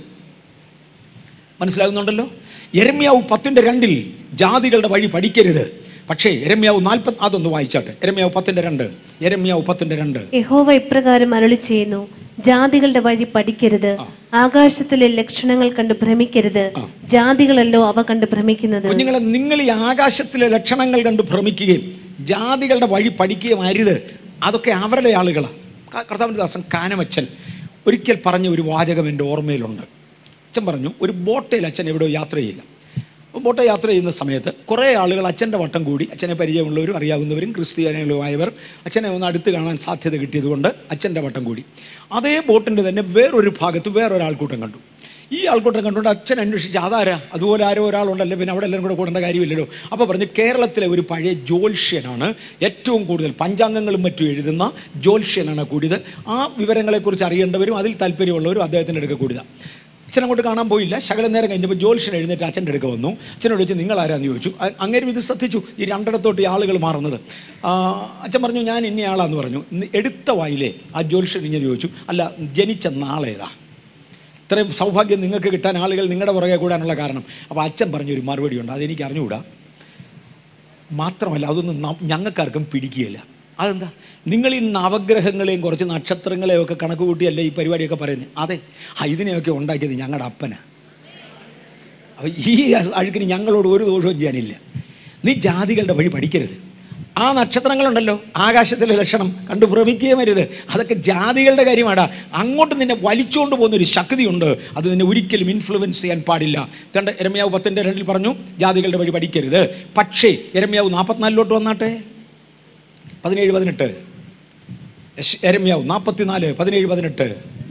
മനസ്സിലാകുന്നുണ്ടല്ലോ എരമ്യാവ് പത്തിൻ്റെ രണ്ടിൽ ജാതികളുടെ വഴി പഠിക്കരുത് പക്ഷേ എരമ്യാവ് നാൽപ്പത് അതൊന്ന് വായിച്ചാട്ടെ എരമ്യാവ് പത്തിൻ്റെ രണ്ട് എരമ്യാവ് പത്തിൻ്റെ രണ്ട് യഹോവ ഇപ്രകാരം അരുളി ചെയ്യുന്നു ജാതികളുടെ വഴി പഠിക്കരുത് ആകാശത്തിലെ ലക്ഷണങ്ങൾ കണ്ട് ഭ്രമിക്കരുത് ജാതികളല്ലോ അവ കണ്ട് ഭ്രമിക്കുന്നത് കുഞ്ഞുങ്ങളെ നിങ്ങൾ ഈ ആകാശത്തിലെ ലക്ഷണങ്ങൾ കണ്ട് ഭ്രമിക്കുകയും ജാതികളുടെ വഴി പഠിക്കുകയും അരുത് അതൊക്കെ അവരുടെ ആളുകളാണ് ക- കർത്താവിൻ്റെ ദാസൻ കാനമച്ചൻ ഒരിക്കൽ പറഞ്ഞ ഒരു വാചകം എൻ്റെ ഓർമ്മയിലുണ്ട് അച്ഛൻ പറഞ്ഞു ഒരു ബോട്ടയിൽ അച്ഛൻ എവിടെയോ യാത്ര ചെയ്യുക അപ്പോൾ ബോട്ട് യാത്ര ചെയ്യുന്ന സമയത്ത് കുറേ ആളുകൾ അച്ഛൻ്റെ വട്ടം കൂടി അച്ഛനെ പരിചയമുള്ളവരും അറിയാവുന്നവരും ക്രിസ്ത്യാനികളുമായവർ അച്ഛനെ ഒന്ന് അടുത്ത് കാണാൻ സാധ്യത കിട്ടിയതുകൊണ്ട് അച്ഛൻ്റെ വട്ടം കൂടി അതേ ബോട്ടിൻ്റെ തന്നെ വേറൊരു ഭാഗത്ത് വേറൊരാൾക്കൂട്ടം കണ്ടു ഈ ആൾക്കൂട്ടം കണ്ടുകൊണ്ട് അച്ഛൻ അന്വേഷിച്ച് അതാരാ അതുപോലെ ആരോ ഒരാളുണ്ടല്ലോ പിന്നെ അവിടെ എല്ലാവരും കൂടെ കൂടേണ്ട കാര്യമില്ലല്ലോ അപ്പോൾ പറഞ്ഞു കേരളത്തിലെ ഒരു പഴയ ജ്യോത്സ്യനാണ് ഏറ്റവും കൂടുതൽ പഞ്ചാംഗങ്ങളും മറ്റും എഴുതുന്ന ജ്യോത്സ്യനാണ് കൂടിയത് ആ വിവരങ്ങളെക്കുറിച്ച് അറിയേണ്ടവരും അതിൽ താല്പര്യമുള്ളവരും അദ്ദേഹത്തിൻ്റെ അടുക്ക കൂടിയതാണ് അച്ഛൻ അങ്ങോട്ട് കാണാൻ പോയില്ല ശകല നേരം കഴിഞ്ഞപ്പോൾ ജ്യോത്സ്യൻ എഴുന്നേറ്റ് അച്ഛൻ്റെ അടുക്ക വന്നു അച്ഛനോട് ചോദിച്ചു നിങ്ങൾ ആരാന്ന് ചോദിച്ചു അ- അങ്ങേരും ഇത് ശ്രദ്ധിച്ചു ഈ രണ്ടിടത്തോട്ട് ഈ ആളുകൾ മാറുന്നത് ആ, അച്ഛൻ പറഞ്ഞു ഞാൻ ഇന്ന ആളാന്ന് പറഞ്ഞു നി- എടുത്ത വായിലേ ആ ജ്യോത്സ്യൻ ഇങ്ങനെ ചോദിച്ചു അല്ല ജനിച്ച നാളേതാ ഇത്രയും സൗഭാഗ്യം നിങ്ങൾക്ക് കിട്ടാൻ ആളുകൾ നിങ്ങളുടെ പുറകെ കൂടാനുള്ള കാരണം അപ്പോൾ അച്ഛൻ പറഞ്ഞൊരു മറുപടിയുണ്ട് അതെനിക്ക് അറിഞ്ഞുകൂടാ മാത്രമല്ല അതൊന്നും ന- ഞങ്ങൾക്കാർക്കും പിടിക്കുകയില്ല അതെന്താ നിങ്ങൾ ഈ നവഗ്രഹങ്ങളെയും കുറച്ച് നക്ഷത്രങ്ങളെയും ഒക്കെ കണക്ക് കൂട്ടിയല്ലേ ഈ പരിപാടിയൊക്കെ പറയുന്നത് അതെ ആ ഇതിനെയൊക്കെ ഉണ്ടാക്കിയത് ഞങ്ങളുടെ അപ്പനാ അപ്പോൾ ഈ അഴുക്കിന് ഞങ്ങളോട് ഒരു ദോഷവും ചെയ്യാനില്ല നീ ജാതികളുടെ വഴി പഠിക്കരുത് ആ നക്ഷത്രങ്ങളുണ്ടല്ലോ ആകാശത്തിലെ ലക്ഷണം കണ്ടു ഭ്രമിക്കുകയും അരുത് അതൊക്കെ ജാതികളുടെ കാര്യമാടാ അങ്ങോട്ട് നിന്നെ വലിച്ചുകൊണ്ട് പോകുന്ന ഒരു ശക്തിയുണ്ട് അത് നിന്നെ ഒരിക്കലും ഇൻഫ്ലുവൻസ് ചെയ്യാൻ പാടില്ല തൻ്റെ എരമ്യാവ് പത്തിൻ്റെ രണ്ടിൽ പറഞ്ഞു ജാതികളുടെ വഴി പഠിക്കരുത് പക്ഷേ എരമ്യാവ് നാൽപ്പത്തിനാലിലോട്ട് വന്നാട്ടെ പതിനേഴ് പതിനെട്ട് യശ്- എരമ്യാവ് നാൽപ്പത്തിനാല് പതിനേഴ് പതിനെട്ട്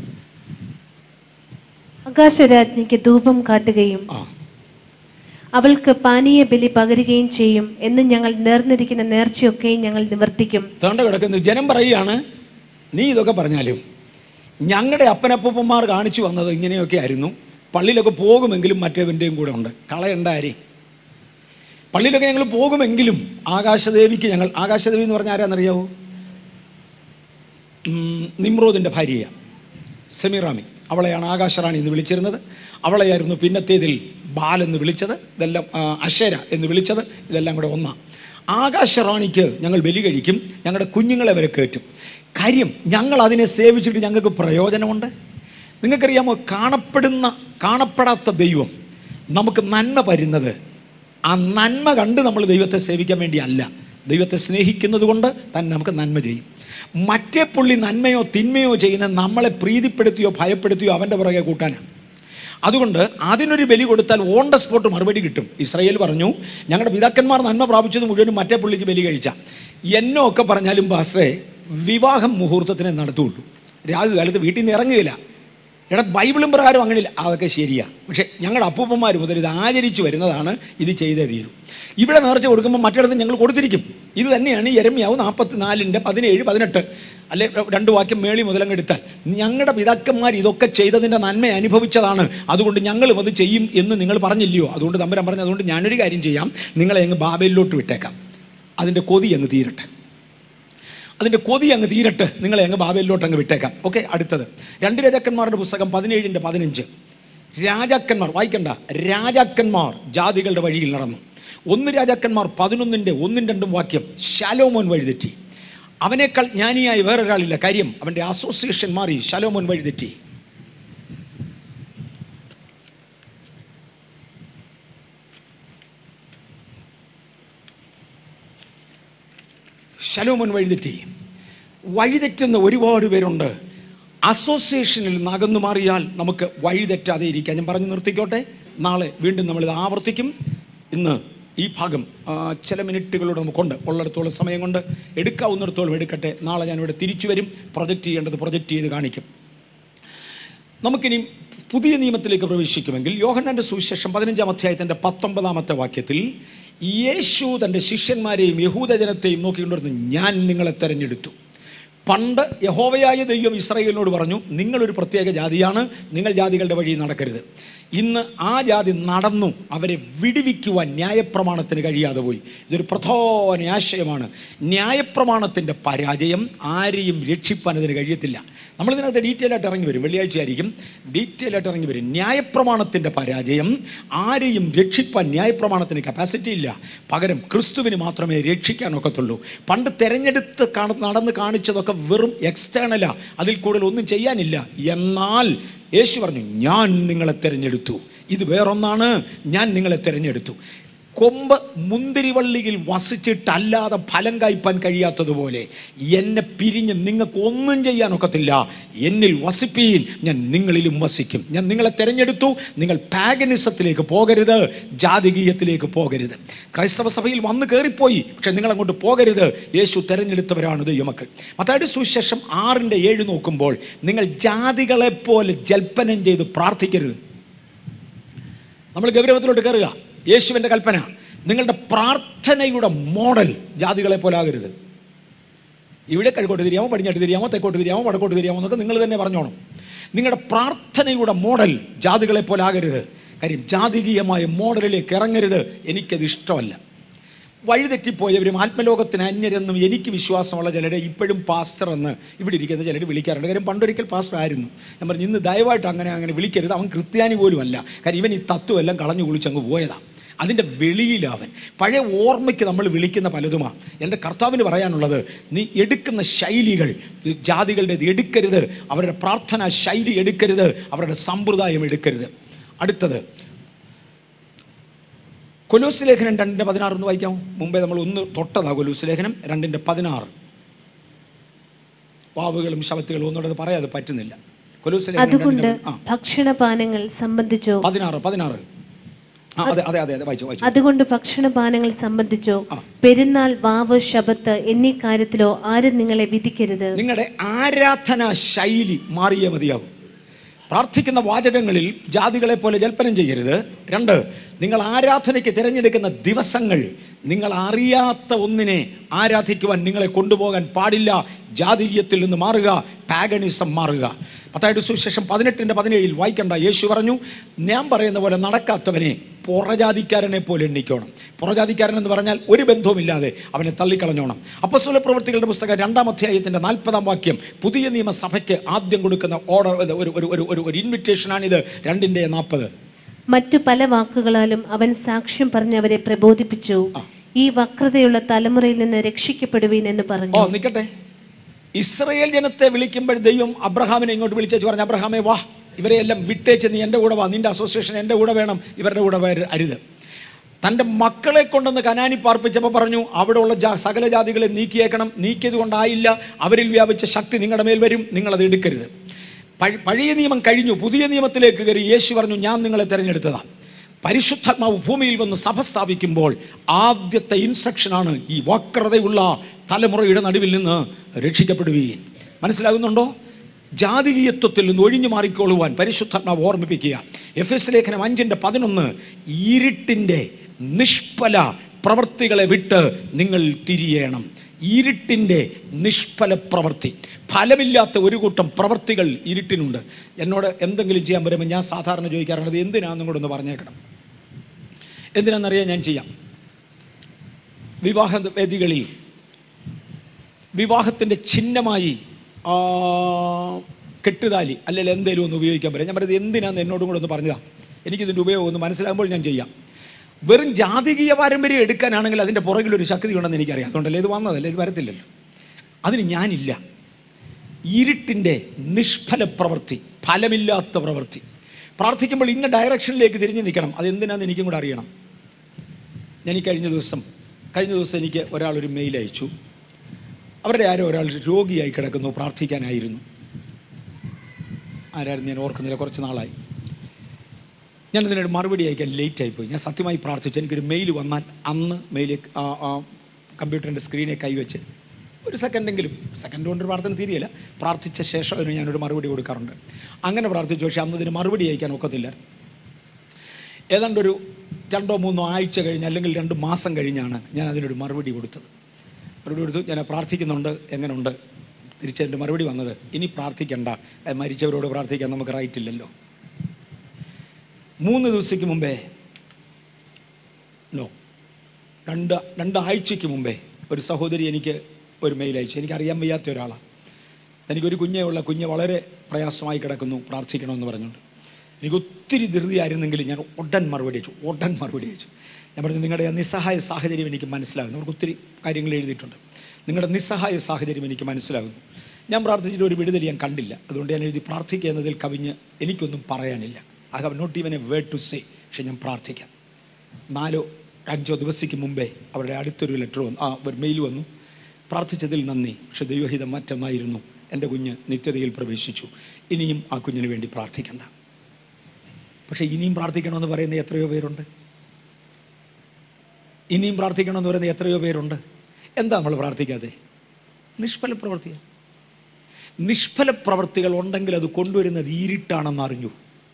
ആകാശരാജ്ഞിക്ക് ധൂപം കാട്ടുകയും ആ അവൾക്ക് പാനീയ ബലി പകരുകയും ചെയ്യും എന്ന് ഞങ്ങൾ നേർന്നിരിക്കുന്ന നേർച്ചയൊക്കെയും ഞങ്ങൾ നിവർത്തിക്കും തേണ്ട കിടക്കുന്നു ജനം പറയുകയാണ് നീ ഇതൊക്കെ പറഞ്ഞാലും ഞങ്ങളുടെ അപ്പനപ്പൂപ്പന്മാർ കാണിച്ചു വന്നത് ഇങ്ങനെയൊക്കെ ആയിരുന്നു പള്ളിയിലൊക്കെ പോകുമെങ്കിലും മറ്റേവൻ്റെയും കൂടെ ഉണ്ട് കളയണ്ട ആരെയും പള്ളിയിലൊക്കെ ഞങ്ങൾ പോകുമെങ്കിലും ആകാശദേവിക്ക് ഞങ്ങൾ ആകാശദേവി എന്ന് പറഞ്ഞാൽ ആരാന്നറിയാവോ ഉം, നിമ്രോദിൻ്റെ ഭാര്യയാണ് സെമിറാമി അവളെയാണ് ആകാശറാണി എന്ന് വിളിച്ചിരുന്നത് അവളെയായിരുന്നു പിന്നത്തേതിൽ ബാൽ എന്ന് വിളിച്ചത് ഇതെല്ലാം ആ, അശേര എന്ന് വിളിച്ചത് ഇതെല്ലാം കൂടെ ഒന്നാണ് ആകാശറാണിക്ക് ഞങ്ങൾ ബലി കഴിക്കും ഞങ്ങളുടെ കുഞ്ഞുങ്ങളെ വരെ കയറ്റും കാര്യം ഞങ്ങൾ അതിനെ സേവിച്ചിട്ട് ഞങ്ങൾക്ക് പ്രയോജനമുണ്ട് നിങ്ങൾക്കറിയാമോ കാണപ്പെടുന്ന കാണപ്പെടാത്ത ദൈവം നമുക്ക് നന്മ വരുന്നത് ആ നന്മ കണ്ട് നമ്മൾ ദൈവത്തെ സേവിക്കാൻ വേണ്ടിയല്ല ദൈവത്തെ സ്നേഹിക്കുന്നത് കൊണ്ട് തന്നെ നമുക്ക് നന്മ ചെയ്യും മറ്റേ പുള്ളി നന്മയോ തിന്മയോ ചെയ്യുന്ന നമ്മളെ പ്രീതിപ്പെടുത്തിയോ ഭയപ്പെടുത്തിയോ അവൻ്റെ പുറകെ കൂട്ടാനാണ് അതുകൊണ്ട് അതിനൊരു ബലി കൊടുത്താൽ ഓൺ ദ സ്പോട്ട് മറുപടി കിട്ടും ഇസ്രായേൽ പറഞ്ഞു ഞങ്ങളുടെ പിതാക്കന്മാർ നന്മ പ്രാപിച്ചത് മുഴുവനും മറ്റേ പുള്ളിക്ക് ബലി കഴിച്ച എന്നോ ഒക്കെ പറഞ്ഞാലും പാസ്റ്ററെ വിവാഹം മുഹൂർത്തത്തിനെ നടത്തുള്ളൂ രാഹു കാലത്ത് വീട്ടിൽ നിന്ന് ഇറങ്ങുകയില്ല എടാ ബൈബിളും പ്രകാരം അങ്ങനെയില്ല അതൊക്കെ ശരിയാ പക്ഷേ ഞങ്ങളുടെ അപ്പൂപ്പന്മാർ മുതൽ ഇത് ആചരിച്ചു വരുന്നതാണ് ഇത് ചെയ്തേ തീരും ഇവിടെ നേർച്ച കൊടുക്കുമ്പോൾ മറ്റിടത്ത് ഞങ്ങൾ കൊടുത്തിരിക്കും ഇത് തന്നെയാണ് എരമ്യാവ് നാൽപ്പത്തി നാലിൻ്റെ പതിനേഴ് പതിനെട്ട് അല്ലെ രണ്ട് വാക്യം മേളി മുതലങ്ങ് എടുത്താൽ ഞങ്ങളുടെ പിതാക്കന്മാർ ഇതൊക്കെ ചെയ്തതിൻ്റെ നന്മ അനുഭവിച്ചതാണ് അതുകൊണ്ട് ഞങ്ങളും അത് ചെയ്യും എന്ന് നിങ്ങൾ പറഞ്ഞില്ലയോ അതുകൊണ്ട് തമ്പരം പറഞ്ഞു അതുകൊണ്ട് ഞാനൊരു കാര്യം ചെയ്യാം നിങ്ങളെ അങ്ങ് ബാബയിലോട്ട് വിട്ടേക്കാം അതിൻ്റെ കൊതി അങ്ങ് തീരട്ടെ അതിൻ്റെ കൊതി അങ്ങ് തീരട്ട് നിങ്ങളെ അങ്ങ് ബാബയിലോട്ട് അങ്ങ് വിട്ടേക്കാം ഓക്കെ അടുത്തത് രണ്ട് രാജാക്കന്മാരുടെ പുസ്തകം പതിനേഴിൻ്റെ പതിനഞ്ച് രാജാക്കന്മാർ വായിക്കണ്ട രാജാക്കന്മാർ ജാതികളുടെ വഴിയിൽ നടന്നു ഒന്ന് രാജാക്കന്മാർ പതിനൊന്നിൻ്റെ ഒന്നും രണ്ടും വാക്യം ശാലോമോൻ വഴിതെറ്റി അവനേക്കാൾ ജ്ഞാനിയായി വേറൊരാളില്ല കാര്യം അവൻ്റെ അസോസിയേഷൻ മാറി ശലോമോൻ വഴിതെറ്റി ശലോമോൻ വഴിതെറ്റി വഴിതെറ്റുന്ന ഒരുപാട് പേരുണ്ട് അസോസിയേഷനിൽ നിന്ന് അകന്നു മാറിയാൽ നമുക്ക് വഴിതെറ്റാതെ ഇരിക്കാം ഞാൻ പറഞ്ഞു നിർത്തിക്കോട്ടെ നാളെ വീണ്ടും നമ്മളിത് ആവർത്തിക്കും ഇന്ന് ഈ ഭാഗം ആ, ചില മിനിറ്റുകളോട് നമുക്കുണ്ട് ഉള്ളിടത്തോളം സമയം കൊണ്ട് എടുക്കാവുന്നിടത്തോളം എടുക്കട്ടെ നാളെ ഞാനിവിടെ തിരിച്ചു വരും പ്രൊജക്റ്റ് ചെയ്യേണ്ടത് പ്രൊജക്റ്റ് ചെയ്ത് കാണിക്കും നമുക്കിനി പുതിയ നിയമത്തിലേക്ക് പ്രവേശിക്കുമെങ്കിൽ യോഹന്നാൻ്റെ സുവിശേഷം പതിനഞ്ചാം അധ്യായത്തിൻ്റെ പത്തൊമ്പതാമത്തെ വാക്യത്തിൽ യേശു തൻ്റെ ശിഷ്യന്മാരെയും യഹൂദജനത്തെയും നോക്കിക്കൊണ്ടിരുന്നു ഞാൻ നിങ്ങളെ തെരഞ്ഞെടുത്തു പണ്ട് യഹോവയായ ദൈവം ഇസ്രായേലിനോട് പറഞ്ഞു നിങ്ങളൊരു പ്രത്യേക ജാതിയാണ് നിങ്ങൾ ജാതികളുടെ വഴി നടക്കരുത് ഇന്ന് ആ ജാതി നടന്നു അവരെ വിടുവിക്കുവാൻ ന്യായപ്രമാണത്തിന് കഴിയാതെ പോയി ഇതൊരു പ്രധാന ആശയമാണ് ന്യായപ്രമാണത്തിൻ്റെ പരാജയം ആരെയും രക്ഷിപ്പാൻ അതിന് കഴിയത്തില്ല നമ്മളിതിനകത്ത് ഡീറ്റെയിൽ ആയിട്ട് ഇറങ്ങി വരും വെള്ളിയാഴ്ച ആയിരിക്കും ഡീറ്റെയിൽ ആയിട്ട് ഇറങ്ങി വരും ന്യായപ്രമാണത്തിൻ്റെ പരാജയം ആരെയും രക്ഷിപ്പാൻ ന്യായപ്രമാണത്തിന് കപ്പാസിറ്റി ഇല്ല പകരം ക്രിസ്തുവിന് മാത്രമേ രക്ഷിക്കാൻ ഒക്കത്തുള്ളൂ പണ്ട് തെരഞ്ഞെടുത്ത് കാണ നടന്ന് കാണിച്ചതൊക്കെ വെറും എക്സ്റ്റേണലാ അതിൽ കൂടുതൽ ഒന്നും ചെയ്യാനില്ല എന്നാൽ യേശു പറഞ്ഞു ഞാൻ നിങ്ങളെ തിരഞ്ഞെടുത്തു ഇത് വേറൊന്നാണ് ഞാൻ നിങ്ങളെ തിരഞ്ഞെടുത്തു കൊമ്പ് മുന്തിരിവള്ളിയിൽ വസിച്ചിട്ടല്ലാതെ ഫലം കായ്പാൻ കഴിയാത്തതുപോലെ എന്നെ പിരിഞ്ഞ് നിങ്ങൾക്ക് ഒന്നും ചെയ്യാനൊക്കത്തില്ല എന്നിൽ വസിപ്പീൻ ഞാൻ നിങ്ങളിലും വസിക്കും ഞാൻ നിങ്ങളെ തിരഞ്ഞെടുത്തു നിങ്ങൾ പാഗനിസത്തിലേക്ക് പോകരുത് ജാതികീയത്തിലേക്ക് പോകരുത് ക്രൈസ്തവ സഭയിൽ വന്ന് കയറിപ്പോയി പക്ഷെ നിങ്ങൾ അങ്ങോട്ട് പോകരുത് യേശു തിരഞ്ഞെടുത്തവരാണ് ദൈവമക്കൾ മത്തായുടെ സുവിശേഷം ആറിൻ്റെ ഏഴ് നോക്കുമ്പോൾ നിങ്ങൾ ജാതികളെപ്പോലെ ജൽപ്പനം ചെയ്ത് പ്രാർത്ഥിക്കരുത് നമ്മൾ ഗൗരവത്തിലോട്ട് കയറുക യേശുവിൻ്റെ കൽപ്പന നിങ്ങളുടെ പ്രാർത്ഥനയുടെ മോഡൽ ജാതികളെ പോലെ ആകരുത് ഇവിടെ കിഴക്കോട്ട് തിരിയാമോ പടിഞ്ഞാട്ട് തിരിയാമോ തെക്കോട്ട് തിരിയാമോ വടക്കോട്ട് തിരിയാമോ എന്നൊക്കെ നിങ്ങൾ തന്നെ പറഞ്ഞോണം നിങ്ങളുടെ പ്രാർത്ഥനയുടെ മോഡൽ ജാതികളെ പോലെ ആകരുത് കാര്യം ജാതികീയമായ മോഡലിലേക്ക് ഇറങ്ങരുത് എനിക്കത് ഇഷ്ടമല്ല വഴിതെറ്റിപ്പോയവരും ആത്മലോകത്തിന് അന്യരെന്നും എനിക്ക് വിശ്വാസമുള്ള ചിലരെ ഇപ്പോഴും പാസ്റ്റർ എന്ന് ഇവിടെ ഇരിക്കുന്ന ചിലർ വിളിക്കാറുണ്ട് കാര്യം പണ്ടൊരിക്കൽ പാസ്റ്റർ ആയിരുന്നു ഞാൻ പറഞ്ഞു ഇന്ന് ദയവായിട്ട് അങ്ങനെ അങ്ങനെ വിളിക്കരുത് അവൻ ക്രിസ്ത്യാനി പോലും അല്ല കാര്യം ഇവൻ ഈ തത്വം എല്ലാം കളഞ്ഞു കുളിച്ചങ്ങ് പോയതാണ് അതിൻ്റെ വെളിയിലവൻ പഴയ ഓർമ്മയ്ക്ക് നമ്മൾ വിളിക്കുന്ന പലതുമാണ് എൻ്റെ കർത്താവിന് പറയാനുള്ളത് നീ എടുക്കുന്ന ശൈലികൾ ജാതികളുടേത് എടുക്കരുത് അവരുടെ പ്രാർത്ഥനാ ശൈലി എടുക്കരുത് അവരുടെ സമ്പ്രദായം എടുക്കരുത് അടുത്തത് കൊലൂസ് ലേഖനം രണ്ടിൻ്റെ പതിനാറ് ഒന്ന് വായിക്കാമോ മുമ്പേ നമ്മൾ ഒന്ന് തൊട്ടതാ കൊലൂസ് ലേഖനം രണ്ടിൻ്റെ പതിനാറ് വാവുകളും ശവത്തുകളും ഒന്നുകൂടെ അത് പറയാതെ പറ്റുന്നില്ല കൊലൂസ് ലേഖനം അതുകൊണ്ട് രണ്ടിൻ്റെ ആ ഭക്ഷണപാനങ്ങൾ സംബന്ധിച്ചോ പതിനാറ് പതിനാറ് ആ അതെ അതെ അതെ അതെ വായിച്ചു വായിച്ചു അതുകൊണ്ട് ഭക്ഷണപാനങ്ങൾ സംബന്ധിച്ചോ ആ. പെരുന്നാൾ വാവ് ശബത്ത് എന്നീ കാര്യത്തിലോ ആരും നിങ്ങളെ വിധിക്കരുത് നിങ്ങളുടെ ആരാധനാ ശൈലി മാറിയേ മതിയാവും പ്രാർത്ഥിക്കുന്ന വാചകങ്ങളിൽ ജാതികളെ പോലെ ജൽപ്പനം ചെയ്യരുത് രണ്ട് നിങ്ങൾ ആരാധനയ്ക്ക് തിരഞ്ഞെടുക്കുന്ന ദിവസങ്ങൾ നിങ്ങൾ അറിയാത്ത ഒന്നിനെ ആരാധിക്കുവാൻ നിങ്ങളെ കൊണ്ടുപോകാൻ പാടില്ല ജാതീയത്തിൽ നിന്ന് മാറുക പാഗണിസം മാറുക പത്തായിട്ട് സുവിശേഷം പതിനെട്ടിൻ്റെ പതിനേഴിൽ വായിക്കണ്ട യേശു പറഞ്ഞു ഞാൻ പറയുന്ന പോലെ നടക്കാത്തവനെ പുറജാതിക്കാരനെ പോലെ എണ്ണിക്കോണം പുറജാതിക്കാരൻ എന്ന് പറഞ്ഞാൽ ഒരു ബന്ധവുമില്ലാതെ അവനെ തള്ളിക്കളഞ്ഞോണം അപ്പസ്വല പ്രവൃത്തികളുടെ പുസ്തകം രണ്ടാം അധ്യായത്തിൻ്റെ നാൽപ്പതാം വാക്യം പുതിയ നിയമസഭയ്ക്ക് ആദ്യം കൊടുക്കുന്ന ഓർഡർ ഒരു ഒരു ഒരു ഒരു ഒരു ഇൻവിറ്റേഷനാണിത് രണ്ടിൻ്റെ നാൽപ്പത് മറ്റു പല വാക്കുകളാലും അവൻ സാക്ഷ്യം പറഞ്ഞവരെ പ്രബോധിപ്പിച്ചു ഈ വക്രതയുള്ള തലമുറയിൽ നിന്ന് രക്ഷിക്കപ്പെടുവീൻ എന്ന് ഓ പറഞ്ഞു നിൽക്കട്ടെ ഇസ്രയേൽ ജനത്തെ വിളിക്കുമ്പോൾ ദൈവം അബ്രഹാമിനെ ഇങ്ങോട്ട് വിളിച്ചു പറഞ്ഞു അബ്രഹാമേ വാ ഇവരെ എല്ലാം വിട്ടേച്ച് നീ എൻ്റെ കൂടെ വാ നിൻ്റെ അസോസിയേഷൻ എൻ്റെ കൂടെ വേണം ഇവരുടെ കൂടെ വര- അരുത് തൻ്റെ മക്കളെ കൊണ്ടൊന്ന് കനാനി പാർപ്പിച്ചപ്പോൾ പറഞ്ഞു അവിടെയുള്ള ജാ സകല ജാതികളെ നീക്കിയേക്കണം നീക്കിയത് കൊണ്ടായില്ല അവരിൽ വ്യാപിച്ച ശക്തി നിങ്ങളുടെ മേൽ വരും നിങ്ങളത് എടുക്കരുത് പഴ- പഴയ നിയമം കഴിഞ്ഞു പുതിയ നിയമത്തിലേക്ക് കയറി യേശു പറഞ്ഞു ഞാൻ നിങ്ങളെ തിരഞ്ഞെടുത്തതാണ് പരിശുദ്ധാത്മാവ് ഭൂമിയിൽ വന്ന് സഭ സ്ഥാപിക്കുമ്പോൾ ആദ്യത്തെ ഇൻസ്ട്രക്ഷനാണ് ഈ വക്രതയുള്ള തലമുറയുടെ നടുവിൽ നിന്ന് രക്ഷിക്കപ്പെടുകയും മനസ്സിലാകുന്നുണ്ടോ ജാതീയത്വത്തിൽ നിന്ന് ഒഴിഞ്ഞു മാറിക്കൊള്ളുവാൻ പരിശുദ്ധാത്മാവ് ഓർമ്മിപ്പിക്കുക എഫ് എസ് ലേഖനം അഞ്ചിൻ്റെ പതിനൊന്ന് ഇരുട്ടിൻ്റെ നിഷ്ഫല പ്രവൃത്തികളെ വിട്ട് നിങ്ങൾ തിരിയണം ഇരുട്ടിൻ്റെ നിഷ്ഫല പ്രവൃത്തി ഫലമില്ലാത്ത ഒരു കൂട്ടം പ്രവൃത്തികൾ ഇരുട്ടിനുണ്ട് എന്നോട് എന്തെങ്കിലും ചെയ്യാൻ വരുമ്പോൾ ഞാൻ സാധാരണ ചോദിക്കാറുണ്ട് അത് എന്തിനാണെന്നും കൂടെ ഒന്ന് പറഞ്ഞേക്കണം എന്തിനാണെന്നറിയാൻ ഞാൻ ചെയ്യാം വിവാഹ വേദികളിൽ വിവാഹത്തിൻ്റെ ചിഹ്നമായി ആ, കെട്ടുതാലി അല്ലെങ്കിൽ എന്തെങ്കിലും ഒന്ന് ഉപയോഗിക്കാൻ പറ്റും ഞാൻ പറയുന്നത് എന്തിനാന്ന് എന്നോടും കൂടെ ഒന്ന് പറഞ്ഞതാ എനിക്കിതിൻ്റെ ഉപയോഗം ഒന്ന് മനസ്സിലാകുമ്പോൾ ഞാൻ ചെയ്യാം വെറും ജാതകീയ പാരമ്പര്യം എടുക്കാനാണെങ്കിൽ അതിൻ്റെ പുറകിൽ ഒരു ശക്തി ഉണ്ടെന്ന് എനിക്കറിയാം അതുകൊണ്ടല്ലേ ഇത് വന്നതല്ലേ ഇത് വരത്തില്ലല്ലോ അതിന് ഞാനില്ല ഇരുട്ടിൻ്റെ നിഷ്ഫല പ്രവൃത്തി ഫലമില്ലാത്ത പ്രവൃത്തി പ്രാർത്ഥിക്കുമ്പോൾ ഇന്ന ഡയറക്ഷനിലേക്ക് തിരിഞ്ഞു നിൽക്കണം അതെന്തിനാന്ന് എനിക്കും കൂടെ അറിയണം ഞാൻ ഈ കഴിഞ്ഞ ദിവസം കഴിഞ്ഞ ദിവസം എനിക്ക് ഒരാൾ ഒരു മെയിൽ അയച്ചു അവരുടെ ആരോ ഒരാൾ രോഗിയായി കിടക്കുന്നു പ്രാർത്ഥിക്കാനായിരുന്നു ആരായിരുന്നു ഞാൻ ഓർക്കുന്നില്ല കുറച്ച് നാളായി ഞാൻ ഇതിനൊരു മറുപടി അയക്കാൻ ലേറ്റ് ആയിപ്പോയി ഞാൻ സത്യമായി പ്രാർത്ഥിച്ചു എനിക്കൊരു മെയിൽ വന്നാൽ അന്ന് മെയിൽ കമ്പ്യൂട്ടറിൻ്റെ സ്ക്രീനെ കൈവച്ച് ഒരു സെക്കൻഡെങ്കിലും സെക്കൻഡ് കൊണ്ട് പ്രാർത്ഥന തീരെയല്ല പ്രാർത്ഥിച്ച ശേഷം അതിന് ഞാനൊരു മറുപടി കൊടുക്കാറുണ്ട് അങ്ങനെ പ്രാർത്ഥിച്ചു പക്ഷേ അന്ന് ഇതിന് മറുപടി അയക്കാൻ ഒക്കത്തില്ല ഏതാണ്ട് ഒരു രണ്ടോ മൂന്നോ ആഴ്ച കഴിഞ്ഞ് അല്ലെങ്കിൽ രണ്ട് മാസം കഴിഞ്ഞാണ് ഞാൻ അതിനൊരു മറുപടി കൊടുത്തത് മറുപടി കൊടുത്തു ഞാൻ പ്രാർത്ഥിക്കുന്നുണ്ട് എങ്ങനെയുണ്ട് തിരിച്ചതിൻ്റെ മറുപടി വന്നത് ഇനി പ്രാർത്ഥിക്കണ്ട ഏ, മരിച്ചവരോട് പ്രാർത്ഥിക്കാൻ നമുക്ക് റൈറ്റ് ഇല്ലല്ലോ മൂന്ന് ദിവസയ്ക്ക് മുമ്പേ നോ രണ്ട് രണ്ടാഴ്ചയ്ക്ക് മുമ്പേ ഒരു സഹോദരി എനിക്ക് ഒരു മെയിൽ അയച്ചു എനിക്കറിയാൻ വയ്യാത്ത ഒരാളാണ് എനിക്കൊരു കുഞ്ഞേ ഉള്ള കുഞ്ഞ് വളരെ പ്രയാസമായി കിടക്കുന്നു പ്രാർത്ഥിക്കണമെന്ന് പറഞ്ഞുകൊണ്ട് എനിക്ക് ഒത്തിരി ധൃതിയായിരുന്നെങ്കിലും ഞാൻ ഉടൻ മറുപടി അയച്ചു ഉടൻ മറുപടി അയച്ചു ഞാൻ പറഞ്ഞു നിങ്ങളുടെ ആ നിസ്സഹായ സാഹചര്യം എനിക്ക് മനസ്സിലാകുന്നു അവർക്ക് ഒത്തിരി കാര്യങ്ങൾ എഴുതിയിട്ടുണ്ട് നിങ്ങളുടെ നിസ്സഹായ സാഹചര്യം എനിക്ക് മനസ്സിലാകുന്നു ഞാൻ പ്രാർത്ഥിച്ചിട്ട് ഒരു വിടുതൽ ഞാൻ കണ്ടില്ല അതുകൊണ്ട് ഞാൻ എഴുതി പ്രാർത്ഥിക്കുക എന്നതിൽ കവിഞ്ഞ് എനിക്കൊന്നും പറയാനില്ല I have not even a word to say പക്ഷെ ഞാൻ പ്രാർത്ഥിക്കാം നാലോ അഞ്ചോ ദിവസയ്ക്ക് മുമ്പേ അവരുടെ അടുത്തൊരു ലെറ്റർ വന്നു ആ ഒരു മെയിൽ വന്നു പ്രാർത്ഥിച്ചതിൽ നന്ദി പക്ഷെ ദൈവഹിതം മറ്റൊന്നായിരുന്നു എൻ്റെ കുഞ്ഞ് നിത്യതയിൽ പ്രവേശിച്ചു ഇനിയും ആ കുഞ്ഞിന് വേണ്ടി പ്രാർത്ഥിക്കണ്ട പക്ഷേ ഇനിയും പ്രാർത്ഥിക്കണമെന്ന് പറയുന്ന എത്രയോ പേരുണ്ട് ഇനിയും പ്രാർത്ഥിക്കണമെന്ന് പറയുന്ന എത്രയോ പേരുണ്ട് എന്താ നമ്മൾ പ്രാർത്ഥിക്കാതെ നിഷ്ഫല പ്രവൃത്തിയാണ് നിഷ്ഫല പ്രവൃത്തികൾ ഉണ്ടെങ്കിൽ അത് കൊണ്ടുവരുന്നത് ഇരുട്ടാണെന്ന് അറിഞ്ഞു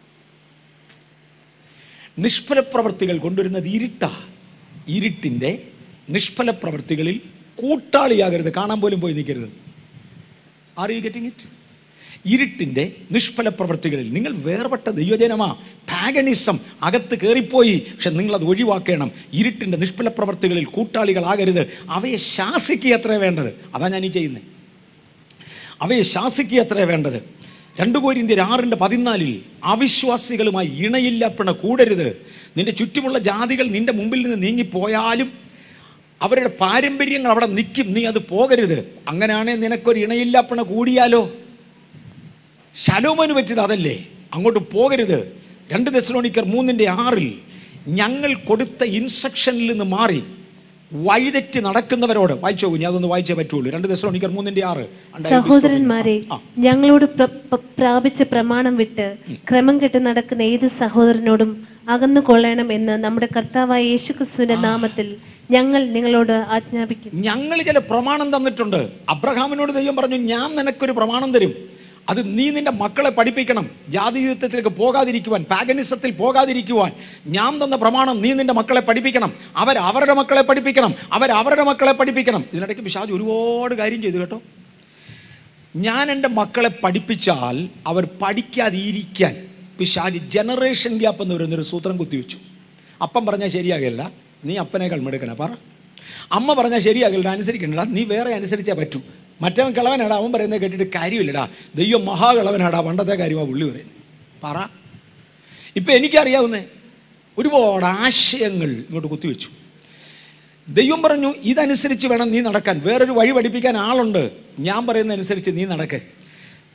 നിഷ്ഫല പ്രവൃത്തികൾ കൊണ്ടുവരുന്നത് ഇരുട്ടാ ഇരുട്ടിൻ്റെ നിഷ്ഫല പ്രവൃത്തികളിൽ കൂട്ടാളിയാകരുത് കാണാൻ പോലും പോയി നിൽക്കരുത് ആർ യു ഗെറ്റിംഗ് ഇറ്റ് ഇരുട്ടിൻ്റെ നിഷ്ഫല പ്രവൃത്തികളിൽ നിങ്ങൾ വേർപെട്ട ദൈവജനമാ പാഗണിസം അകത്ത് കയറിപ്പോയി പക്ഷെ നിങ്ങളത് ഒഴിവാക്കണം ഇരുട്ടിൻ്റെ നിഷ്ഫല പ്രവൃത്തികളിൽ കൂട്ടാളികളാകരുത് അവയെ ശാസിക്കുക അത്രേ വേണ്ടത് അതാ ഞാൻ ഈ ചെയ്യുന്നത് അവയെ ശാസിക്കുക അത്രേ വേണ്ടത് രണ്ട് കോരിന്ത്യർ ആറിൻ്റെ പതിനാലിൽ അവിശ്വാസികളുമായി ഇണയില്ലപ്പണ കൂടരുത് നിന്റെ ചുറ്റുമുള്ള ജാതികൾ നിന്റെ മുമ്പിൽ നിന്ന് നീങ്ങിപ്പോയാലും അവരുടെ പാരമ്പര്യങ്ങൾ അവിടെ നിൽക്കും നീ അത് പോകരുത് അങ്ങനെയാണെ നിനക്കൊരു ഇണയില്ലപ്പണ കൂടിയാലോ ശലോമന് പറ്റിയത് അതല്ലേ അങ്ങോട്ട് പോകരുത് രണ്ട് ദശലോണിക്കർ മൂന്നിൻ്റെ ആറിൽ ഞങ്ങൾ കൊടുത്ത ഇൻസ്ട്രക്ഷനിൽ നിന്ന് മാറി വഴിതെറ്റി നടക്കുന്നവരോട് വായിച്ചോ ഞാൻ അതൊന്ന് വായിച്ചേ പറ്റുള്ളൂ രണ്ട് ദശലോണിക്കർ മൂന്നിൻ്റെ ആറ് സഹോദരന്മാരെ ആ, ഞങ്ങളോട് പ്ര- പ- പ്രാപിച്ച പ്രമാണം വിട്ട് ക്രമം കെട്ട് നടക്കുന്ന ഏത് സഹോദരനോടും അകന്നു കൊള്ളണം എന്ന് നമ്മുടെ കർത്താവായ യേശുക്രിസ്തുവിന്റെ നാമത്തിൽ ഞങ്ങൾ നിങ്ങളോട് ആജ്ഞാപിക്കുന്നു ഞങ്ങൾ ചില പ്രമാണം തന്നിട്ടുണ്ട് അബ്രഹാമിനോട് ദൈവം പറഞ്ഞു ഞാൻ നിനക്കൊരു പ്രമാണം തരും അത് നീ നിന്റെ മക്കളെ പഠിപ്പിക്കണം ജാതീയത്വത്തിലേക്ക് പോകാതിരിക്കുവാൻ പാഗനിസത്തിൽ പോകാതിരിക്കുവാൻ ഞാൻ തന്ന പ്രമാണം നീ നിന്റെ മക്കളെ പഠിപ്പിക്കണം അവർ അവരുടെ മക്കളെ പഠിപ്പിക്കണം അവർ അവരുടെ മക്കളെ പഠിപ്പിക്കണം ഇതിനിടയ്ക്ക് പിശാജ് ഒരുപാട് കാര്യം ചെയ്തു കേട്ടോ ഞാൻ എൻ്റെ മക്കളെ പഠിപ്പിച്ചാൽ അവർ പഠിക്കാതിരിക്കാൻ പിശാജ് ജനറേഷൻ ഗ്യാപ്പ് എന്ന് പറയുന്നൊരു സൂത്രം കുത്തിവെച്ചു അപ്പം പറഞ്ഞാൽ ശരിയാകില്ല നീ അപ്പനേക്കാൾ മെടുക്കണ പറ അമ്മ പറഞ്ഞാൽ ശരിയാകില്ല അനുസരിക്കണ്ടടാ നീ വേറെ അനുസരിച്ചേ പറ്റൂ മറ്റവൻ കിളവനാടാ അവൻ പറയുന്നത് കേട്ടിട്ട് കാര്യമില്ലടാ ദൈവം മഹാകിളവനാടാ പണ്ടത്തെ കാര്യമാണ് പുള്ളി പറയുന്നത് പറ ഇപ്പം എനിക്കറിയാവുന്നേ ഒരുപാട് ആശയങ്ങൾ ഇങ്ങോട്ട് കുത്തിവെച്ചു ദൈവം പറഞ്ഞു ഇതനുസരിച്ച് വേണം നീ നടക്കാൻ വേറൊരു വഴി പഠിപ്പിക്കാൻ ആളുണ്ട് ഞാൻ പറയുന്നതനുസരിച്ച് നീ നടക്ക്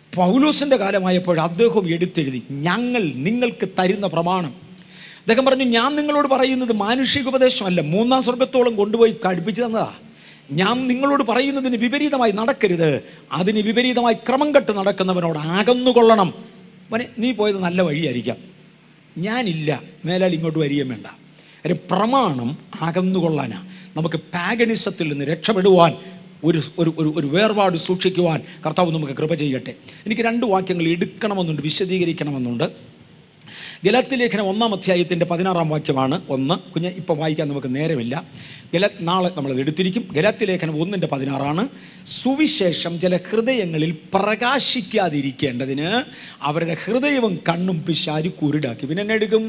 പൗലൂസിൻ്റെ കാലമായപ്പോൾ അദ്ദേഹം എടുത്തെഴുതി ഞങ്ങൾ നിങ്ങൾക്ക് തരുന്ന പ്രമാണം അദ്ദേഹം പറഞ്ഞു ഞാൻ നിങ്ങളോട് പറയുന്നത് മാനുഷിക ഉപദേശമല്ല മൂന്നാം സ്വർഗത്തോളം കൊണ്ടുപോയി കടുപ്പിച്ചു തന്നതാ ഞാൻ നിങ്ങളോട് പറയുന്നതിന് വിപരീതമായി നടക്കരുത് അതിന് വിപരീതമായി ക്രമം കെട്ട് നടക്കുന്നവനോട് അകന്നുകൊള്ളണം മോനെ നീ പോയത് നല്ല വഴിയായിരിക്കാം ഞാനില്ല മേലാൽ ഇങ്ങോട്ട് വരികയും വേണ്ട ഒരു പ്രമാണം അകന്നുകൊള്ളാനാ നമുക്ക് പാഗണിസത്തിൽ നിന്ന് രക്ഷപ്പെടുവാൻ ഒരു ഒരു ഒരു ഒരു വേർപാട് സൂക്ഷിക്കുവാൻ കർത്താവ് നമുക്ക് കൃപ ചെയ്യട്ടെ എനിക്ക് രണ്ട് വാക്യങ്ങൾ എടുക്കണമെന്നുണ്ട് വിശദീകരിക്കണമെന്നുണ്ട് ഗലത്ത് ലേഖനം ഒന്നാം അധ്യായത്തിൻ്റെ പതിനാറാം വാക്യമാണ് ഒന്ന് കുഞ്ഞ് ഇപ്പം വായിക്കാൻ നമുക്ക് നേരമില്ല ഗല നാളെ നമ്മളത് എടുത്തിരിക്കും ഗലത്ത് ലേഖനം ഒന്നിൻ്റെ പതിനാറാണ് സുവിശേഷം ചില ഹൃദയങ്ങളിൽ പ്രകാശിക്കാതിരിക്കേണ്ടതിന് അവരുടെ ഹൃദയവും കണ്ണും പിശാരി കുരുടാക്കി പിന്നെ എന്നെ എടുക്കും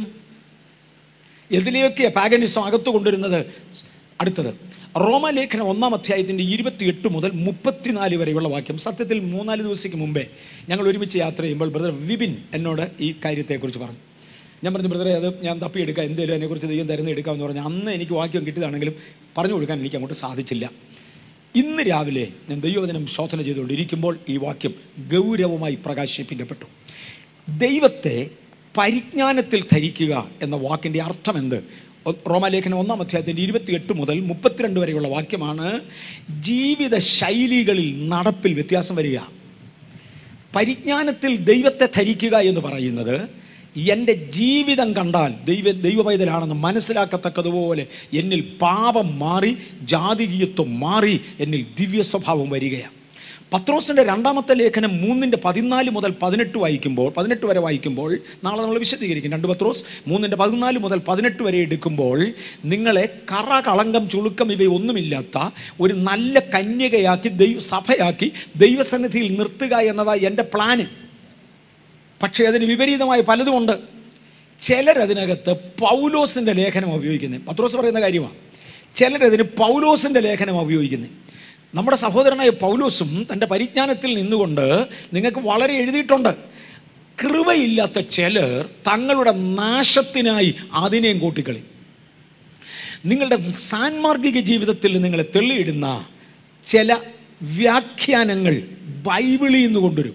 ഇതിലേക്ക് പാഗനിസം അകത്തു കൊണ്ടുവരുന്നത് അടുത്തത് റോമലേഖനം ഒന്നാം അധ്യായത്തിൻ്റെ ഇരുപത്തിയെട്ട് മുതൽ മുപ്പത്തിനാല് വരെയുള്ള വാക്യം സത്യത്തിൽ മൂന്നാല് ദിവസത്തേക്ക് മുമ്പേ ഞങ്ങൾ ഒരുമിച്ച് യാത്ര ചെയ്യുമ്പോൾ ബ്രദർ വിപിൻ എന്നോട് ഈ കാര്യത്തെക്കുറിച്ച് പറഞ്ഞു ഞാൻ പറഞ്ഞു ബ്രദറെ അത് ഞാൻ തപ്പിയെടുക്കാം എന്തെങ്കിലും അതിനെക്കുറിച്ച് ദൈവം തിരഞ്ഞെടുക്കാമെന്ന് പറഞ്ഞു അന്ന് എനിക്ക് വാക്യം കിട്ടിയതാണെങ്കിലും പറഞ്ഞു കൊടുക്കാൻ എനിക്ക് അങ്ങോട്ട് സാധിച്ചില്ല ഇന്ന് രാവിലെ ഞാൻ ദൈവവചനം ശോധന ചെയ്തുകൊണ്ടിരിക്കുമ്പോൾ ഈ വാക്യം ഗൗരവമായി പ്രകാശിപ്പിക്കപ്പെട്ടു ദൈവത്തെ പരിജ്ഞാനത്തിൽ ധരിക്കുക എന്ന വാക്കിൻ്റെ അർത്ഥം എന്ത് ഒ- റോമാലേഖനം ഒന്നാം അധ്യായത്തിൻ്റെ ഇരുപത്തിയെട്ട് മുതൽ മുപ്പത്തിരണ്ട് വരെയുള്ള വാക്യമാണ് ജീവിത ശൈലികളിൽ നടപ്പിൽ വ്യത്യാസം വരിക പരിജ്ഞാനത്തിൽ ദൈവത്തെ ധരിക്കുക എന്ന് പറയുന്നത് എൻ്റെ ജീവിതം കണ്ടാൽ ദൈവ ദൈവപൈതലാണെന്ന് മനസ്സിലാക്കത്തക്കതുപോലെ എന്നിൽ പാപം മാറി ജാതികീയത്വം മാറി എന്നിൽ ദിവ്യ സ്വഭാവം വരികയാണ് പത്രോസിൻ്റെ രണ്ടാമത്തെ ലേഖനം മൂന്നിൻ്റെ പതിനാല് മുതൽ പതിനെട്ട് വായിക്കുമ്പോൾ പതിനെട്ട് വരെ വായിക്കുമ്പോൾ നാളെ നമ്മൾ വിശദീകരിക്കും രണ്ട് പത്രോസ് മൂന്നിൻ്റെ പതിനാല് മുതൽ പതിനെട്ട് വരെ എടുക്കുമ്പോൾ നിങ്ങളെ കറ കളങ്കം ചുളുക്കം ഇവയൊന്നുമില്ലാത്ത ഒരു നല്ല കന്യകയാക്കി ദൈവ സഭയാക്കി ദൈവസന്നിധിയിൽ നിർത്തുക എന്നതാണ് എൻ്റെ പ്ലാന് പക്ഷേ അതിന് വിപരീതമായ പലതുമുണ്ട് ചിലരതിനകത്ത് പൗലോസിൻ്റെ ലേഖനം ഉപയോഗിക്കുന്നത് പത്രോസ് പറയുന്ന കാര്യമാണ് ചിലരതിന് പൗലോസിൻ്റെ ലേഖനം ഉപയോഗിക്കുന്നത് നമ്മുടെ സഹോദരനായ പൗലോസും തൻ്റെ പരിജ്ഞാനത്തിൽ നിന്നുകൊണ്ട് നിങ്ങൾക്ക് വളരെ എഴുതിയിട്ടുണ്ട് കൃപയില്ലാത്ത ചിലർ തങ്ങളുടെ നാശത്തിനായി അതിനെയും കൂട്ടിക്കളി നിങ്ങളുടെ സാൻമാർഗിക ജീവിതത്തിൽ നിങ്ങളെ തെളിയിടുന്ന ചില വ്യാഖ്യാനങ്ങൾ ബൈബിളിൽ നിന്ന് കൊണ്ടുവരും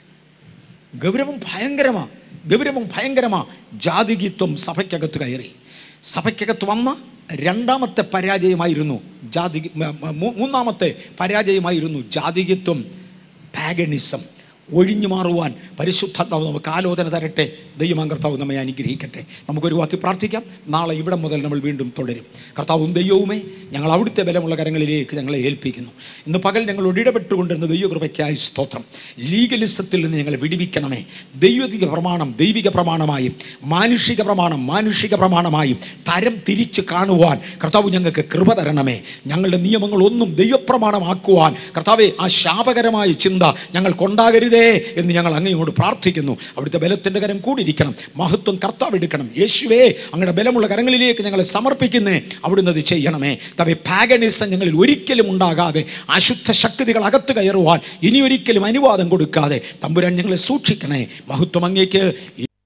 ഗൗരവം ഭയങ്കരമാ ഗൗരവം ഭയങ്കരമാ ജാതികിത്വം സഭയ്ക്കകത്ത് കയറി സഭയ്ക്കകത്ത് വന്ന രണ്ടാമത്തെ പരാജയമായിരുന്നു ജാതി മ- മ- മൂ- മൂന്നാമത്തെ പരാജയമായിരുന്നു ജാതികിത്വം പാഗണിസം ഒഴിഞ്ഞു മാറുവാൻ പരിശുദ്ധാത്മാവ് നമുക്ക് ആലോചന തരട്ടെ ദൈവമാം കർത്താവ് നമ്മെ അനുഗ്രഹിക്കട്ടെ നമുക്കൊരു വാക്കി പ്രാർത്ഥിക്കാം നാളെ ഇവിടെ മുതൽ നമ്മൾ വീണ്ടും തുടരും കർത്താവും ദൈവവുമേ ഞങ്ങൾ അവിടുത്തെ ബലമുള്ള കരങ്ങളിലേക്ക് ഞങ്ങളെ ഏൽപ്പിക്കുന്നു ഇന്ന് പകൽ ഞങ്ങളോട് ഇടപെട്ടുകൊണ്ടിരുന്ന ദൈവകൃപയ്ക്കായി സ്തോത്രം ലീഗലിസത്തിൽ നിന്ന് ഞങ്ങളെ വിടിവിക്കണമേ ദൈവിക പ്രമാണം ദൈവിക പ്രമാണമായും മാനുഷിക പ്രമാണം മാനുഷിക പ്രമാണമായും തരം തിരിച്ച് കാണുവാൻ കർത്താവ് ഞങ്ങൾക്ക് കൃപ തരണമേ ഞങ്ങളുടെ നിയമങ്ങളൊന്നും ദൈവപ്രമാണമാക്കുവാൻ കർത്താവെ ആ ശാപകരമായ ചിന്ത ഞങ്ങൾക്കുണ്ടാകരുതേ എന്ന് ഞങ്ങൾ അങ്ങയോട് പ്രാർത്ഥിക്കുന്നു അവിടുത്തെ ബലത്തിൻ്റെ കരം കൂടിയിരിക്കണം മഹത്വം കർത്താവ് എടുക്കണം യേശുവേ അങ്ങയുടെ ബലമുള്ള കരങ്ങളിലേക്ക് ഞങ്ങളെ സമർപ്പിക്കുന്നേ അവിടുന്ന് അത് ചെയ്യണമേ തവെ പാഗനിസം ഞങ്ങളിൽ ഒരിക്കലും ഉണ്ടാകാതെ അശുദ്ധ ശക്തികൾ അകത്ത് കയറുവാൻ ഇനി ഒരിക്കലും അനുവാദം കൊടുക്കാതെ തമ്പുരാൻ ഞങ്ങളെ സൂക്ഷിക്കണേ മഹത്വം അങ്ങേക്ക്